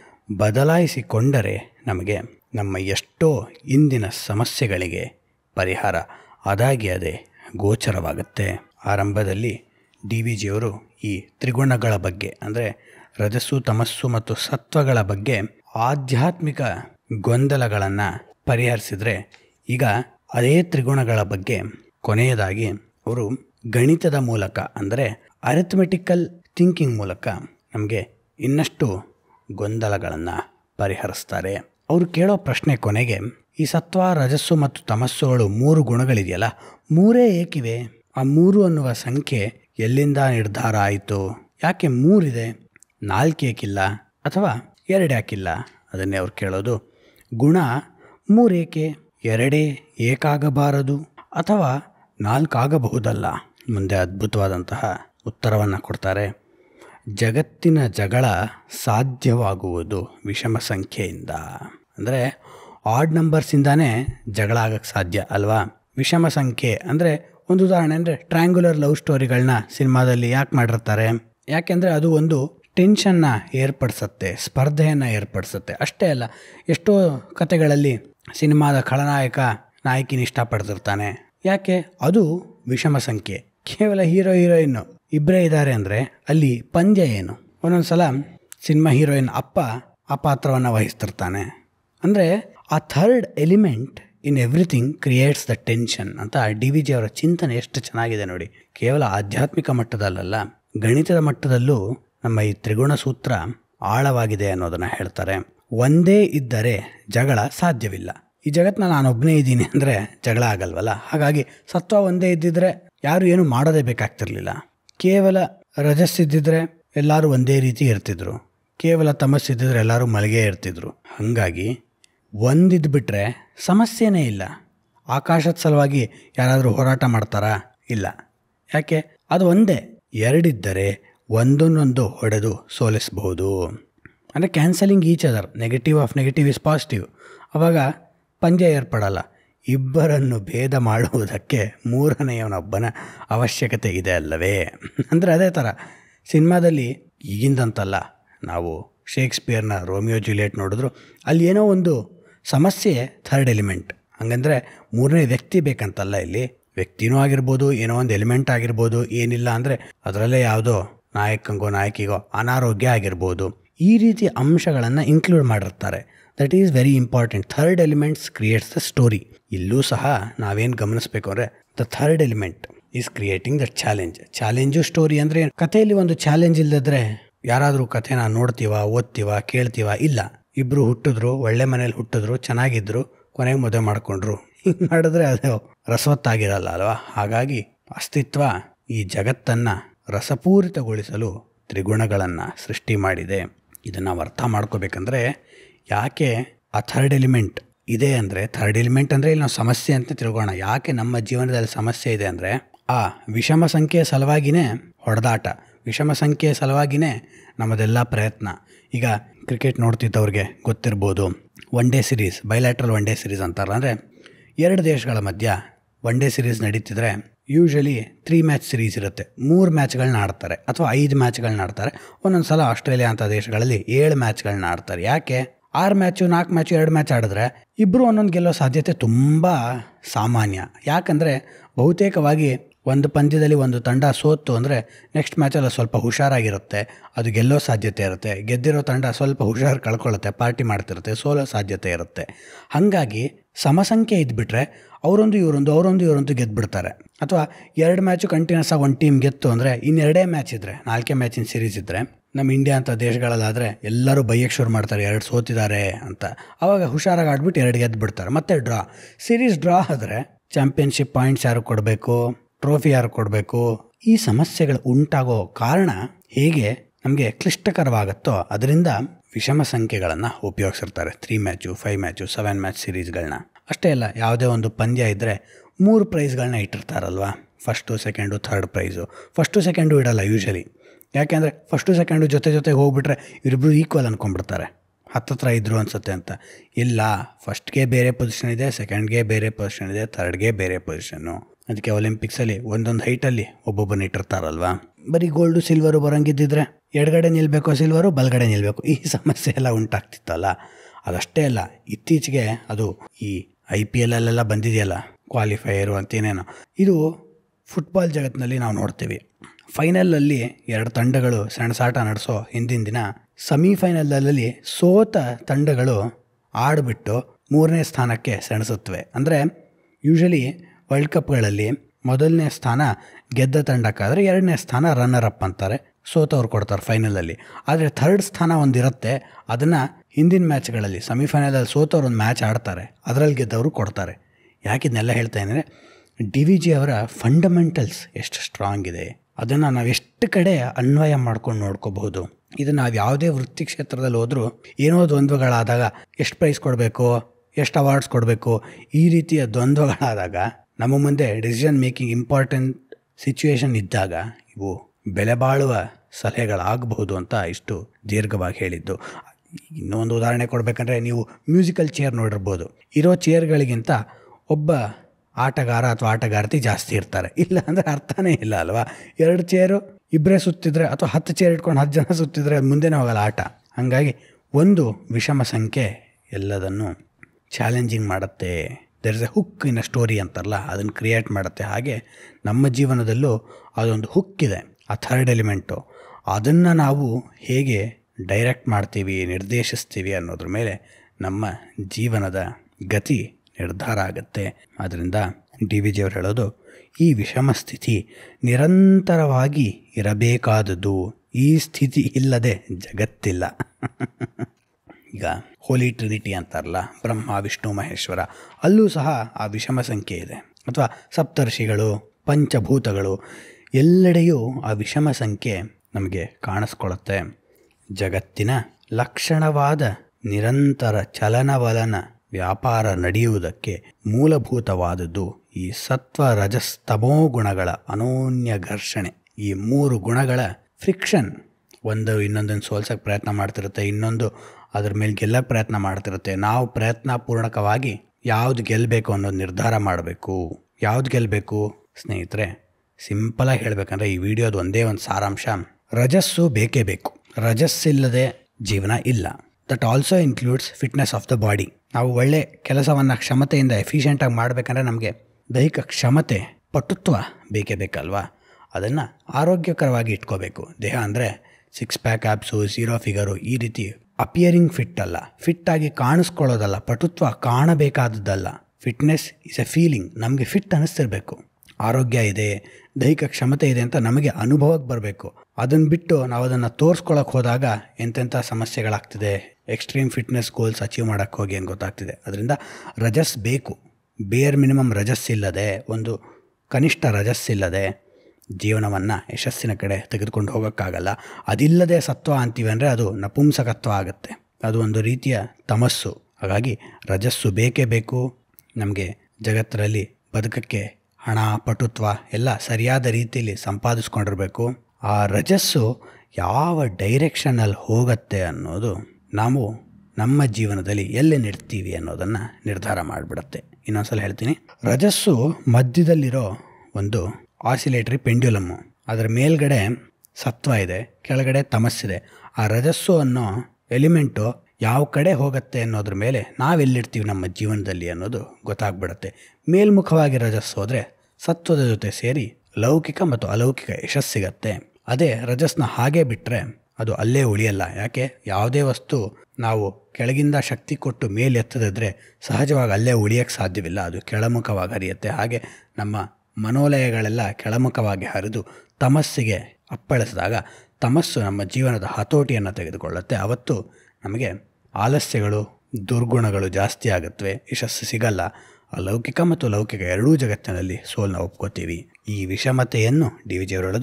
ಬದಲಾಯಿಸಿಕೊಂಡರೆ ನಮಗೆ ನಮ್ಮ ಎಷ್ಟೋ ಇಂದಿನ ಸಮಸ್ಯೆಗಳಿಗೆ ಪರಿಹಾರ ಅದಾಗಿ ಅದೇ ಗೋಚರವಾಗುತ್ತೆ ಆರಂಭದಲ್ಲಿ ಡಿ ವಿ ಜಿಯವರು ಈ ತ್ರಿಗುಣಗಳ ಬಗ್ಗೆ ಅಂದರೆ ರಜಸ್ಸು ತಮಸ್ಸು ಮತ್ತು ಸತ್ವಗಳ ಬಗ್ಗೆ ಆಧ್ಯಾತ್ಮಿಕ ಗೊಂದಲಗಳನ್ನು ಪರಿಹರಿಸಿದರೆ ಈಗ ಅದೇ ತ್ರಿಗುಣಗಳ ಬಗ್ಗೆ ಕೊನೆಯದಾಗಿ ಅವರು ಗಣಿತದ ಮೂಲಕ ಅಂದರೆ ಅರಿಥಮೆಟಿಕಲ್ ಥಿಂಕಿಂಗ್ ಮೂಲಕ ನಮಗೆ ಇನ್ನಷ್ಟು ಗೊಂದಲಗಳನ್ನು ಪರಿಹರಿಸ್ತಾರೆ ಅವರು ಕೇಳೋ ಪ್ರಶ್ನೆ ಕೊನೆಗೆ ಈ ಸತ್ವ ರಜಸ್ಸು ಮತ್ತು ತಮಸ್ಸುಗಳು ಮೂರು ಗುಣಗಳಿದೆಯಲ್ಲ ಮೂರೇ ಏಕಿವೆ ಆ ಮೂರು ಅನ್ನುವ ಸಂಖ್ಯೆ ಎಲ್ಲಿಂದ ನಿರ್ಧಾರ ಆಯಿತು ಯಾಕೆ ಮೂರಿದೆ ನಾಲ್ಕು ಏಕಿಲ್ಲ ಅಥವಾ ಎರಡು ಯಾಕಿಲ್ಲ ಅದನ್ನೇ ಅವ್ರು ಕೇಳೋದು ಗುಣ ಮೂರೇಕೆ ಎರಡೇ ಏಕಾಗಬಾರದು ಅಥವಾ ನಾಲ್ಕಾಗಬಹುದಲ್ಲ ಮುಂದೆ ಅದ್ಭುತವಾದಂತಹ ಉತ್ತರವನ್ನು ಕೊಡ್ತಾರೆ ಜಗತ್ತಿನ ಜಗಳ ಸಾಧ್ಯವಾಗುವುದು ವಿಷಮ ಸಂಖ್ಯೆಯಿಂದ ಅಂದರೆ ಆಡ್ ನಂಬರ್ಸಿಂದಾನೇ ಜಗಳ ಆಗಕ್ಕೆ ಸಾಧ್ಯ ಅಲ್ವಾ ವಿಷಮ ಸಂಖ್ಯೆ ಅಂದರೆ ಒಂದು ಉದಾಹರಣೆ ಅಂದರೆ ಟ್ರ್ಯಾಂಗ್ಯುಲರ್ ಲವ್ ಸ್ಟೋರಿಗಳನ್ನ ಸಿನಿಮಾದಲ್ಲಿ ಯಾಕೆ ಮಾಡಿರ್ತಾರೆ ಯಾಕೆಂದರೆ ಅದು ಒಂದು ಟೆನ್ಷನ್ನ ಏರ್ಪಡಿಸುತ್ತೆ ಸ್ಪರ್ಧೆಯನ್ನು ಏರ್ಪಡಿಸುತ್ತೆ ಅಷ್ಟೇ ಅಲ್ಲ ಎಷ್ಟೋ ಕತೆಗಳಲ್ಲಿ ಸಿನಿಮಾದ ಖಳನಾಯಕ ನಾಯಕಿನ ಇಷ್ಟಪಡ್ತಿರ್ತಾನೆ ಯಾಕೆ ಅದು ವಿಷಮ ಸಂಖ್ಯೆ ಕೇವಲ ಹೀರೋ ಹೀರೋಯಿನ್ನು ಇಬ್ಬರೇ ಇದ್ದಾರೆ ಅಂದರೆ ಅಲ್ಲಿ ಪಂದ್ಯ ಏನು ಒಂದೊಂದು ಸಲ ಸಿನಿಮಾ ಹೀರೋಯಿನ್ ಅಪ್ಪ ಆ ಪಾತ್ರವನ್ನು ವಹಿಸ್ತಿರ್ತಾನೆ ಅಂದರೆ ಆ third element in everything creates the tension ಅಂತ ಡಿ ವಿ ಜಿ ಅವರ ಚಿಂತನೆ ಎಷ್ಟು ಚೆನ್ನಾಗಿದೆ ನೋಡಿ ಕೇವಲ ಆಧ್ಯಾತ್ಮಿಕ ಮಟ್ಟದಲ್ಲಲ್ಲ ಗಣಿತದ ಮಟ್ಟದಲ್ಲೂ ನಮ್ಮ ಈ ತ್ರಿಗುಣ ಸೂತ್ರ ಆಳವಾಗಿದೆ ಅನ್ನೋದನ್ನು ಹೇಳ್ತಾರೆ ಒಂದೇ ಇದ್ದರೆ ಜಗಳ ಸಾಧ್ಯವಿಲ್ಲ ಈ ಜಗತ್ತಿನಲ್ಲಿ ನಾನೊಬ್ಬನೇ ಇದ್ದೀನಿ ಅಂದರೆ ಜಗಳ ಆಗಲ್ವಲ್ಲ ಹಾಗಾಗಿ ಸತ್ವ ಒಂದೇ ಇದ್ದಿದ್ರೆ ಯಾರು ಏನು ಮಾಡೋದೇ ಬೇಕಾಗ್ತಿರ್ಲಿಲ್ಲ ಕೇವಲ ರಜಸ್ಸಿದ್ದಿದ್ರೆ ಎಲ್ಲರೂ ಒಂದೇ ರೀತಿ ಇರ್ತಿದ್ರು ಕೇವಲ ತಮಸ್ಸಿದ್ದಿದ್ರೆ ಎಲ್ಲರೂ ಮಲಗೇ ಇರ್ತಿದ್ರು ಹಾಗಾಗಿ ಒಂದಿದ್ದು ಬಿಟ್ಟರೆ ಸಮಸ್ಯೆನೇ ಇಲ್ಲ ಆಕಾಶದ ಸಲುವಾಗಿ ಯಾರಾದರೂ ಹೋರಾಟ ಮಾಡ್ತಾರಾ ಇಲ್ಲ ಯಾಕೆ ಅದು ಒಂದೇ ಎರಡಿದ್ದರೆ ಒಂದನ್ನೊಂದು ಹೊಡೆದು ಸೋಲಿಸಬಹುದು ಅಂದರೆ cancelling each other negative of negative is positive ಆವಾಗ ಪಂದ್ಯ ಏರ್ಪಡಲ್ಲ ಇಬ್ಬರನ್ನು ಭೇದ ಮಾಡುವುದಕ್ಕೆ ಮೂರನೆಯವನೊಬ್ಬನ ಅವಶ್ಯಕತೆ ಇದೆ ಅಲ್ಲವೇ ಅಂದರೆ ಅದೇ ಥರ ಸಿನಿಮಾದಲ್ಲಿ ಈಗಿಂದಂತಲ್ಲ ನಾವು ಶೇಕ್ಸ್ಪಿಯರ್ನ ರೋಮಿಯೋ ಜೂಲಿಯಟ್ ನೋಡಿದ್ರು ಅಲ್ಲಿ ಏನೋ ಒಂದು ಸಮಸ್ಯೆ ಥರ್ಡ್ ಎಲಿಮೆಂಟ್ ಹಂಗಂದರೆ ಮೂರನೇ ವ್ಯಕ್ತಿ ಬೇಕಂತಲ್ಲ ಇಲ್ಲಿ ವ್ಯಕ್ತಿನೂ ಆಗಿರ್ಬೋದು ಏನೋ ಒಂದು ಎಲಿಮೆಂಟ್ ಆಗಿರ್ಬೋದು ಏನಿಲ್ಲ ಅಂದರೆ ಅದರಲ್ಲೇ ಯಾವುದೋ ನಾಯಕಂಗೋ ನಾಯಕಿಗೋ ಅನಾರೋಗ್ಯ ಆಗಿರ್ಬೋದು ಈ ರೀತಿ ಅಂಶಗಳನ್ನು ಇನ್ಕ್ಲೂಡ್ ಮಾಡಿರ್ತಾರೆ that is very important third elements creates the story ಇಲ್ಲೂ ಸಹ ನಾವೇನು ಗಮನಿಸಬೇಕು ಅಂದರೆ the third element is creating the challenge challenge story ಅಂದರೆ ಕಥೆಯಲ್ಲಿ ಒಂದು ಚಾಲೆಂಜ್ ಇಲ್ಲದ್ರೆ ಯಾರಾದರೂ ಕಥೆನ ನೋಡ್ತೀವ ಓದ್ತೀವ ಕೇಳ್ತೀವ ಇಲ್ಲ ಇಬ್ಬರು ಹುಟ್ಟಿದ್ರು ಒಳ್ಳೆ ಮನೇಲಿ ಹುಟ್ಟಿದ್ರು ಚೆನ್ನಾಗಿದ್ರು ಕೊನೆಗೆ ಮದುವೆ ಮಾಡಿಕೊಂಡ್ರು ಹಿಂಗೆ ಮಾಡಿದ್ರೆ ಅದು ರಸವತ್ತಾಗಿರಲ್ಲ ಅಲ್ವಾ ಹಾಗಾಗಿ ಅಸ್ತಿತ್ವ ಈ ಜಗತ್ತನ್ನು ರಸಪೂರಿತಗೊಳಿಸಲು ತ್ರಿಗುಣಗಳನ್ನು ಸೃಷ್ಟಿ ಮಾಡಿದೆ ಇದನ್ನು ನಾವು ಅರ್ಥ ಮಾಡ್ಕೋಬೇಕಂದ್ರೆ ಯಾಕೆ ಆ ಥರ್ಡ್ ಎಲಿಮೆಂಟ್ ಇದೆ ಅಂದರೆ ಥರ್ಡ್ ಎಲಿಮೆಂಟ್ ಅಂದರೆ ಇಲ್ಲಿ ನಾವು ಸಮಸ್ಯೆ ಅಂತ ತಿಳ್ಕೊಳ್ಳೋಣ ಯಾಕೆ ನಮ್ಮ ಜೀವನದಲ್ಲಿ ಸಮಸ್ಯೆ ಇದೆ ಅಂದರೆ ಆ ವಿಷಮ ಸಂಖ್ಯೆಯ ಸಲುವಾಗಿಯೇ ಹೊಡೆದಾಟ ವಿಷಮ ಸಂಖ್ಯೆಯ ಸಲುವಾಗಿಯೇ ನಮ್ಮದೆಲ್ಲ ಪ್ರಯತ್ನ ಈಗ ಕ್ರಿಕೆಟ್ ನೋಡ್ತಿದ್ದವ್ರಿಗೆ ಗೊತ್ತಿರ್ಬೋದು one day series bilateral one day series ಅಂತಾರೆ ಅಂದರೆ ಎರಡು ದೇಶಗಳ ಮಧ್ಯ ಒನ್ ಡೇ ಸಿರೀಸ್ ನಡೀತಿದ್ರೆ ಯೂಶ್ವಲಿ ತ್ರೀ ಮ್ಯಾಚ್ ಸಿರೀಸ್ ಇರುತ್ತೆ ಮೂರು ಮ್ಯಾಚ್ಗಳನ್ನ ಆಡ್ತಾರೆ ಅಥವಾ ಐದು ಮ್ಯಾಚ್ಗಳನ್ನ ಆಡ್ತಾರೆ ಒಂದೊಂದು ಸಲ ಆಸ್ಟ್ರೇಲಿಯಾ ಅಂಥ ದೇಶಗಳಲ್ಲಿ ಏಳು ಮ್ಯಾಚ್ಗಳನ್ನ ಆಡ್ತಾರೆ ಯಾಕೆ ಆರು ಮ್ಯಾಚು ನಾಲ್ಕು ಮ್ಯಾಚು ಎರಡು ಮ್ಯಾಚ್ ಆಡಿದ್ರೆ ಇಬ್ಬರು ಒಂದೊಂದು ಗೆಲ್ಲೋ ಸಾಧ್ಯತೆ ತುಂಬ ಸಾಮಾನ್ಯ ಯಾಕಂದರೆ ಬಹುತೇಕವಾಗಿ ಒಂದು ಪಂದ್ಯದಲ್ಲಿ ಒಂದು ತಂಡ ಸೋತು ಅಂದರೆ ನೆಕ್ಸ್ಟ್ ಮ್ಯಾಚಲ್ಲಿ ಸ್ವಲ್ಪ ಹುಷಾರಾಗಿರುತ್ತೆ ಅದು ಗೆಲ್ಲೋ ಸಾಧ್ಯತೆ ಇರುತ್ತೆ ಗೆದ್ದಿರೋ ತಂಡ ಸ್ವಲ್ಪ ಹುಷಾರು ಕಳ್ಕೊಳ್ಳುತ್ತೆ ಪಾರ್ಟಿ ಮಾಡ್ತಿರುತ್ತೆ ಸೋಲೋ ಸಾಧ್ಯತೆ ಇರುತ್ತೆ ಹಾಗಾಗಿ ಸಮಸಂಖ್ಯೆ ಇದ್ಬಿಟ್ರೆ ಅವರೊಂದು ಇವರೊಂದು ಅವರೊಂದು ಇವರೊಂದು ಗೆದ್ದುಬಿಡ್ತಾರೆ ಅಥವಾ ಎರಡು ಮ್ಯಾಚು ಕಂಟಿನ್ಯೂಸ್ ಆಗಿ ಒಂದು ಟೀಮ್ ಗೆತ್ತು ಅಂದರೆ ಇನ್ನೆರಡೇ ಮ್ಯಾಚ್ ಇದ್ದರೆ ನಾಲ್ಕೇ ಮ್ಯಾಚಿನ ಸೀರೀಸ್ ಇದ್ದರೆ ನಮ್ಮ ಇಂಡಿಯಾ ಅಂತ ದೇಶಗಳಲ್ಲಾದರೆ ಎಲ್ಲರೂ ಬೈಯಕ್ಕೆ ಶುರು ಮಾಡ್ತಾರೆ ಎರಡು ಸೋತಿದ್ದಾರೆ ಅಂತ ಆವಾಗ ಹುಷಾರಾಗಿ ಆಡ್ಬಿಟ್ಟು ಎರಡು ಗೆದ್ದು ಬಿಡ್ತಾರೆ ಮತ್ತೆ ಡ್ರಾ ಸೀರೀಸ್ ಡ್ರಾ ಆದರೆ ಚಾಂಪಿಯನ್ಶಿಪ್ ಪಾಯಿಂಟ್ಸ್ ಯಾರು ಕೊಡಬೇಕು ಟ್ರೋಫಿ ಯಾರು ಕೊಡಬೇಕು ಈ ಸಮಸ್ಯೆಗಳು ಉಂಟಾಗೋ ಕಾರಣ ಹೇಗೆ ನಮಗೆ ಕ್ಲಿಷ್ಟಕರವಾಗುತ್ತೋ ಅದರಿಂದ ವಿಷಮ ಸಂಖ್ಯೆಗಳನ್ನು ಉಪಯೋಗಿಸಿರ್ತಾರೆ three match five match seven match ಸೀರೀಸ್ಗಳನ್ನ ಅಷ್ಟೇ ಅಲ್ಲ ಯಾವುದೇ ಒಂದು ಪಂದ್ಯ ಇದ್ದರೆ ಮೂರು ಪ್ರೈಸ್ಗಳನ್ನ ಇಟ್ಟಿರ್ತಾರಲ್ವ first second third prize first second ಇಡಲ್ಲ ಯೂಶಲಿ ಯಾಕೆಂದರೆ ಫಸ್ಟು ಸೆಕೆಂಡು ಜೊತೆ ಜೊತೆಗೆ ಹೋಗ್ಬಿಟ್ರೆ ಇವರಿಬ್ಬರು ಈಕ್ವಲ್ ಅಂದ್ಕೊಂಡ್ಬಿಡ್ತಾರೆ ಹತ್ತತ್ರ ಇದ್ರು ಅನಿಸುತ್ತೆ ಅಂತ ಇಲ್ಲ ಫಸ್ಟ್ಗೆ ಬೇರೆ ಪೊಸಿಷನ್ ಇದೆ ಸೆಕೆಂಡ್ಗೆ ಬೇರೆ ಪೊಸಿಷನ್ ಇದೆ ಥರ್ಡ್ಗೆ ಬೇರೆ ಪೊಸಿಷನ್ನು ಅದಕ್ಕೆ ಒಲಿಂಪಿಕ್ಸಲ್ಲಿ ಒಂದೊಂದು ಹೈಟಲ್ಲಿ ಒಬ್ಬೊಬ್ಬನ ಇಟ್ಟಿರ್ತಾರಲ್ವಾ ಬರೀ ಗೋಲ್ಡು ಸಿಲ್ವರು ಬರೋಂಗಿದ್ದಿದ್ರೆ ಎಡಗಡೆ ನಿಲ್ಲಬೇಕು ಸಿಲ್ವರು ಬಲಗಡೆ ನಿಲ್ಲಬೇಕು ಈ ಸಮಸ್ಯೆ ಎಲ್ಲ ಉಂಟಾಗ್ತಿತ್ತಲ್ಲ ಅದಷ್ಟೇ ಅಲ್ಲ ಇತ್ತೀಚೆಗೆ ಅದು ಈ ಐ ಪಿ ಎಲ್ ಅಲ್ಲೆಲ್ಲ ಬಂದಿದೆಯಲ್ಲ ಕ್ವಾಲಿಫೈಯರು ಅಂತೇನೇನೋ ಇದು ಫುಟ್ಬಾಲ್ ಜಗತ್ತಿನಲ್ಲಿ ನಾವು ನೋಡ್ತೀವಿ ಫೈನಲಲ್ಲಿ ಎರಡು ತಂಡಗಳು ಸೆಣಸಾಟ ನಡೆಸೋ ಹಿಂದಿನ ದಿನ ಸೆಮಿಫೈನಲಲ್ಲಿ ಸೋತ ತಂಡಗಳು ಆಡಿಬಿಟ್ಟು ಮೂರನೇ ಸ್ಥಾನಕ್ಕೆ ಸೆಣಸುತ್ತವೆ ಅಂದರೆ ಯೂಶಲಿ ವರ್ಲ್ಡ್ ಕಪ್ಗಳಲ್ಲಿ ಮೊದಲನೇ ಸ್ಥಾನ ಗೆದ್ದ ತಂಡಕ್ಕಾದರೆ ಎರಡನೇ ಸ್ಥಾನ ರನ್ನರ್ ಅಪ್ ಅಂತಾರೆ ಸೋತವ್ರು ಕೊಡ್ತಾರೆ ಫೈನಲಲ್ಲಿ ಆದರೆ ಥರ್ಡ್ ಸ್ಥಾನ ಒಂದಿರುತ್ತೆ ಅದನ್ನು ಹಿಂದಿನ ಮ್ಯಾಚ್ಗಳಲ್ಲಿ ಸೆಮಿಫೈನಲಲ್ಲಿ ಸೋತವ್ರು ಒಂದು ಮ್ಯಾಚ್ ಆಡ್ತಾರೆ ಅದರಲ್ಲಿ ಗೆದ್ದವರು ಕೊಡ್ತಾರೆ ಯಾಕಿದನ್ನೆಲ್ಲ ಹೇಳ್ತಾ ಇದ್ದಾರೆ ಡಿ ವಿ ಜಿ ಅವರ ಫಂಡಮೆಂಟಲ್ಸ್ ಎಷ್ಟು ಸ್ಟ್ರಾಂಗ್ ಇದೆ ಅದನ್ನು ನಾವು ಎಷ್ಟು ಕಡೆ ಅನ್ವಯ ಮಾಡ್ಕೊಂಡು ನೋಡ್ಕೋಬಹುದು ಇದು ನಾವು ಯಾವುದೇ ವೃತ್ತಿ ಕ್ಷೇತ್ರದಲ್ಲಿ ಹೋದರೂ ಏನೋ ದ್ವಂದ್ವಗಳಾದಾಗ ಎಷ್ಟು ಪ್ರೈಸ್ ಕೊಡಬೇಕು ಎಷ್ಟು ಅವಾರ್ಡ್ಸ್ ಕೊಡಬೇಕು ಈ ರೀತಿಯ ದ್ವಂದ್ವಗಳಾದಾಗ ನಮ್ಮ ಮುಂದೆ ಡಿಸಿಷನ್ ಮೇಕಿಂಗ್ ಇಂಪಾರ್ಟೆಂಟ್ ಸಿಚುವೇಶನ್ ಇದ್ದಾಗ ಇವು ಬೆಲೆ ಬಾಳುವ ಸಲಹೆಗಳಾಗಬಹುದು ಅಂತ ಇಷ್ಟು ದೀರ್ಘವಾಗಿ ಹೇಳಿದ್ದು ಇನ್ನೊಂದು ಉದಾಹರಣೆ ಕೊಡಬೇಕಂದ್ರೆ ನೀವು ಮ್ಯೂಸಿಕಲ್ ಚೇರ್ ನೋಡಿರ್ಬೋದು ಇರೋ ಚೇರ್ಗಳಿಗಿಂತ ಒಬ್ಬ ಆಟಗಾರ ಅಥವಾ ಆಟಗಾರ್ತಿ ಜಾಸ್ತಿ ಇರ್ತಾರೆ ಇಲ್ಲ ಅಂದರೆ ಅರ್ಥನೇ ಇಲ್ಲ ಅಲ್ವಾ ಎರಡು ಚೇರು ಇಬ್ಬರೇ ಸುತ್ತಿದ್ರೆ ಅಥವಾ ಹತ್ತು ಚೇರ್ ಇಟ್ಕೊಂಡು ಹತ್ತು ಜನ ಸುತ್ತಿದ್ರೆ ಮುಂದೆನೇ ಹೋಗಲ್ಲ ಆಟ ಹಾಗಾಗಿ ಒಂದು ವಿಷಮ ಸಂಖ್ಯೆ ಎಲ್ಲದನ್ನು ಚಾಲೆಂಜಿಂಗ್ ಮಾಡುತ್ತೆ there is a hook in a story ಅಂತಾರಲ್ಲ ಅದನ್ನು ಕ್ರಿಯೇಟ್ ಮಾಡುತ್ತೆ ಹಾಗೆ ನಮ್ಮ ಜೀವನದಲ್ಲೂ ಅದೊಂದು ಹುಕ್ ಇದೆ ಆ ಥರ್ಡ್ ಎಲಿಮೆಂಟು ಅದನ್ನು ನಾವು ಹೇಗೆ ಡೈರೆಕ್ಟ್ ಮಾಡ್ತೀವಿ ನಿರ್ದೇಶಿಸ್ತೀವಿ ಅನ್ನೋದ್ರ ಮೇಲೆ ನಮ್ಮ ಜೀವನದ ಗತಿ ನಿರ್ಧಾರ ಆಗುತ್ತೆ ಆದ್ದರಿಂದ ಡಿ ವಿ ಜಿಯವರು ಹೇಳೋದು ಈ ವಿಷಮ ಸ್ಥಿತಿ ನಿರಂತರವಾಗಿ ಇರಬೇಕಾದದ್ದು ಈ ಸ್ಥಿತಿ ಇಲ್ಲದೆ ಜಗತ್ತಿಲ್ಲ ಈಗ ಹೋಲಿ ಟ್ರಿನಿಟಿ ಅಂತಾರಲ್ಲ ಬ್ರಹ್ಮ ವಿಷ್ಣು ಮಹೇಶ್ವರ ಅಲ್ಲೂ ಸಹ ಆ ವಿಷಮ ಸಂಖ್ಯೆ ಇದೆ ಅಥವಾ ಸಪ್ತರ್ಷಿಗಳು ಪಂಚಭೂತಗಳು ಎಲ್ಲೆಡೆಯೂ ಆ ವಿಷಮ ಸಂಖ್ಯೆ ನಮಗೆ ಕಾಣಿಸ್ಕೊಳ್ಳುತ್ತೆ ಜಗತ್ತಿನ ಲಕ್ಷಣವಾದ ನಿರಂತರ ಚಲನವಲನ ವ್ಯಾಪಾರ ನಡೆಯುವುದಕ್ಕೆ ಮೂಲಭೂತವಾದದ್ದು ಈ ಸತ್ವ ರಜಸ್ತಮೋ ಗುಣಗಳ ಅನೋನ್ಯ ಘರ್ಷಣೆ ಈ ಮೂರು ಗುಣಗಳ ಫ್ರಿಕ್ಷನ್ ಒಂದು ಇನ್ನೊಂದನ್ನು ಸೋಲ್ಸೋಕ್ಕೆ ಪ್ರಯತ್ನ ಮಾಡ್ತಿರುತ್ತೆ ಇನ್ನೊಂದು ಅದ್ರ ಮೇಲೆ ಗೆಲ್ಲಕ್ಕೆ ಪ್ರಯತ್ನ ಮಾಡ್ತಿರುತ್ತೆ ನಾವು ಪ್ರಯತ್ನಪೂರ್ಣಕವಾಗಿ ಯಾವ್ದು ಗೆಲ್ಲಬೇಕು ಅನ್ನೋದು ನಿರ್ಧಾರ ಮಾಡಬೇಕು ಯಾವ್ದು ಗೆಲ್ಲಬೇಕು ಸ್ನೇಹಿತರೆ ಸಿಂಪಲಾಗಿ ಹೇಳಬೇಕಂದ್ರೆ ಈ ವಿಡಿಯೋದು ಒಂದೇ ಒಂದು ಸಾರಾಂಶ ರಜಸ್ಸು ಬೇಕೇ ಬೇಕು ರಜಸ್ಸಿಲ್ಲದೆ ಜೀವನ ಇಲ್ಲ that also includes fitness of the body ನಾವು ಒಳ್ಳೆ ಕೆಲಸವನ್ನು ಕ್ಷಮತೆಯಿಂದ ಎಫಿಷಿಯೆಂಟಾಗಿ ಮಾಡಬೇಕಂದ್ರೆ ನಮಗೆ ದೈಹಿಕ ಕ್ಷಮತೆ ಪಟುತ್ವ ಬೇಕೇ ಬೇಕಲ್ವಾ ಅದನ್ನು ಆರೋಗ್ಯಕರವಾಗಿ ಇಟ್ಕೋಬೇಕು ದೇಹ ಅಂದರೆ six pack abs zero figure ಈ ರೀತಿ ಅಪಿಯರಿಂಗ್ ಫಿಟ್ ಅಲ್ಲ ಫಿಟ್ಟಾಗಿ ಕಾಣಿಸ್ಕೊಳ್ಳೋದಲ್ಲ ಪಟುತ್ವ ಕಾಣಬೇಕಾದದ್ದಲ್ಲ ಫಿಟ್ನೆಸ್ ಇಸ್ ಎ ಫೀಲಿಂಗ್ ನಮಗೆ ಫಿಟ್ ಅನ್ನಿಸ್ತಿರ್ಬೇಕು ಆರೋಗ್ಯ ಇದೆ ದೈಹಿಕ ಕ್ಷಮತೆ ಇದೆ ಅಂತ ನಮಗೆ ಅನುಭವಕ್ಕೆ ಬರಬೇಕು ಅದನ್ನು ಬಿಟ್ಟು ನಾವು ಅದನ್ನು ತೋರಿಸ್ಕೊಳಕ್ಕೆ ಹೋದಾಗ ಎಂತೆಂಥ ಸಮಸ್ಯೆಗಳಾಗ್ತಿದೆ ಎಕ್ಸ್ಟ್ರೀಮ್ ಫಿಟ್ನೆಸ್ ಗೋಲ್ಸ್ ಅಚೀವ್ ಮಾಡೋಕ್ಕೆ ಹೋಗಿ ಏನು ಗೊತ್ತಾಗ್ತಿದೆ ಅದರಿಂದ ರಜಸ್ ಬೇಕು ಬೇರ್ ಮಿನಿಮಮ್ ರಜಸ್ ಇಲ್ಲದೆ ಒಂದು ಕನಿಷ್ಠ ರಜಸ್ ಇಲ್ಲದೆ ಜೀವನವನ್ನು ಯಶಸ್ಸಿನ ಕಡೆ ತೆಗೆದುಕೊಂಡು ಹೋಗೋಕ್ಕಾಗಲ್ಲ ಅದಿಲ್ಲದೆ ಸತ್ವ ಅಂತೀವಿ ಅಂದರೆ ಅದು ನಪುಂಸಕತ್ವ ಆಗುತ್ತೆ ಅದು ಒಂದು ರೀತಿಯ ತಮಸ್ಸು ಹಾಗಾಗಿ ರಜಸ್ಸು ಬೇಕೇ ಬೇಕು ನಮಗೆ ಜಗತ್ತರಲ್ಲಿ ಬದುಕಕ್ಕೆ ಹಣ ಪಟುತ್ವ ಎಲ್ಲ ಸರಿಯಾದ ರೀತಿಯಲ್ಲಿ ಸಂಪಾದಿಸ್ಕೊಂಡಿರಬೇಕು ಆ ರಜಸ್ಸು ಯಾವ ಡೈರೆಕ್ಷನಲ್ಲಿ ಹೋಗುತ್ತೆ ಅನ್ನೋದು ನಾವು ನಮ್ಮ ಜೀವನದಲ್ಲಿ ಎಲ್ಲಿ ನಿಡ್ತೀವಿ ಅನ್ನೋದನ್ನು ನಿರ್ಧಾರ ಮಾಡಿಬಿಡುತ್ತೆ ಇನ್ನೊಂದ್ಸಲ ಹೇಳ್ತೀನಿ ರಜಸ್ಸು ಮಧ್ಯದಲ್ಲಿರೋ ಒಂದು ಆಸಿಲೇಟ್ರಿ ಪೆಂಡ್ಯುಲಮ್ಮು ಅದರ ಮೇಲ್ಗಡೆ ಸತ್ವ ಇದೆ ಕೆಳಗಡೆ ತಮಸ್ಸಿದೆ ಆ ರಜಸ್ಸು ಅನ್ನೋ ಎಲಿಮೆಂಟು ಯಾವ ಕಡೆ ಹೋಗುತ್ತೆ ಅನ್ನೋದ್ರ ಮೇಲೆ ನಾವೆಲ್ಲಿರ್ತೀವಿ ನಮ್ಮ ಜೀವನದಲ್ಲಿ ಅನ್ನೋದು ಗೊತ್ತಾಗ್ಬಿಡುತ್ತೆ ಮೇಲ್ಮುಖವಾಗಿ ರಜಸ್ಸು ಹೋದರೆ ಸತ್ವದ ಜೊತೆ ಸೇರಿ ಲೌಕಿಕ ಮತ್ತು ಅಲೌಕಿಕ ಯಶಸ್ಸಿಗತ್ತೆ ಅದೇ ರಜಸ್ನ ಹಾಗೆ ಬಿಟ್ಟರೆ ಅದು ಅಲ್ಲೇ ಉಳಿಯಲ್ಲ ಯಾಕೆ ಯಾವುದೇ ವಸ್ತು ನಾವು ಕೆಳಗಿಂದ ಶಕ್ತಿ ಕೊಟ್ಟು ಮೇಲೆ ಎತ್ತದಿದ್ರೆ ಸಹಜವಾಗಿ ಅಲ್ಲೇ ಉಳಿಯೋಕ್ಕೆ ಸಾಧ್ಯವಿಲ್ಲ ಅದು ಕೆಳಮುಖವಾಗಿ ಹರಿಯುತ್ತೆ ಹಾಗೆ ನಮ್ಮ ಮನೋಲಯಗಳೆಲ್ಲ ಕೆಳಮುಖವಾಗಿ ಹರಿದು ತಮಸ್ಸಿಗೆ ಅಪ್ಪಳಿಸಿದಾಗ ತಮಸ್ಸು ನಮ್ಮ ಜೀವನದ ಹತೋಟಿಯನ್ನು ತೆಗೆದುಕೊಳ್ಳುತ್ತೆ ಅವತ್ತು ನಮಗೆ ಆಲಸ್ಯಗಳು ದುರ್ಗುಣಗಳು ಜಾಸ್ತಿ ಆಗುತ್ತವೆ ಯಶಸ್ಸು ಸಿಗಲ್ಲ ಅಲೌಕಿಕ ಮತ್ತು ಲೌಕಿಕ ಎರಡೂ ಜಗತ್ತಿನಲ್ಲಿ ಸೋಲನ್ನ ಒಪ್ಕೋತೀವಿ ಈ ವಿಷಮತೆಯನ್ನು ಡಿ ವಿ ಜಿಯವರು ಹೇಳೋದು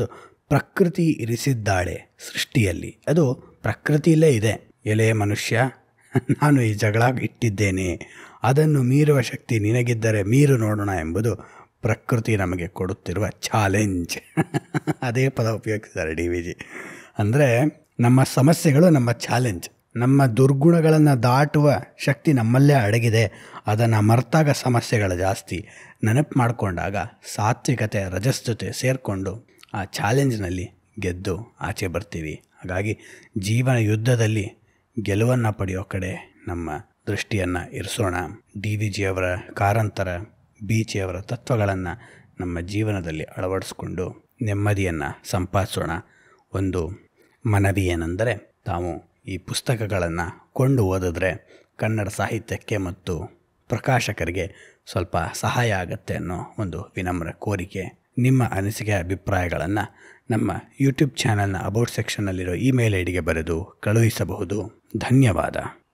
ಪ್ರಕೃತಿ ಇರಿಸಿದ್ದಾಳೆ ಸೃಷ್ಟಿಯಲ್ಲಿ ಅದು ಪ್ರಕೃತಿಯಲ್ಲೇ ಇದೆ ಎಲೆ ಮನುಷ್ಯ ನಾನು ಈ ಜಗಳ ಇಟ್ಟಿದ್ದೇನೆ ಅದನ್ನು ಮೀರುವ ಶಕ್ತಿ ನಿನಗಿದ್ದರೆ ಮೀರು ನೋಡೋಣ ಎಂಬುದು ಪ್ರಕೃತಿ ನಮಗೆ ಕೊಡುತ್ತಿರುವ ಚಾಲೆಂಜ್ ಅದೇ ಪದ ಉಪಯೋಗಿಸಿದ್ದಾರೆ ಡಿ ವಿ ಜಿ ಅಂದರೆ ನಮ್ಮ ಸಮಸ್ಯೆಗಳು ನಮ್ಮ ಚಾಲೆಂಜ್ ನಮ್ಮ ದುರ್ಗುಣಗಳನ್ನು ದಾಟುವ ಶಕ್ತಿ ನಮ್ಮಲ್ಲೇ ಅಡಗಿದೆ ಅದನ್ನು ಮರೆತಾಗ ಸಮಸ್ಯೆಗಳು ಜಾಸ್ತಿ ನೆನಪು ಮಾಡಿಕೊಂಡಾಗ ಸಾತ್ವಿಕತೆ ರಜಸ್ ಜೊತೆ ಸೇರಿಕೊಂಡು ಆ ಚಾಲೆಂಜ್ನಲ್ಲಿ ಗೆದ್ದು ಆಚೆ ಬರ್ತೀವಿ ಹಾಗಾಗಿ ಜೀವನ ಯುದ್ಧದಲ್ಲಿ ಗೆಲುವನ್ನು ಪಡೆಯೋ ಕಡೆ ನಮ್ಮ ದೃಷ್ಟಿಯನ್ನು ಇರಿಸೋಣ ಡಿ ವಿ ಜಿಯವರ ಕಾರಂತರ ಬೀಚಿಯವರ ತತ್ವಗಳನ್ನು ನಮ್ಮ ಜೀವನದಲ್ಲಿ ಅಳವಡಿಸ್ಕೊಂಡು ನೆಮ್ಮದಿಯನ್ನು ಸಂಪಾದಿಸೋಣ ಒಂದು ಮನವಿ ಏನೆಂದರೆ ತಾವು ಈ ಪುಸ್ತಕಗಳನ್ನು ಕೊಂಡು ಓದಿದ್ರೆ ಕನ್ನಡ ಸಾಹಿತ್ಯಕ್ಕೆ ಮತ್ತು ಪ್ರಕಾಶಕರಿಗೆ ಸ್ವಲ್ಪ ಸಹಾಯ ಆಗತ್ತೆ ಅನ್ನೋ ಒಂದು ವಿನಮ್ರ ಕೋರಿಕೆ ನಿಮ್ಮ ಅನಿಸಿಕೆ ಅಭಿಪ್ರಾಯಗಳನ್ನು ನಮ್ಮ ಯೂಟ್ಯೂಬ್ ಚಾನಲ್ನ ಅಬೌಟ್ ಸೆಕ್ಷನ್ನಲ್ಲಿರೋ ಇಮೇಲ್ ಐ ಡಿಗೆ ಬರೆದು ಕಳುಹಿಸಬಹುದು ಧನ್ಯವಾದ